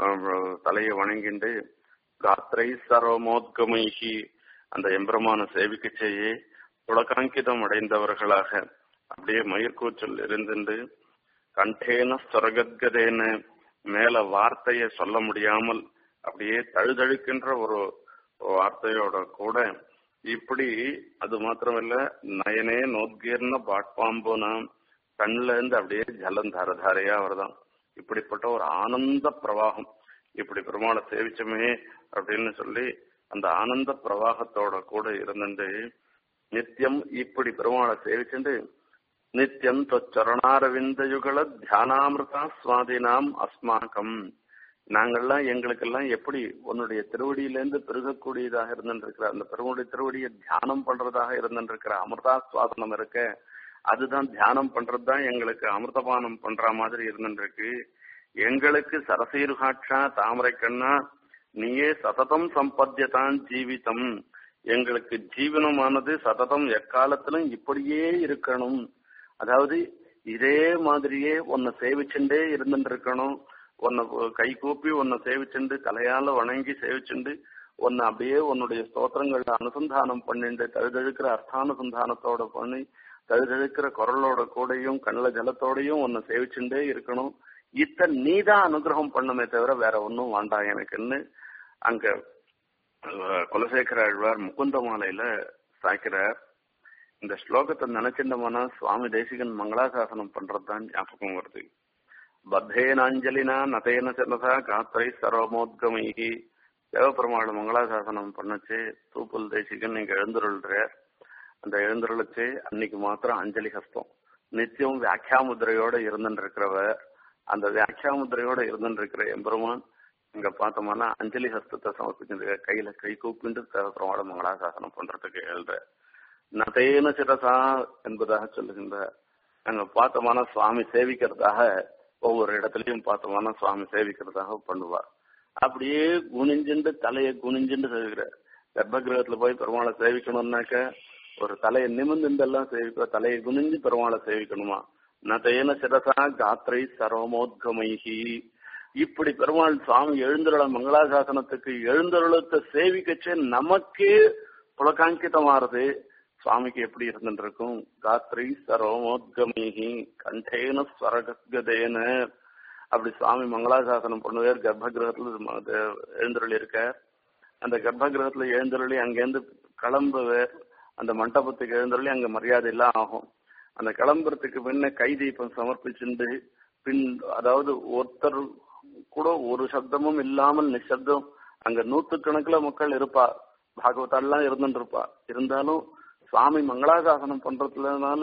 Speaker 2: தலைய வணங்கிண்டு காத்திரை சர்வமோத்கமைகி அந்த எம்பிரமான சேவிக்க செய்ய புலகாங்கிதம் அடைந்தவர்களாக அப்படியே மயிர்கூச்சல் இருந்துண்டு கண்டேன சொரகத்கதேன மேல வார்த்தையை சொல்ல முடியாமல் அப்படியே தழுதழுக்கின்ற ஒரு வார்த்தையோட கூட இப்படி அது மாத்திரமல்ல நயனே நோத்கீர்ன பாட்பாம்புனா கண்ணுல இருந்து அப்படியே ஜலம் தாரதாரையா வருதான் இப்படிப்பட்ட ஒரு ஆனந்த பிரவாகம் இப்படி பெருமாளை சேவிச்சமே அப்படின்னு சொல்லி அந்த ஆனந்த பிரவாகத்தோட கூட இருந்துட்டு நித்தியம் இப்படி பெருமாளை சேவிச்சுட்டு நித்தியம் தொச்சரணாரவிந்தயுகள தியானாமிருதா சுவாதினாம் அஸ்மாக்கம் நாங்கள்லாம் எங்களுக்கெல்லாம் எப்படி உன்னுடைய திருவடியிலேருந்து பெருகக்கூடியதாக இருந்துருக்கிற அந்த பெருமுடைய திருவடியை தியானம் பண்றதாக இருந்துருக்கிற அமிர்தா சுவாசனம் இருக்க அதுதான் தியானம் பண்றதுதான் எங்களுக்கு அமிர்தபானம் பண்ற மாதிரி இருந்துருக்கு எங்களுக்கு சரசீருகாட்சா தாமரை கண்ணா நீயே சததம் சம்பத்தியதான் ஜீவிதம் எங்களுக்கு ஜீவனமானது சததம் எக்காலத்திலும் இப்படியே இருக்கணும் அதாவது இதே மாதிரியே உன்னை சேவிச்சுண்டே இருந்துட்டு இருக்கணும் உன்னை கை கூப்பி உன்னை சேவிச்சுண்டு தலையால வணங்கி சேவிச்சுண்டு உன்னை அப்படியே உன்னுடைய ஸ்தோத்திரங்கள்ல அனுசந்தானம் பண்ணிண்டு தழுதழுக்கிற அர்த்தானுசந்தானத்தோட பண்ணி தழுதழுக்கிற குரலோட கூடையும் கண்ணில் ஜலத்தோடையும் உன்னை சேவிச்சுண்டே இருக்கணும் இத்த நீதான் அனுகிரகம் பண்ணுமே தவிர வேற ஒன்றும் வேண்டாம் எனக்குன்னு அங்க குலசேகர ஆழ்வார் முகுந்த மாலையில சாய்க்கிறார் இந்த ஸ்லோகத்தை நினைச்சிருந்தோம்னா சுவாமி தேசிகன் மங்களாசாசனம் பண்றதுதான் ஞாபகம் வருது பத்தேனாஞ்சலினா நதேன சிறதா காத்திரை சர்வமோத்கமைகி தேவபெருமாள் மங்களாசாசனம் பண்ணச்சு தூப்புல் தேசிகன் நீங்க எழுந்துருள்ற அந்த எழுந்துருளச்சு அன்னைக்கு மாத்திரம் அஞ்சலி ஹஸ்தம் நித்தியம் வியாக்கியா முதிரையோட இருந்துட்டு இருக்கிறவர் அந்த வியாக்கியாமுத்திரையோட இருந்துருக்கிற எம்பெருமான் இங்க பார்த்தோம்னா அஞ்சலி ஹஸ்தத்தை சமர்ப்பிச்சு கையில கை கூப்பிட்டு பெருமாளை மங்களாசாசனம் பண்றதுக்கு எழுற நதேன சிரசா என்பதாக சொல்லுகின்ற அங்க பார்த்தோம்னா சுவாமி சேவிக்கிறதாக ஒவ்வொரு இடத்துலயும் பார்த்தோம்னா சுவாமி சேவிக்கிறதாக பண்ணுவார் அப்படியே குனிஞ்சுண்டு தலையை குனிஞ்சுண்டு சேவிக்கிற கர்ப்பகிரகத்துல போய் பெருமாளை சேவிக்கணும்னாக்க ஒரு தலையை நிமிர்ந்துண்டெல்லாம் சேவிக்க தலையை குனிஞ்சு பெருமாளை சேவிக்கணுமா நதேன சிரசா காத்திரை சர்வமோத்கமைகி இப்படி பெருமாள் சுவாமி எழுந்தருள மங்களாசாசனத்துக்கு எழுந்தருளத்தை சேவிக்கச்சே நமக்கே புலகாங்கிதமாறுது சுவாமிக்கு எப்படி இருந்துருக்கும் காத்ரி சரோமோத்கமீகி கண்டேன ஸ்வரகதேன அப்படி சுவாமி மங்களாசாசனம் பண்ணுவார் கர்ப்பகிரகத்துல எழுந்தருளி இருக்கார் அந்த கர்ப்பகிரகத்துல எழுந்தருளி அங்கேருந்து கிளம்புவார் அந்த மண்டபத்துக்கு எழுந்தருளி அங்க மரியாதை எல்லாம் ஆகும் அந்த கிளம்புறதுக்கு பின்ன கை தீபம் சமர்ப்பிச்சுண்டு பின் அதாவது ஒருத்தர் கூட ஒரு சப்தமும் இல்லாமல் நிசப்தம் அங்க நூத்துக்கணக்குல மக்கள் இருப்பா பாகவதாலாம் இருந்துட்டு இருப்பா இருந்தாலும் சுவாமி மங்களாசாசனம் பண்றதுனால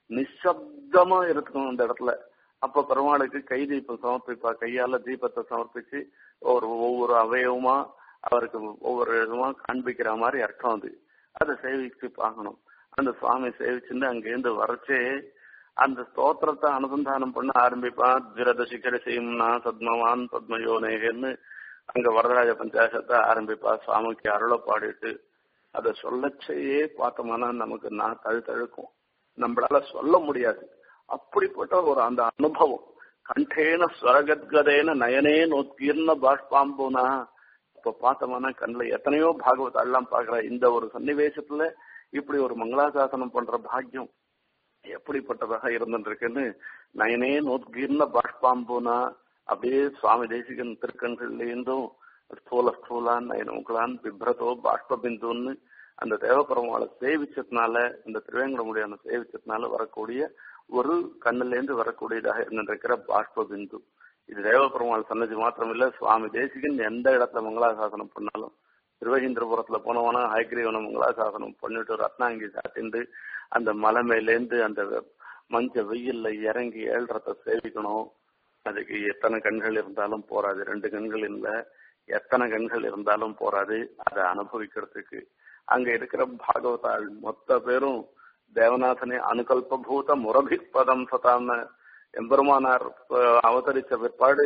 Speaker 2: நிசப்தமா இருக்கும் அந்த இடத்துல அப்ப பெருமாளுக்கு கை தீபம் சமர்ப்பிப்பா கையால தீபத்தை சமர்ப்பிச்சு ஒரு ஒவ்வொரு அவயவமா அவருக்கு ஒவ்வொரு இதுமா காண்பிக்கிற மாதிரி அர்த்தம் அது அதை சேவிச்சு பார்க்கணும் அந்த சுவாமி சேவிச்சுட்டு அங்கேருந்து வரைச்சே அந்த ஸ்தோத்திரத்தை அனுசந்தானம் பண்ண ஆரம்பிப்பான் ஜிரத சிக்கர செய்யும்னா சத்மவான் பத்மயோனேகன்னு அங்க வரதராஜ பஞ்சாசத்தை ஆரம்பிப்பா சுவாமிக்கு அருளை பாடிட்டு அதை சொல்லச்சேயே பார்த்தோம்னா நமக்கு நான் தழு தழுக்கும் நம்மளால சொல்ல முடியாது அப்படிப்பட்ட ஒரு அந்த அனுபவம் கண்டேன ஸ்வரகத்கதேன நயனே நோக்கீர்ண பாஷ்பாம்புனா இப்ப பார்த்தோம்னா கண்ணில் எத்தனையோ பாகவத எல்லாம் பாக்குற இந்த ஒரு சன்னிவேசத்துல இப்படி ஒரு மங்களாசாசனம் பண்ற பாக்கியம் எப்படிப்பட்டதாக இருந்துருக்குன்னு நயனே நோத்கீர்ண பாஷ்பாம்புனா அப்படியே சுவாமி தேசிகன் திருக்கண்கள்லேருந்தும் ஸ்தூல ஸ்தூலான் நயனமுகலான் பிப்ரதோ பாஷ்பபிந்துன்னு அந்த தேவபெருமாளை சேவிச்சதுனால இந்த திருவேங்கடமுடியான சேவிச்சதுனால வரக்கூடிய ஒரு கண்ணிலேருந்து வரக்கூடியதாக இருந்திருக்கிற பாஷ்பபிந்து இது தேவபெருமாள் சன்னதி மாத்திரம் இல்ல சுவாமி தேசிகன் எந்த இடத்துல மங்களாசாசனம் பண்ணாலும் திருவகீந்திரபுரத்துல போனவனா ஹயக்ரீவன மங்களாசாசனம் பண்ணிட்டு ரத்னாங்கி சாத்திண்டு அந்த மலை மேலேந்து அந்த மஞ்ச வெயில்ல இறங்கி ஏழ்றத சேவிக்கணும் அதுக்கு எத்தனை கண்கள் இருந்தாலும் போராது ரெண்டு கண்கள் இல்ல எத்தனை கண்கள் இருந்தாலும் போராது அதை அனுபவிக்கிறதுக்கு அங்க இருக்கிற பாகவதாள் மொத்த பேரும் தேவநாதனை அனுகல்பூத முரபிப்பதம் சதான்னு எம்பெருமானார் அவதரிச்ச பிற்பாடு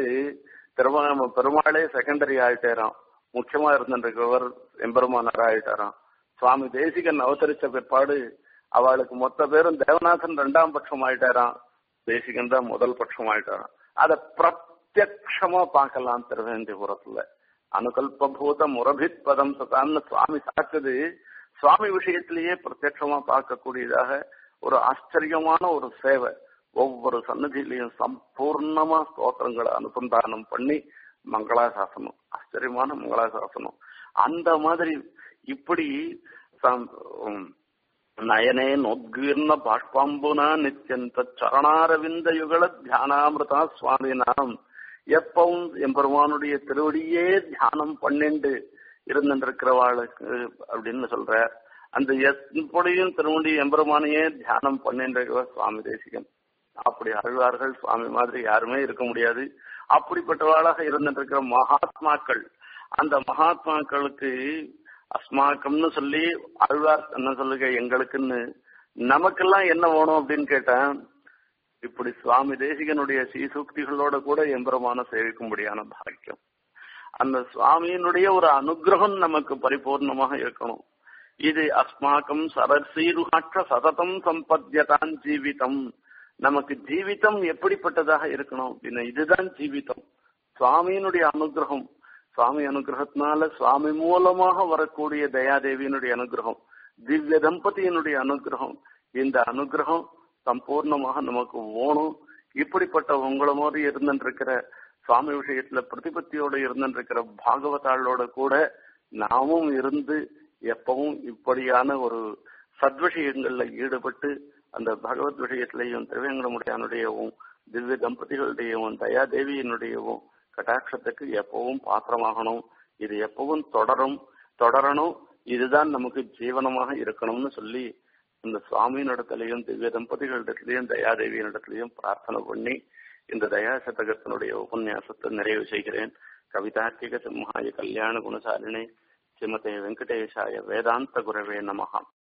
Speaker 2: திருமண பெருமாளே செகண்டரி ஆயிட்டேராம் முக்கியமா இருந்திருக்கிறவர் எம்பெருமானார் ஆயிட்டாராம் சுவாமி தேசிகன் அவதரிச்ச பிற்பாடு அவளுக்கு மொத்த பேரும் தேவநாதன் ரெண்டாம் பட்சம் ஆயிட்டாராம் தேசிகன் தான் முதல் பட்சம் ஆயிட்டாராம் அத பிரத்யக்ஷமா பார்க்கலாம் திருவேந்திபுரத்துல அனுகல்பூத முரபித் பதம் சதான்னு சுவாமி சாக்குது சுவாமி விஷயத்திலேயே பிரத்யட்சமா பார்க்கக்கூடியதாக ஒரு ஆச்சரியமான ஒரு சேவை ஒவ்வொரு சன்னதியிலையும் சம்பூர்ணமா ஸ்தோத்திரங்களை அனுசந்தானம் பண்ணி மங்களாசாசனம் ஆச்சரியமான மங்களாசாசனம் அந்த மாதிரி இப்படி நயனே நோத்கீர்ண பாஷ்பாம்புனா நித்தியந்த சரணாரவிந்த யுகல தியானாமிருதா சுவாமினாம் எப்பவும் எம்பெருமானுடைய திருவடியே தியானம் பண்ணிண்டு இருந்திருக்கிறவாளுக்கு அப்படின்னு சொல்ற அந்த எப்படியும் திருவடி எம்பெருமானையே தியானம் பண்ணின்ற சுவாமி தேசிகன் அப்படி அழுவார்கள் சுவாமி மாதிரி யாருமே இருக்க முடியாது அப்படிப்பட்டவாளாக இருந்திருக்கிற மகாத்மாக்கள் அந்த மகாத்மாக்களுக்கு அஸ்மாக்கம்னு சொல்லி அழ்வார் என்ன சொல்லுங்க எங்களுக்குன்னு நமக்கெல்லாம் என்ன வேணும் அப்படின்னு கேட்டேன் இப்படி சுவாமி தேசிகனுடைய சீசூக்திகளோட கூட எம்பெருமான சேவிக்கும்படியான பாக்கியம் அந்த சுவாமியினுடைய ஒரு அனுகிரகம் நமக்கு பரிபூர்ணமாக இருக்கணும் இது அஸ்மாக்கம் சரசீருகாற்ற சததம் சம்பத்தியதான் ஜீவிதம் நமக்கு ஜீவிதம் எப்படிப்பட்டதாக இருக்கணும் அப்படின்னா இதுதான் ஜீவிதம் சுவாமியினுடைய அனுகிரகம் சுவாமி அனுகிரகத்தினால சுவாமி மூலமாக வரக்கூடிய தயாதேவியினுடைய அனுகிரகம் திவ்ய தம்பதியினுடைய அனுகிரகம் இந்த அனுகிரகம் சம்பூர்ணமாக நமக்கு ஓணும் இப்படிப்பட்ட உங்களை மாதிரி இருந்துருக்கிற சுவாமி விஷயத்துல பிரதிபத்தியோட இருந்துருக்கிற பாகவதாளோட கூட நாமும் இருந்து எப்பவும் இப்படியான ஒரு சத்விஷயங்கள்ல ஈடுபட்டு அந்த பகவத் விஷயத்திலையும் திருவேங்கடமுடையானுடையவும் திவ்ய தம்பதிகளுடையவும் தயாதேவியினுடையவும் கட்டாட்சத்துக்கு எப்பவும் பாத்திரமாகணும் இது எப்பவும் தொடரும் தொடரணும் இதுதான் நமக்கு ஜீவனமாக இருக்கணும்னு சொல்லி இந்த சுவாமியினிடத்திலையும் திவ்ய தம்பதிகளிடத்திலையும் தயாதேவியினிடத்திலையும் பிரார்த்தனை பண்ணி இந்த தயா சதகத்தினுடைய உபன்யாசத்தை நிறைவு செய்கிறேன் கவிதார்க்கிக சிம்ஹாய கல்யாண குணசாலினே ஸ்ரீமதே வெங்கடேஷாய வேதாந்த குரவே நமஹா